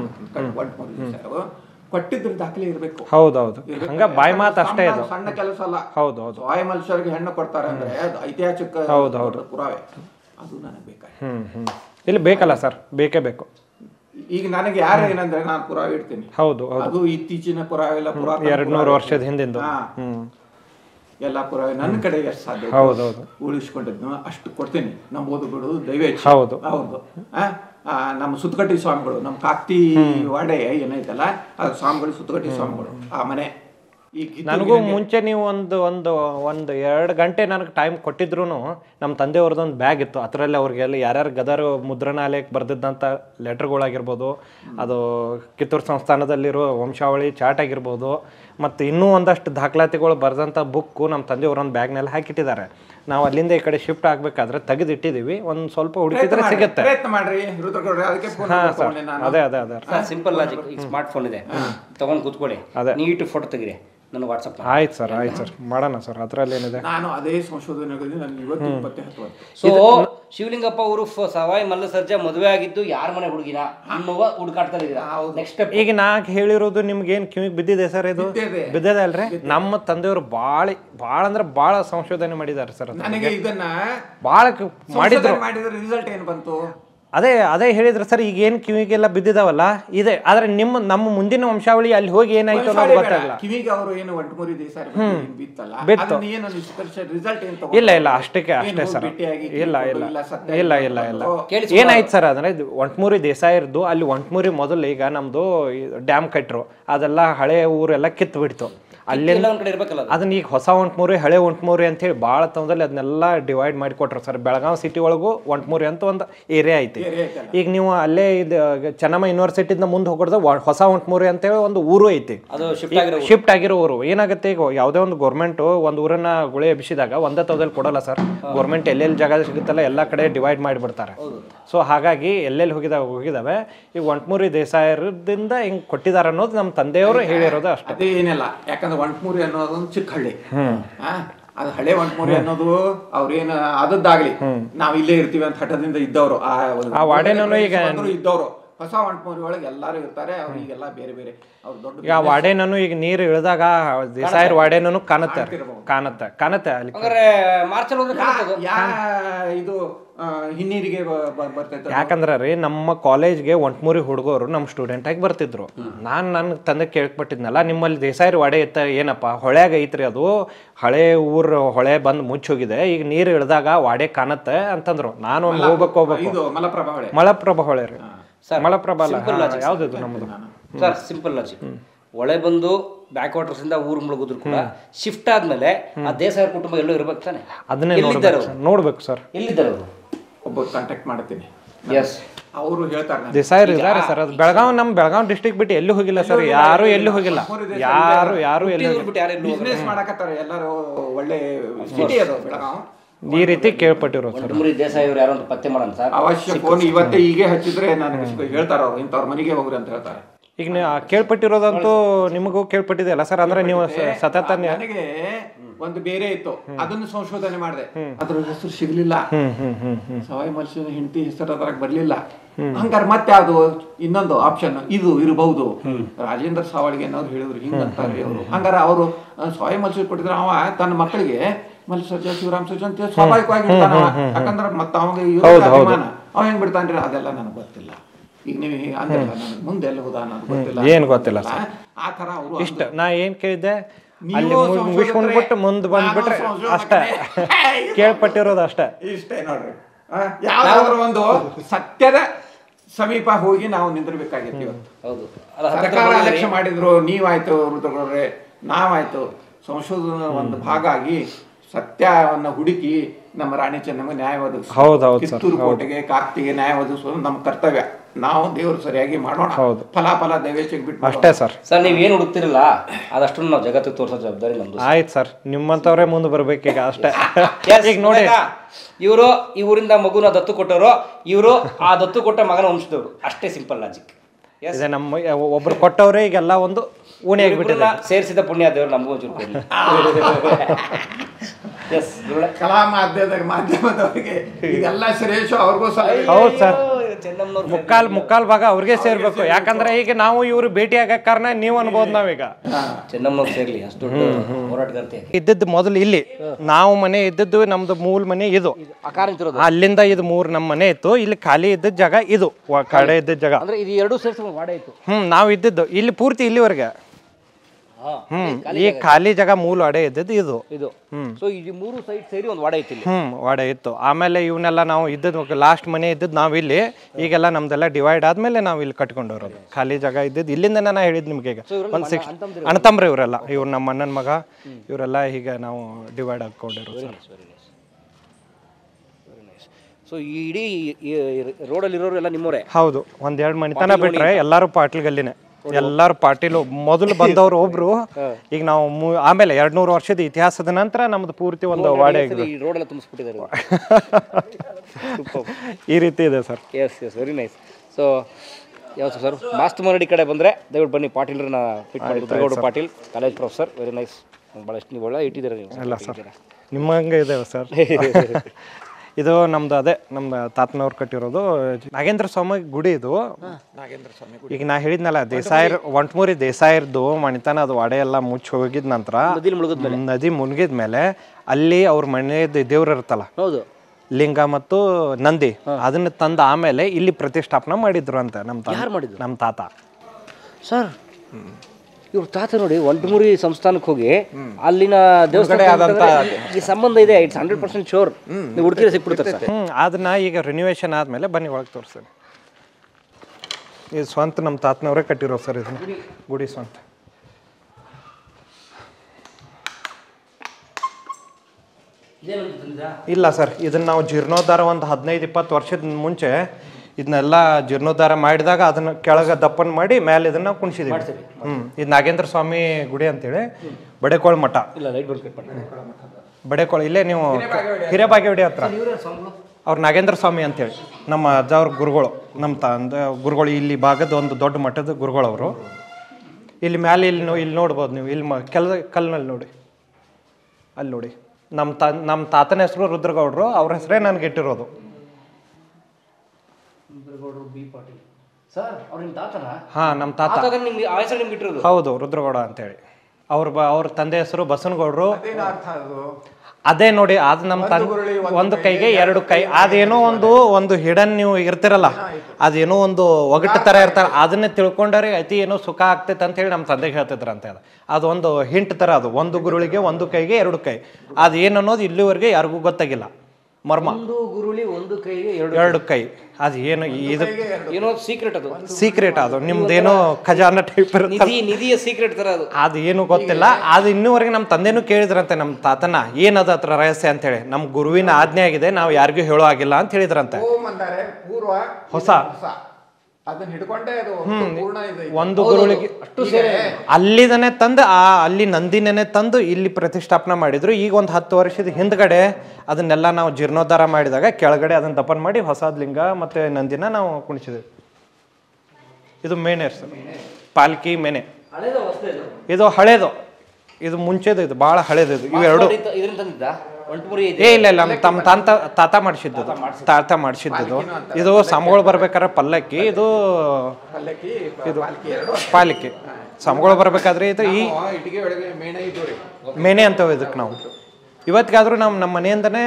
ಕೊಟ್ಟಿದ್ರ ದಾಖಲೆ ಇರಬೇಕು ಹೌದೌದು ಹಂಗ ಬಾಯಿ ಮಾತು ಅಷ್ಟೇ ಇದು ಸಣ್ಣ ಕೆಲಸ ಅಲ್ಲ ಹೌದು ಹೌದು ಸಹಾಯ ಮನುಷ್ಯರಿಗೆ ಹೆಣ್ಣು ಕೊಡ್ತಾರೆ ಅಂದ್ರೆ ಅದು ಐತಿಹಾಸಿಕ ಹೌದು, ಹೌದು. ಪುರಾವೆ ಅದು ನನಗೆ ಬೇಕಾಗಿ ಹ್ಮ್ ಹ್ಮ್ ಇಲ್ಲಿ ಬೇಕಲ್ಲ ಸರ್ ಬೇಕೇ ಬೇಕು ಈಗ ನನಗೆ ಯಾರು ಏನಂದ್ರೆ ನಾನು ಪುರಾವೆ ಇಡ್ತೀನಿ ಹೌದು ಹೌದು ಅದು ಇತ್ತೀಚಿನ ಪುರಾವೆ ಎಲ್ಲ ಪುರಾತನ ಎರಡ್ ನೂರು ಪುರಾವೆ. ವರ್ಷದ ಹಿಂದಿಂದು ಹಾ. ಹ್ಮ್ ಎಲ್ಲ ಪುರಾವೆ ನನ್ನ ಕಡೆ ಎಷ್ಟು ಸಾಧ್ಯ ಐತೆ ಹೌದು ಹೌದು ಉಳಿಸ್ಕೊಂಡಿದ್ನು ಅಷ್ಟು ಕೊಡ್ತೀನಿ ನಂಬೋದು ಬಿಡು ದೈವೇಚ್ಛ ಹೌದು. ಹೌದು ಆ? ಆ, ನಮ್ಮ ಸುತ್ತಕಟ್ಟಿ ಸ್ವಾಮಿಗಳು ನಮ್ಮ ಕಾಕ್ತಿ ವಾಡೆ ಏನೈತಲ್ಲ ಅದು ಸ್ವಾಮಿಗಳು ಸುತ್ತಕಟ್ಟಿ ಸ್ವಾಮಿಗಳು ಆ ಮನೆ ಈ ಕಿತ್ತೂರು ನನಗೂ ಗಿರಿಗೆ- ಮುಂಚೆ ನೀವು ಒಂದು ಒಂದು ಒಂದು ಎರಡು ಗಂಟೆ ನನಗೆ ಟೈಮ್ ಕೊಟ್ಟಿದ್ರು ನಮ್ಮ ತಂದೆಯವ್ರದ್ದೊಂದು ಬ್ಯಾಗ್ ಇತ್ತು ಅದರಲ್ಲಿ ಅವ್ರಿಗೆಲ್ಲ ಯಾರ್ಯಾರು ಗದರ್ ಮುದ್ರಣಾಲಯಕ್ಕೆ ಬರೆದಿದ್ದಂಥ ಲೆಟರ್ಗಳಾಗಿರ್ಬೋದು ಅದು ಕಿತ್ತೂರು ಸಂಸ್ಥಾನದಲ್ಲಿರೋ ವಂಶಾವಳಿ ಚಾಟ್ ಆಗಿರ್ಬೋದು ಮತ್ತು ಇನ್ನೂ ಒಂದಷ್ಟು ದಾಖಲಾತಿಗಳು ಬರೆದಂಥ ಬುಕ್ಕು ನಮ್ಮ ತಂದೆಯವ್ರ ಒಂದು ಬ್ಯಾಗ್ನಲ್ಲಿ ಹಾಕಿಟ್ಟಿದ್ದಾರೆ ನಾವು ಅಲ್ಲಿಂದ ಈ ಕಡೆ ಶಿಫ್ಟ್ ಆಗಬೇಕಾದ್ರೆ ತೆಗೆದಿಟ್ಟಿದ್ದೀವಿ ಒಂದು ಸ್ವಲ್ಪ ಪ್ರಯತ್ನ ಹುಡುಕಿದ್ರೆ ಮಾಡ್ರಿ, ಸಿಗುತ್ತೆ ಪ್ರಯತ್ನ ಮಾಡ್ರಿ ರುದ್ರಗೌಡ್ರೆ ಅದಕ್ಕೆ ಫೋನ್ ಹಾಂ ಸರ್ ಮಾಡ್ಕೊಂಡೆ ನಾನು ಅದೇ ಅದೇ ಅದೇ ಸಿಂಪಲ್ ಲಾಜಿಕ್ ಈಗ ಸ್ಮಾರ್ಟ್ ಫೋನ್ ಇದೆ ತಗೊಂಡ್ ಕೂತ್ಕೊಳ್ಳಿ ಅದೇ. ನೀಟ್ ಫೋಟೋ ತೆಗಿರಿ ನನಗೆ ವಾಟ್ಸಪ್ ಆಯ್ತು ಸರ್ ಆಯ್ತು ಸರ್ ಮಾಡೋಣ ಸರ್ ಅದರಲ್ಲಿ ಏನಿದೆ ನಾನು ಅದೇ ಸಂಶೋಧನೆಗಳಲ್ಲಿ ನನಗೆ ಇವತ್ತು ಇಪ್ಪತ್ತೆ ಹತ್ತು ವರ್ಷ ಸೊ ಶಿವಲಿಂಗಪ್ಪ ಉರುಫ್ ಸವಾಯ್ ಮಲ್ಲ ಸರ್ಜಾ ಮದುವೆ ಆಗಿದ್ದು ಯಾರ ಮನೆ ಹುಡುಗಿನ ಅನ್ನುವ ಹುಡುಕಾಡ್ತಾ ಇದ್ದೀರಾ ನೆಕ್ಸ್ಟ್ ಸ್ಟೆಪ್ ಈಗ ನಾ ಹೇಳಿರೋದು ನಿಮ್ಗೆ ಏನು ಕಿವಿಗೆ ಬಿದ್ದಿದೆ ಸರ್ ಇದು ಬಿದ್ದಿದೆ. ಬಿದ್ದಿದೆ ಅಲ್ರಿ ನಮ್ಮ ತಂದೆಯವರು ಭಾಳ ಭಾಳ ಅಂದ್ರೆ ಭಾಳ ಸಂಶೋಧನೆ ಮಾಡಿದ್ದಾರೆ ಸರ್ ನನಗೆ ಇದನ್ನ ಭಾಳ ಮಾಡಿದ್ರು ಸಂಶೋಧನೆ ಮಾಡಿದ್ರೆ ರಿಸಲ್ಟ್ ಏನು ಬಂತು ಅದೇ ಅದೇ ಹೇಳಿದ್ರು ಸರ್ ಈಗ ಏನು ಕಿವಿಗೆಲ್ಲ ಬಿದ್ದಿದಾವಲ್ಲ ಇದೆ ಆದ್ರೆ ನಿಮ್ಮ ನಮ್ಮ ಮುಂದಿನ ವಂಶಾವಳಿ ಅಲ್ಲಿ ಹೋಗಿ ಏನಾಯ್ತು ಅನ್ನೋದು ವಂಶಾವಳಿ ಬೇಡ. ಗೊತ್ತಾಗಲ್ಲ ಕಿವಿಗೆ ಅವರು ಏನು ಒಂಟುಮುರಿ ದೇಸಾಯಿ ಬಿತ್ತಲ್ಲ ಬಿತ್ತು. ಅದನ್ನ ಏನು ನಿಷ್ಕರ್ಷ ರಿಸಲ್ಟ್ ಏನು ತಗೊಂಡ್ರು? ಇಲ್ಲ ಇಲ್ಲ ಅಷ್ಟಕ್ಕೆ ಏನ್ ಅಷ್ಟೇ ಹೋಗಿ ಸರ್ ಭೇಟಿಯಾಗಿ ಇಲ್ಲ ತಿಳ್ಕೊಂಡು ಇಲ್ಲ ಸತ್ಯ ಇಲ್ಲ ಏನು ಇಲ್ಲ ಇಲ್ಲ ಬಂತು? ಕೇಳಿಸ್ಕೊ. ಏನಾಯ್ತು ಸರ್ ಅಂದ್ರೆ ಇದು ಒಂಟ್ಮೂರಿ ದೇಸಾಯಿರ್ದು ಅಲ್ಲಿ ಒಂಟ್ಮೂರಿ ಮೊದಲು ಈಗ ನಮ್ದು ಡ್ಯಾಮ್ ಕಟ್ರು ಅದೆಲ್ಲ ಹಳೆ ಊರೆಲ್ಲ ಕಿತ್ತು ಬಿಡ್ತು ಅಲ್ಲಿಂದ ಎಲ್ಲ ಒಂದ್ ಕಡೆ ಇರ್ಬೇಕಲ್ಲ ಅದು. ಅದನ್ನ ಈಗ ಹೊಸ ಒಂಟ್ಮೂರಿ ಹಳೆ ಒಂಟ್ಮೂರಿ ಅಂತ ಹೇಳಿ ಭಾಳ ತಮ್ಮದಲ್ಲಿ ಅದನ್ನೆಲ್ಲ ಡಿವೈಡ್ ಮಾಡಿ ಕೊಟ್ರು ಸರ್ ಬೆಳಗಾವಿ ಸಿಟಿ ಒಳಗೂ ಒಂಟ್ಮೂರಿ ಅಂತ ಒಂದು ಏರಿಯಾ ಐತಿ ಈಗ ನೀವು ಅಲ್ಲೇ ಇದು ಚೆನ್ನಮ್ಮ ಯೂನಿವರ್ಸಿಟಿಯಿಂದ ಮುಂದೆ ಹೋಗೋದು ಹೊಸ ಒಂಟ್ಮೂರಿ ಅಂತೇಳಿ ಒಂದು ಊರು ಐತಿ ಅದು ಶಿಫ್ಟ್ ಆಗಿರೋ ಊರು. ಶಿಫ್ಟ್ ಆಗಿರೋ ಊರು ಏನಾಗುತ್ತೆ ಈಗ ಯಾವುದೇ ಒಂದು ಗೌರ್ಮೆಂಟ್ ಒಂದು ಊರನ್ನ ಗುಳೆ ಎಬ್ಬಿಸಿದಾಗ ಒಂದೇ ತವದಲ್ಲಿ ಕೊಡಲ್ಲ ಸರ್ ಗೌರ್ಮೆಂಟ್ ಎಲ್ಲೆಲ್ಲಿ ಜಾಗ ಸಿಗುತ್ತಲ್ಲ ಎಲ್ಲ ಕಡೆ ಡಿವೈಡ್ ಮಾಡಿಬಿಡ್ತಾರೆ ಸೊ ಹಾಗಾಗಿ ಎಲ್ಲೆಲ್ಲಿ ಹೋಗಿದಾವೆ ಹೋಗಿದಾವೆ ಈಗ ಒಂಟ್ಮೂರಿ ದೇಸಾಯರದಿಂದ ಹಿಂಗ್ ಕೊಟ್ಟಿದ್ದಾರೆ ಅನ್ನೋದು ನಮ್ಮ ತಂದೆಯವರು ಹೇಳಿರೋದು ಅಷ್ಟೇ ಅದೇ ಏನಿಲ್ಲ ಯಾಕಂದ್ರೆ ಒಂಟ್ಮೂರಿ ಅನ್ನೋದು ಒಂದು ಚಿಕ್ಕ ಹಳ್ಳಿ ಆ, ಅದು ಹಳೆ ಒಂಟ್ಮೂರಿ ಅನ್ನೋದು ಅವ್ರೇನು ಆದದ್ದಾಗ್ಲಿ ನಾವ್ ಇಲ್ಲೇ ಇರ್ತೀವಿ ಅಂತ ಹಠದಿಂದ ಇದ್ದವರು ಆ ವಾರ್ಡೇನನು ಈಗ- ಇದ್ದವರು ಹೊಸ ಒಂಟ್ಮೂರಿ ಒಳಗೆ ಎಲ್ಲಾರು ಇರ್ತಾರೆ ಅವ್ರಿಗೆಲ್ಲ ಬೇರೆ ಬೇರೆ ಅವ್ರು ದೊಡ್ಡ ಈಗ ವಾಡೇನನು ಈಗ ನೀರು ಇಳಿದಾಗ ದೇಸಾಯರ್ ವಾಡೇನನು ಕಾಣುತ್ತೆ ಕಾಣುತ್ತೆ ಕಾಣುತ್ತೆ ಅಲ್ಲಿ ಹಂಗಾರೆ ಮಾರ್ಚಲ್ಲಿ ಹೋದ್ರೆ ಕಾಣ್ತದೆ. ಯಾ ಇದು ಆ, ಹಿನ್ನೀರಿಗೆ ಬ- ಬ- ಬರ್ತೈತೆ ಅದು? ಯಾಕಂದ್ರೆ ರೀ ನಮ್ಮ ಕಾಲೇಜ್ಗೆ ಒಂಟ್ಮೂರಿ ಹುಡುಗರು ನಮ್ಮ ಸ್ಟೂಡೆಂಟ್ ಆಗಿ ಬರ್ತಿದ್ರು ನಾನು ನನ್ನ ತಂದೆ ಕೇಳ್ಪಟ್ಟಿದ್ನಲ್ಲ ನಿಮ್ಮಲ್ಲಿ ದೇಸಾಯರ್ ವಾಡೆ ಇತ್ತ ಏನಪ್ಪ ಹೊಳ್ಯಾಗ ಐತ್ರಿ ಅದು ಹಳೆ ಊರು ಹೊಳೆ ಬಂದು ಮುಚ್ಚೋಗಿದೆ ಈಗ ನೀರು ಇಳಿದಾಗ ವಾಡೆ ಕಾಣತ್ತೆ ಅಂತಂದ್ರು ನಾನು ಒಂದು ಹೋಗ್ಬೇಕು ಹೋಗ್ಬೇಕು ಇದು ಮಲಪ್ರಭಾ ಹೊಳೆ ಮಲಪ್ರಭಾ ಹೊಳೆ ರೀ ಸರ್, ಮಲಪ್ರಭಾ ಅಲ್ಲ simple logic, sir. ಯಾವ್ದು ನಮ್ಮದು ಸರ್ ಸಿಂಪಲ್ ಲಾಜಿಕ್ ಒಳೆ ಬಂದು ಬ್ಯಾಕ್ ವಾಟರ್ಸ್ ಇಂದ ಊರು ಮುಳುಗಿದ್ರು ಕೂಡ ಶಿಫ್ಟ್ ಆದ್ಮೇಲೆ ಆ ದೇಸಾಯರ ಕುಟುಂಬ ಎಲ್ಲೋ ಇರ್ಬೇಕು ತಾನೆ ಅದನ್ನೇ ಎಲ್ಲಿದ್ದಾರೆ ನೋಡ್ಬೇಕು ಸರ್ ನೋಡ್ಬೇಕು ಸರ್ ಎಲ್ಲಿದ್ದಾರೆ ಅವರು ಒಬ್ಬ ಕಾಂಟ್ಯಾಕ್ಟ್ ಮಾಡ್ತೀನಿ ಎಸ್ ಅವರು ಹೇಳ್ತಾರೆ ನನಗೆ. ದೇಸಾಯರ್ ಇದಾರೆ ಸರ್ ಅದು ಬೆಳಗಾವ್ ನಮ್ಮ ಬೆಳಗಾವ್ ಡಿಸ್ಟ್ರಿಕ್ಟ್ ಬಿಟ್ಟು ಎಲ್ಲಿ ಹೋಗಿಲ್ಲ ಸರ್ ಯಾರು ಎಲ್ಲಿ ಹೋಗಿಲ್ಲ ಯಾರು ಯಾರು ಎಲ್ಲಿ ಹೋಗಿಲ್ಲ ಬಿಟ್ಟು ಯಾರು ಬಿಸ್ನೆಸ್ ಮಾಡಕತ್ತಾರೆ ಎಲ್ಲರೂ ಒಳ್ಳೆ ಸಿಟಿ ಅದು ಬೆಳಗಾವ್ ಈ ರೀತಿ ಕೇಳ್ಪಟ್ಟಿರೋದು ಸರ್ ಒಂಟುಮುರಿ ದೇಸಾಯಿ ಅವ್ರು ಯಾರು ಅಂತ ಪತ್ತೆ ಮಾಡೋಣ ಸರ್ ಅವಶ್ಯ ಫೋನ್ ಇವತ್ತೇ ಹೀಗೆ ಹಚ್ಚಿದ್ರೆ ನನಗೆ ಹೇಳ್ತಾರ ಅವ್ರು ಇಂಥವ್ರ ಮನೆಗೆ ಹೋಗ್ರಿ ಅಂತ ಹೇಳ್ತಾರೆ ಈಗ ನೀವು ಕೇಳ್ಪಟ್ಟಿರೋದಂತೂ ನಿಮಗೂ ಕೇಳ್ಪಟ್ಟಿದೆ ಅಲ್ಲ ಸರ್ ಅಂದ್ರೆ ನೀವು ಸ- ಸತತ ನಿ- ನನಗೆ ಒಂದು ಬೇರೆ ಇತ್ತು ಅದನ್ನು ಸಂಶೋಧನೆ ಮಾಡಿದೆ ಅದ್ರ ಹೆಸರು ಸಿಗ್ಲಿಲ್ಲ ಸವಾಯಿ ಮಲ್ಸಿನ ಹೆಂಡತಿ ಹೆಸರು ಅದ್ರಾಗ ಬರ್ಲಿಲ್ಲ ಹಂಗಾರೆ ಮತ್ತೆ ಯಾವ್ದು ಇನ್ನೊಂದು ಆಪ್ಷನ್ ಇದು ಇರಬಹುದು ರಾಜೇಂದ್ರ ಸಾವಳಿಗೆ ಅನ್ನೋರು ಹೇಳಿದ್ರು ಹಿಂಗಂತಾರೆ ಅವರು ಹಂಗಾರೆ ಅವರು ಸವಾಯಿ ಮಲ್ಸಿ ಕೊಟ್ಟಿದ್ರೆ ಅವ ತನ್ನ ಮಕ್ಕಳಿಗೆ ಮಲ್ಸರ್ಜ ಶಿವರಾಮ್ ಸರ್ಜ ಅಂತ ಸ್ವಾಭಾವಿಕವಾಗಿ ಇಡ್ತಾನ ಅವ. ಯಾಕಂದ್ರೆ ಮತ್ತೆ ಅವಾಗ ಇರೋದೇ ಅಭಿಮಾನ ಅವ ಹೆಂಗ್ ಬಿಡ್ತಾನ್ರಿ ಅದೆಲ್ಲ ನನಗೆ ಗೊತ್ತಿಲ್ಲ ಈಗ ನೀವು ಹೀಗೆ ಅಂದಿಲ್ಲ ನನಗೆ ಮುಂದೆ ಎಲ್ಲಿ ಹೋದ ನನಗೆ ಗೊತ್ತಿಲ್ಲ ಏನ್ ಗೊತ್ತಿಲ್ಲ ಆ ತರ ಅವರು ಇಷ್ಟ ನಾ ಏನ್ ಕೇಳಿದ್ದೆ ನೀವು ಅಲ್ಲಿ ಮು- ಸಂಶೋಧಕರೇ, ಮುಗಿಸ್ಕೊಂಡ್ಬಿಟ್ಟು ಮುಂದೆ ಬಂದ್ಬಿಟ್ರೆ ನಾನು ಸಂಶೋಧಕನೇ. ಅಷ್ಟೇ ಕೇಳ್ಪಟ್ಟಿರೋದು ಅಷ್ಟೇ ಇಷ್ಟೇ ನೋಡ್ರಿ ಆ, ಯಾವ್ದಾದ್ರು ಒಂದು ಸತ್ಯದ ಸಮೀಪ ಹೋಗಿ ನಾವು ನಿಂದಿರ್ಬೇಕಾಗಿತ್ತು ಇವತ್ತು ಹೌದು ಅಲ್ಲ ಹತ್ತತ್ರ ಸರ್ಕಾರ ಬಂದಿದ್ದೀರಿ. ಅಲಕ್ಷ್ಯ ಮಾಡಿದ್ರು ನೀವಾಯ್ತು ರುದ್ರಗೌಡ್ರೆ ನಾವಾಯ್ತು ಸಂಶೋಧನೆ ಒಂದು ಭಾಗ ಆಗಿ ಸತ್ಯವನ್ನ ಹುಡುಕಿ ನಮ್ಮ ರಾಣಿ ಚೆನ್ನಮ್ಮ ನ್ಯಾಯ ಒದಗಿಸಿ ಹೌದ್ ಹೌದ್ ಸರ್, ಕಿತ್ತೂರು ಕೋಟೆಗೆ ಕಾರ್ತಿಗೆ ನ್ಯಾಯ ಒದಗಿಸೋದು ನಮ್ಮ ಕರ್ತವ್ಯ ನಾವು ದೇವರು ಸರಿಯಾಗಿ ಮಾಡೋಣ ಹೌದು. ಫಲಾಫಲ ದೈವೇಚ್ಛೆಗೆ ಬಿಟ್ಟು ಅಷ್ಟೇ ಸರ್ ಸರ್ ನೀವು ಏನು ಹುಡುಕ್ತಿರಲ್ಲ ಅದಷ್ಟು ನಾವು ಜಗತ್ತಿಗೆ ತೋರಿಸೋ ಜವಾಬ್ದಾರಿ ನಮ್ದು ಆಯ್ತು ಸರ್ ನಿಮ್ಮಂತವ್ರೆ ಮುಂದೆ ಬರ್ಬೇಕೀಗ ಅಷ್ಟೇ Yes, ಈಗ ನೋಡಿ ಇವರು ಈ ಊರಿಂದ ಮಗುನ ದತ್ತು ಕೊಟ್ಟವರು ಇವರು ಆ ದತ್ತು ಕೊಟ್ಟ ಮಗನ ವಂಶದವರು ಅಷ್ಟೇ ಸಿಂಪಲ್ ಲಾಜಿಕ್ ಇದೆ ನಮ್ಮ ಒಬ್ರು ಕೊಟ್ಟವ್ರೆ ಈಗೆಲ್ಲ ಒಂದು ಉಣಿ ಆಗಿಬಿಟ್ಟಿದೆ ಸೇರಿಸಿದ ಪುಣ್ಯ ದೇವರು ನಮಗೂ ಒಂಚೂರು ಕೊಡ್ಲಿ ಎಸ್ ಕಲಾ ಮಾಧ್ಯಮದ ಮಾಧ್ಯಮದವರಿಗೆ ಇದೆಲ್ಲ ಶ್ರೇಷ ಅವ್ರಿಗೂ ಸಹ ಹೌದು ಸರ್ ಚೆನ್ನಮ್ಮನವ್ರು ಮುಕ್ಕಾಲ್ ಮುಕ್ಕಾಲ್ ಭಾಗ ಅವ್ರಿಗೆ ಸೇರ್ಬೇಕು ಯಾಕಂದ್ರೆ ಈಗ ನಾವು ಇವ್ರು ಭೇಟಿ ಆಗೋ ಕಾರಣ ನೀವು ಅನ್ಬೋದು ನಾವೀಗ ಚೆನ್ನಮ್ಮನವ್ರು ಸೇರ್ಲಿ ಅಷ್ಟು ದೊಡ್ಡ ಹೋರಾಟಗಾರ್ತಿ ಇದ್ದದ್ದು ಮೊದಲು ಇಲ್ಲಿ ನಾವು ಮನೆ ಇದ್ದದ್ದು ನಮ್ದು ಮೂಲ ಮನೆ ಇದು ಆಕಾರ ನಿಂತಿರೋದು ಅಲ್ಲಿಂದ ಇದು ಮೂರ್ ನಮ್ಮ ಮನೆ ಇತ್ತು ಇಲ್ಲಿ ಖಾಲಿ ಇದ್ದದ ಜಾಗ ಇದು ವ- ಕಡೆ ಇದ್ದದ ಜಾಗ ಅಂದ್ರೆ ಇದು ಎರಡು ಸೇರಿಸಿ ವಾಡ ಇತ್ತು ಹ್ಮ್ ನಾವು ಇದ್ದದ್ದು ಇಲ್ಲಿ ಪೂರ್ತಿ ಇಲ್ಲಿವರೆಗೆ ಹ್ಮ್ ಈ ಖಾಲಿ ಜಾಗ ಮೂಲ ಅಡೆ ಇದ್ದದ್ದು ಇದು ಇದು ಸೊ ಈ ಮೂರು ಸೈಡ್ ಸೇರಿ ಒಂದು ವಾಡ ಐತಿ ಇಲ್ಲಿ ಹ್ಮ್ ವಾಡೆ ಇತ್ತು ಆಮೇಲೆ ಇವನ್ನೆಲ್ಲ ನಾವು ಇದ್ದದ್ದು ಲಾಸ್ಟ್ ಮನೆ ಇದ್ದದ್ದು ನಾವು ಇಲ್ಲಿ ಈಗೆಲ್ಲ ನಮ್ದೆಲ್ಲ ಡಿವೈಡ್ ಆದ್ಮೇಲೆ ನಾವು ಇಲ್ಲಿ ಕಟ್ಕೊಂಡಿರೋದು ಖಾಲಿ ಜಾಗ ಇದ್ದದ್ದು ಇಲ್ಲಿಂದ ನಾನು ಹೇಳಿದ್ ನಿಮ್ಗೆ ಈಗ ಒಂದು ಸಿಕ್ಸ್ ಅಣ್ಣತಮ್ರ ಇವರೆಲ್ಲ ಇವ್ರು ನಮ್ಮ ಅಣ್ಣನ ಮಗ ಇವರೆಲ್ಲ ಈಗ ನಾವು ಡಿವೈಡ್ ಹಾಕೊಂಡಿರೋದು ಸರ್ ಸೊ ಈ ಇಡೀ ರೋಡಲ್ಲಿ ಇರೋರು ಎಲ್ಲ ನಿಮ್ಮವರೇ ಹೌದು ಒಂದ್ ಎರಡು ಮನಿತನ ಬಿಟ್ರೆ ಎಲ್ಲಾರು ಪಾಟೀಲ್ ಗಲ್ಲಿನೇ ಎಲ್ಲಾರು ಪಾಟೀಲ್ ಮೊದಲು ಬಂದವರು ಒಬ್ರು ಈಗ ನಾವು ಮೂ- ಆಮೇಲೆ ಎರಡ್ ನೂರು ವರ್ಷದ ಇತಿಹಾಸದ ನಂತರ ನಮ್ದು ಪೂರ್ತಿ ಒಂದು ವಾಡೆ ಆಗಿದೆ ಈ ರೋಡ್ ಎಲ್ಲ ತುಂಬಿಸ್ಬಿಟ್ಟಿದ್ದಾರೆ ಈ ರೀತಿ ಇದೆ sir yes yes very nice so ಯಾವ ಸರ್ ಮಾಸ್ತ್ ಮರಡಿ ಕಡೆ ಬಂದರೆ ದಯವಿಟ್ಟು ಬನ್ನಿ ಪಾಟೀಲ್ರನ್ನ ಫಿಟ್ ಮಾಡಿ Rudragowda Patil college professor very nice ಭಾಳಷ್ಟು ನೀವು ಒಳ್ಳೆ ಇಟ್ಟಿದ್ದೀರಾ ನೀವು ಇಲ್ಲ ಸರ್ ನಿಮ್ಮಂಗೆ ಇದೇವೆ ಸರ್ ಇದು ನಮ್ದು ಅದೇ ನಮ್ದು ತಾತನವ್ರು ಕಟ್ಟಿರೋದು ನಾಗೇಂದ್ರ ಸ್ವಾಮಿ ಗುಡಿ ಇದು ನಾಗೇಂದ್ರ ಸ್ವಾಮಿ ಈಗ ನಾ ಹೇಳಿದ್ನಲ್ಲ ದೇಸಾಯರ್ ಒಂಟ್ಮೂರಿ ದೇಸಾಯರ್ದು ಮಣಿತನ ಅದು ವಾಡೆ ಎಲ್ಲ ಮುಚ್ಚಿ ಹೋಗಿದ ನಂತರ ನದಿಲಿ ಮುಳುಗಿದ್ಮೇಲೆ ನದಿ ಮುನ್ಗಿದ ಮೇಲೆ ಅಲ್ಲಿ ಅವ್ರ ಮನೆಯದು ದೇವ್ರು ಇರುತ್ತಲ್ಲ ಹೌದು ಲಿಂಗ ಮತ್ತು ನಂದಿ ಅದನ್ನ ತಂದ ಆಮೇಲೆ ಇಲ್ಲಿ ಪ್ರತಿಷ್ಠಾಪನೆ ಮಾಡಿದ್ರು ಅಂತ ನಮ್ಮ ಯಾರು ತಾತ ಮಾಡಿದ್ರು? ನಮ್ಮ ತಾತ ಸರ್ ಇವ್ರ ತಾತ ನೋಡಿ ಒಂಟಮೂರಿ ಸಂಸ್ಥಾನಕ್ಕೆ ಹೋಗಿ ಅಲ್ಲಿನ ದೇವಸ್ಥಾನ ಈ ಸಂಬಂಧ ಇದೆ ಇಟ್ಸ್ ಹಂಡ್ರೆಡ್ ಪರ್ಸೆಂಟ್ ಶೋರ್ ನೀವು ಹುಡುಕಿದ್ರೆ ಸಿಕ್ಬಿಡ್ತಾರೆ ಸರ್ ಹ್ಮ್ ಅದನ್ನ ಈಗ ರಿನ್ಯೂವೇಷನ್ ಆದ್ಮೇಲೆ ಬನ್ನಿ ಒಳಗೆ ತೋರಿಸ್ತೀನಿ ಇದು ಸ್ವಂತ ನಮ್ಮ ತಾತನವರೇ ಕಟ್ಟಿರೋ ಸರ್ ಇದನ್ನ ಗುಡಿ ಸ್ವಂತ ಇಲ್ಲ ಸರ್ ಇದನ್ನ ನಾವು ಜೀರ್ಣೋದ್ಧಾರ ಒಂದು ಹದಿನೈದು ಇಪ್ಪತ್ತು ವರ್ಷದ ಮುಂಚೆ ಇದನ್ನೆಲ್ಲ ಜೀರ್ಣೋದ್ಧಾರ ಮಾಡಿದಾಗ ಅದನ್ನ ಕೆಳಗೆ ದಪ್ಪನ್ ಮಾಡಿ ಮೇಲೆ ಇದನ್ನ ಕುಣಿಸಿದೀವಿ ಹ್ಮ್ ಇದು ನಾಗೇಂದ್ರ ಸ್ವಾಮಿ ಗುಡಿ ಅಂತೇಳಿ ಬಡೆಕೋಳ ಮಠ ಇಲ್ಲ ಲೈಟ್ ಬಂದ್ ಕಟ್ ಮಾಡಿ ಬಡೆಕೋಳ ಇಲ್ಲೇ ನೀವು ಹಿರೇಬಾಗೇವಾಡಿ ಹತ್ರ ಅವ್ರು ನಾಗೇಂದ್ರ ಸ್ವಾಮಿ ಅಂತೇಳಿ ನಮ್ಮ ಅಜ್ಜ ಅವ್ರ ಗುರುಗಳು ನಮ್ಮ ತಂದೆ ಗುರುಗಳು ಇಲ್ಲಿ ಭಾಗದ ಒಂದು ದೊಡ್ಡ ಮಠದ ಗುರುಗಳು ಅವರು ಇಲ್ಲಿ ಮ್ಯಾಲೆ ಇಲ್ಲಿ ನೋ- ಇಲ್ಲಿ ನೋಡ್ಬೋದು ನೀವು ಇಲ್ಲಿ ಮ ಕೆಲ ಕಲ್ಲಿನಲ್ಲಿ ನೋಡಿ ಅಲ್ಲಿ ನೋಡಿ ನಮ್ಮ ತ ನಮ್ಮ ತಾತನ ಹೆಸರು ರುದ್ರಗೌಡರು ಅವ್ರ ಹೆಸರೇ ನನಗೆ ಇಟ್ಟಿರೋದು ಸರ್ ಅವ್ರ ನಿಮ್ಮ ತಾತನ ಹಾಂ ನಮ್ಮ ತಾತ ತಾತ ನಿಮ್ಗೆ ಆ ಹೆಸರು ನಿಮ್ಗೆ ಇಟ್ಟಿರೋದು ಹೌದು ರುದ್ರಗೌಡ ಅಂತೇಳಿ ಅವ್ರ ಬ ಅವ್ರ ತಂದೆ ಹೆಸರು ಬಸನಗೌಡರು ಅದೇನು ಅರ್ಥ ಅದು ಅದೇ ನೋಡಿ ಅದು ನಮ್ಮ ತನ್ ಒಂದು ಕೈಗೆ ಎರಡು ಕೈ ಅದೇನೋ ಒಂದು ಒಂದು ಹಿಡನ್ ನೀವು ಇರ್ತಿರಲ್ಲ ಅದೇನೋ ಒಂದು ಒಗಟ್ಟು ತರ ಇರ್ತಾರ ಅದನ್ನೇ ತಿಳ್ಕೊಂಡರೆ ಅತಿ ಏನೋ ಸುಖ ಆಗ್ತೈತೆ ಅಂತ ಹೇಳಿ ನಮ್ಮ ತಂದೆಗೆ ಹೇಳ್ತಿದ್ರಂತೆ ಅದು ಅದು ಒಂದು ಹಿಂಟ್ ತರ ಅದು ಒಂದು ಗುರುಳಿಗೆ ಒಂದು ಕೈಗೆ ಎರಡು ಕೈ ಅದು ಏನು ಅನ್ನೋದು ಇಲ್ಲಿವರೆಗೆ ಯಾರಿಗೂ ಗೊತ್ತಾಗಿಲ್ಲ ಮರ್ಮ ಒಂದು ಗುರುಳಿ ಒಂದು ಕೈಗೆ ಎರಡು ಎರಡು ಕೈ ಅದು ಏನು ಇದು ಏನೋ ಸೀಕ್ರೆಟ್ ಅದು ಸೀಕ್ರೆಟ್ ಅದು ನಿಮ್ದೇನೋ ಖಜಾನ ಟೈಪ್ ಇರುತ್ತೆ ನಿಧಿ ನಿಧಿಯ ಸೀಕ್ರೆಟ್ ತರ ಅದು ಅದು ಏನು ಗೊತ್ತಿಲ್ಲ ಅದು ಇನ್ನೂವರೆಗೆ ನಮ್ಮ ತಂದೆನೂ ಕೇಳಿದ್ರಂತೆ ನಮ್ಮ ತಾತನ ಏನದ ಹತ್ರ ರಹಸ್ಯ ಅಂತೇಳಿ ನಮ್ಮ ಗುರುವಿನ ಆಜ್ಞೆ ಆಗಿದೆ ನಾವು ಯಾರಿಗೂ ಹೇಳೋ ಆಗಿಲ್ಲ ಅಂತ ಹೇಳಿದ್ರಂತೆ ಓಂ ಅಂತಾರೆ ಪೂರ್ವ ಹೊಸ ಹೊಸ ಅದನ್ನ ಹಿಡ್ಕೊಂಡೇ ಅದು ಪೂರ್ಣ ಇದೆ ಇದು. ಒಂದು ಗುರುಳಿಗೆ ಅಲ್ಲಿದನೆ ತಂದು ಆ ಅಲ್ಲಿ ನಂದಿನೇ ತಂದು ಇಲ್ಲಿ ಪ್ರತಿಷ್ಠಾಪನೆ ಮಾಡಿದ್ರು ಈಗ ಒಂದು ಹತ್ತು ವರ್ಷದ ಹಿಂದ್ಗಡೆ ಅದನ್ನೆಲ್ಲ ನಾವು ಜೀರ್ಣೋದ್ಧಾರ ಮಾಡಿದಾಗ ಕೆಳಗಡೆ ಅದನ್ನ ದಪನ್ ಮಾಡಿ ಹೊಸದ್ ಲಿಂಗ ಮತ್ತೆ ನಂದಿನ ನಾವು ಕುಣಿಸಿದ್ವಿ ಇದು ಮೇನೆ ಸರ್ ಪಾಲ್ಕಿ ಮೇನೆ ಹಳೇದ ವಸ್ತು ಇದು ಇದು ಹಳೇದು ಇದು ಮುಂಚೆದು ಇದು ಭಾಳ ಹಳೇದು ಇದು ಇವೆರಡು ಇದರಿಂದ ತಂದಿದ್ದ ಒಂಟಮೂರಿ ಏ ಇಲ್ಲ ಇಲ್ಲ ನಮ್ಮ ತಮ್ಮ ತಾತ ತಾತ ಮಾಡಿಸಿದ್ದು ತಾತ ಮಾಡಿಸಿದ್ದು ಇದು ಸಮಗಳು ಬರ್ಬೇಕಾದ್ರೆ ಪಲ್ಲಕ್ಕಿ ಇದು ಪಲ್ಲಕ್ಕಿ ಪಾಲ್ಕಿ ಎರಡು ಪಾಲಿಕೆ ಸಮಗಳು ಬರ್ಬೇಕಾದ್ರೆ ಇದು ಈ ನಾವು ಇಟ್ಟಿಗೆ ಒಳಗೆ ಮೇಣ ಇದ್ದು ರೀ ಮೇನೆ ಅಂತೇವೆ ಇದಕ್ಕೆ ನಾವು ಇವತ್ತಿಗಾದ್ರೂ ನಮ್ಮ ನಮ್ಮ ಮನೆಯಿಂದನೇ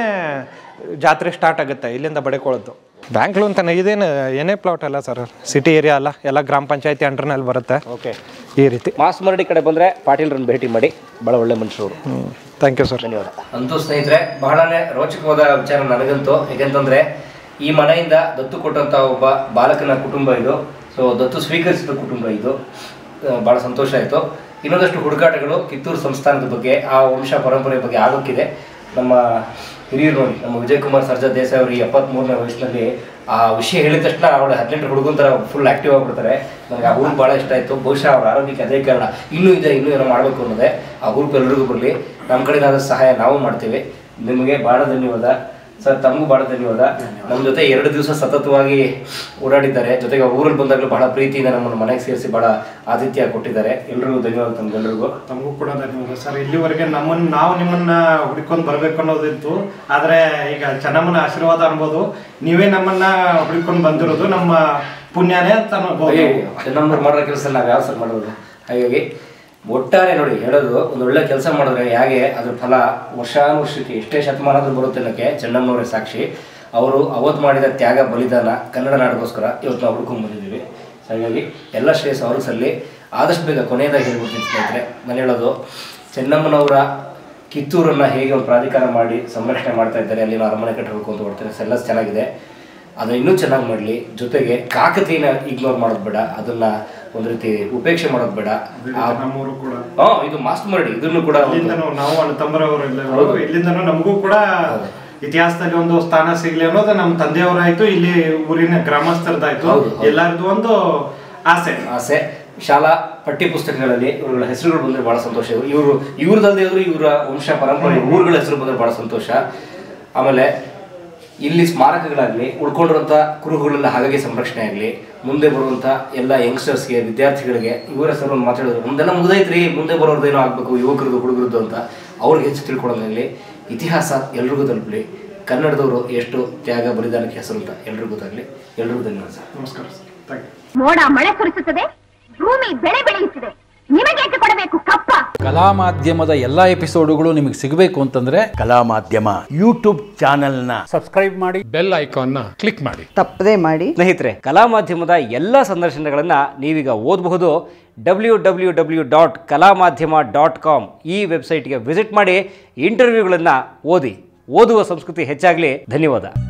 ಜಾತ್ರೆ ಸ್ಟಾರ್ಟ್ ಆಗುತ್ತೆ ಇಲ್ಲಿಂದ ಬಡೆಕೊಳ್ಳೋದು ಬ್ಯಾಂಕ್ ಲೋನ್ ತನ ಇದೇನು ಏನೇ ಪ್ಲಾಟ್ ಅಲ್ಲ ಸರ್ ಸಿಟಿ ಏರಿಯಾ ಅಲ್ಲ ಎಲ್ಲ ಗ್ರಾಮ ಪಂಚಾಯತಿ ಅಂಡರ್ನಲ್ಲಿ ಬರುತ್ತೆ ಓಕೆ ಈ ರೀತಿ ಮಾಸ್ ಮರಡಿ ಕಡೆ ಬಂದ್ರೆ ಪಾಟೀಲ್ರನ್ನ ಭೇಟಿ ಮಾಡಿ ಬಹಳ ಒಳ್ಳೆ ಮನುಷ್ಯರು ಥ್ಯಾಂಕ್ ಯು ಸರ್ ಧನ್ಯವಾದ ಅಂತೂ ಸ್ನೇಹಿತರೆ ಬಹಳನೇ ರೋಚಕವಾದ ವಿಚಾರ ನನಗಂತೂ ಯಾಕೆಂತಂದ್ರೆ ಈ ಮನೆಯಿಂದ ದತ್ತು ಕೊಟ್ಟಂತ ಒಬ್ಬ ಬಾಲಕನ ಕುಟುಂಬ ಇದು ಸೊ ದತ್ತು ಸ್ವೀಕರಿಸಿದ ಕುಟುಂಬ ಇದು ಆ, ಬಹಳ ಸಂತೋಷ ಆಯಿತು ಇನ್ನೊಂದಷ್ಟು ಹುಡುಕಾಟಗಳು ಕಿತ್ತೂರು ಸಂಸ್ಥಾನದ ಬಗ್ಗೆ ಆ ವಂಶ ಪರಂಪರೆ ಬಗ್ಗೆ ಆಗೋಕ್ಕಿದೆ ನಮ್ಮ ಹಿರಿಯರು ನೋಡಿ ನಮ್ಮ ವಿಜಯ್ ಕುಮಾರ್ ಸರ್ಜಾ ದೇಸಾಯಿ ಅವರು ಎಪ್ಪತ್ಮೂರನೇ ವಯಸ್ಸಿನಲ್ಲಿ ಆ ವಿಷಯ ಹೇಳಿದ ತಕ್ಷಣ ಅವಳು ಹದಿನೆಂಟು ಹುಡುಗನ ಥರ ಫುಲ್ ಆಕ್ಟಿವ್ ಆಗಿಬಿಡ್ತಾರೆ ನನಗೆ ಆ ಹುಡುಗ ಭಾಳ ಇಷ್ಟ ಆಯಿತು ಬಹುಶಃ ಅವ್ರ ಆರೋಗ್ಯಕ್ಕೆ ಅದೇ ಕಾರಣ ಇನ್ನೂ ಇದೆ ಇನ್ನೂ ಏನೋ ಮಾಡಬೇಕು ಅನ್ನೋದೇ ಆ ಹುಡುಗ ಎಲ್ರಿಗೂ ಬರಲಿ ನಮ್ಮ ಕಡೆಯಿಂದ ಸಹಾಯ ನಾವು ಮಾಡ್ತೀವಿ ನಿಮಗೆ ಭಾಳ ಧನ್ಯವಾದ ಸರ್ ತಮಗೂ ಭಾಳ ಧನ್ಯವಾದ ನಮ್ಮ ಜೊತೆ ಎರಡು ದಿವಸ ಸತತವಾಗಿ ಓಡಾಡಿದ್ದಾರೆ ಜೊತೆಗೆ ಅವ್ರ ಊರಲ್ಲಿ ಬಂದಾಗಲೂ ಬಹಳ ಪ್ರೀತಿಯಿಂದ ನಮ್ಮನ್ನು ಮನೆಗೆ ಸೇರಿಸಿ ಬಹಳ ಆತಿಥ್ಯ ಕೊಟ್ಟಿದ್ದಾರೆ ಎಲ್ರಿಗೂ ಧನ್ಯವಾದ ತಮ್ಗೆಲ್ರಿಗೂ ತಮಗೂ ಕೂಡ ಧನ್ಯವಾದ ಸರ್ ಇಲ್ಲಿವರೆಗೆ ನಮ್ಮನ್ನ ನಾವು ನಿಮ್ಮನ್ನ ಹುಡುಕೊಂಡು ಬರ್ಬೇಕು ಅನ್ನೋದಿತ್ತು ಆದ್ರೆ ಈಗ ಚೆನ್ನಮ್ಮನ ಆಶೀರ್ವಾದ ಅನ್ಬೋದು ನೀವೇ ನಮ್ಮನ್ನ ಹುಡುಕೊಂಡು ಬಂದಿರೋದು ನಮ್ಮ ಪುಣ್ಯನೇ ಅಂತ ಅನ್ಬೋದು ನಮ್ಮವ್ರು ಮಾಡೋ ಕೆಲಸ ನಾವು ಯಾವ ಸರ್ ಮಾಡೋದು ಹಾಗಾಗಿ ಒಟ್ಟಾರೆ ನೋಡಿ ಹೇಳೋದು ಒಂದು ಒಳ್ಳೆ ಕೆಲಸ ಮಾಡಿದ್ರೆ ಹೇಗೆ ಅದ್ರ ಫಲ ವರ್ಷಾನುವರ್ಷಕ್ಕೆ ಎಷ್ಟೇ ಶತಮಾನದ ಬರುತ್ತೆ ಅನ್ನೋಕ್ಕೆ ಚೆನ್ನಮ್ಮನವರೇ ಸಾಕ್ಷಿ ಅವರು ಅವತ್ತು ಮಾಡಿದ ತ್ಯಾಗ ಬಲಿದಾನ ಕನ್ನಡ ನಾಡಿಗೋಸ್ಕರ ಇವತ್ತು ನಾವು ಹುಡ್ಕೊಂಡು ಬಂದಿದ್ದೀವಿ ಹಾಗಾಗಿ ಎಲ್ಲ ಶ್ರೇಯಸ್ ಅವ್ರಿಗೆ ಸಲ್ಲಿ ಆದಷ್ಟು ಬೇಗ ಕೊನೆಯದಾಗಿ ಹೇಳ್ಬಿಡ್ತೀನಿ ಸ್ನೇಹಿತರೆ ನಾನು ಹೇಳೋದು ಚೆನ್ನಮ್ಮನವರ ಕಿತ್ತೂರನ್ನು ಹೇಗೆ ಒಂದು ಪ್ರಾಧಿಕಾರ ಮಾಡಿ ಸಂರಕ್ಷಣೆ ಮಾಡ್ತಾ ಇದ್ದಾರೆ ಅಲ್ಲಿನ ಅರಮನೆ ಕಟ್ಟಬೇಕು ಅಂತ ಹೊಡ್ತಾರೆ ಎಲ್ಲ ಚೆನ್ನಾಗಿದೆ ಅದನ್ನ ಇನ್ನೂ ಚೆನ್ನಾಗಿ ಮಾಡಲಿ ಜೊತೆಗೆ ಕಾಕತಿನ ಇಗ್ನೋರ್ ಮಾಡೋದು ಬೇಡ ಅದನ್ನ ಒಂದು ರೀತಿ ಉಪೇಕ್ಷೆ ಮಾಡೋದು ಬೇಡ ಆ- ನಮ್ಮೂರು ಕೂಡ ಹಾ ಇದು ಮಾಸ್ಟ್ ಮಾಡಿ ಇದನ್ನು ಕೂಡ ಒಂದು- ಇಲ್ಲಿಂದನೂ ನಾವು ಅಣ್ಣ ತಮ್ಮರವರು ಇಲ್ಲಿಂದನೂ ನಮಗೂ ಕೂಡ ಇತಿಹಾಸದಲ್ಲಿ ಒಂದು ಸ್ಥಾನ ಸಿಗ್ಲಿ ಅನ್ನೋದು ನಮ್ಮ ತಂದೆಯವರಾಯ್ತು ಇಲ್ಲಿ ಊರಿನ ಗ್ರಾಮಸ್ಥರದಾಯ್ತು ಹೌದು, ಹೌದು. ಎಲ್ಲರದು ಒಂದು ಆಸೆ ಆಸೆ ಶಾಲಾ ಪಠ್ಯ ಪುಸ್ತಕಗಳಲ್ಲಿ ಇವುಗಳ ಹೆಸರುಗಳು ಬಂದ್ರೆ ಬಹಳ ಸಂತೋಷ ಇವರು ಇವ್ರದಲ್ಲದೆ ಇವರು ಇವರ ವಂಶ ಪರಂಪರೆ ಊರುಗಳ ಹೆಸರು ಬಂದ್ರೆ ಬಹಳ ಸಂತೋಷ ಆಮೇಲೆ ಇಲ್ಲಿ ಸ್ಮಾರಕಗಳಾಗಲಿ ಉಳ್ಕೊಂಡಿರುವಂಥ ಕುರುಹುಗಳೆಲ್ಲ ಹಾಗಾಗಿ ಸಂರಕ್ಷಣೆ ಆಗಲಿ ಮುಂದೆ ಬರುವಂಥ ಎಲ್ಲ ಯಂಗ್ಸ್ಟರ್ಸ್ಗೆ ವಿದ್ಯಾರ್ಥಿಗಳಿಗೆ ಇವರ ಸರ್ ಒಂದು ಮಾತಾಡಿದ್ರು ಮುಂದೆಲ್ಲ ಮುಗ್ದೈತ್ರಿ ಮುಂದೆ ಬರೋರ್ದೇನೋ ಆಗಬೇಕು ಯುವಕರದ್ದು ಹುಡುಗರದ್ದು ಅಂತ ಅವ್ರಿಗೆ ಹೆಚ್ಚು ತಿಳ್ಕೊಳೋದಾಗಲಿ ಇತಿಹಾಸ ಎಲ್ರಿಗೂ ತಲುಪಲಿ ಕನ್ನಡದವರು ಎಷ್ಟು ತ್ಯಾಗ ಬಲಿದಾನಕ್ಕೆ ಹೆಸರು ಅಂತ ಎಲ್ರಿಗೂ ಗೊತ್ತಾಗಲಿ ಎಲ್ರಿಗೂ ಧನ್ಯವಾದ ಸರ್ ನಮಸ್ಕಾರ ಸರ್ ಥ್ಯಾಂಕ್ ಯು ಮೋಡ ಮಳೆ ಸುರಿಸುತ್ತದೆ ಭೂಮಿ ಬೆಳೆ ಬೆಳೆಯುತ್ತದೆ ನಿಮಗೆ ಕೊಡಬೇಕು ಕಪ್ಪ ಕಲಾ ಮಾಧ್ಯಮದ ಎಲ್ಲಾ ಎಪಿಸೋಡುಗಳು ನಿಮಗೆ ಸಿಗಬೇಕು ಅಂತಂದ್ರೆ ಕಲಾ ಮಾಧ್ಯಮ ಯೂಟ್ಯೂಬ್ ಚಾನೆಲ್ನ ಬೆಲ್ ಐಕಾನ್ನ ಕ್ಲಿಕ್ ಮಾಡಿ ತಪ್ಪದೇ ಮಾಡಿ ಸ್ನೇಹಿತರೆ ಕಲಾ ಮಾಧ್ಯಮದ ಎಲ್ಲ ಸಂದರ್ಶನಗಳನ್ನು ನೀವೀಗ ಓದಬಹುದು ಡಬ್ಲ್ಯೂ ಡಬ್ಲ್ಯೂ ಡಬ್ಲ್ಯೂ ಡಾಟ್ ಕಲಾ ಮಾಧ್ಯಮ ಡಾಟ್ ಕಾಮ್ ಈ ವೆಬ್ಸೈಟ್ಗೆ ವಿಸಿಟ್ ಮಾಡಿ ಇಂಟರ್ವ್ಯೂಗಳನ್ನು ಓದಿ ಓದುವ ಸಂಸ್ಕೃತಿ ಹೆಚ್ಚಾಗಲಿ ಧನ್ಯವಾದ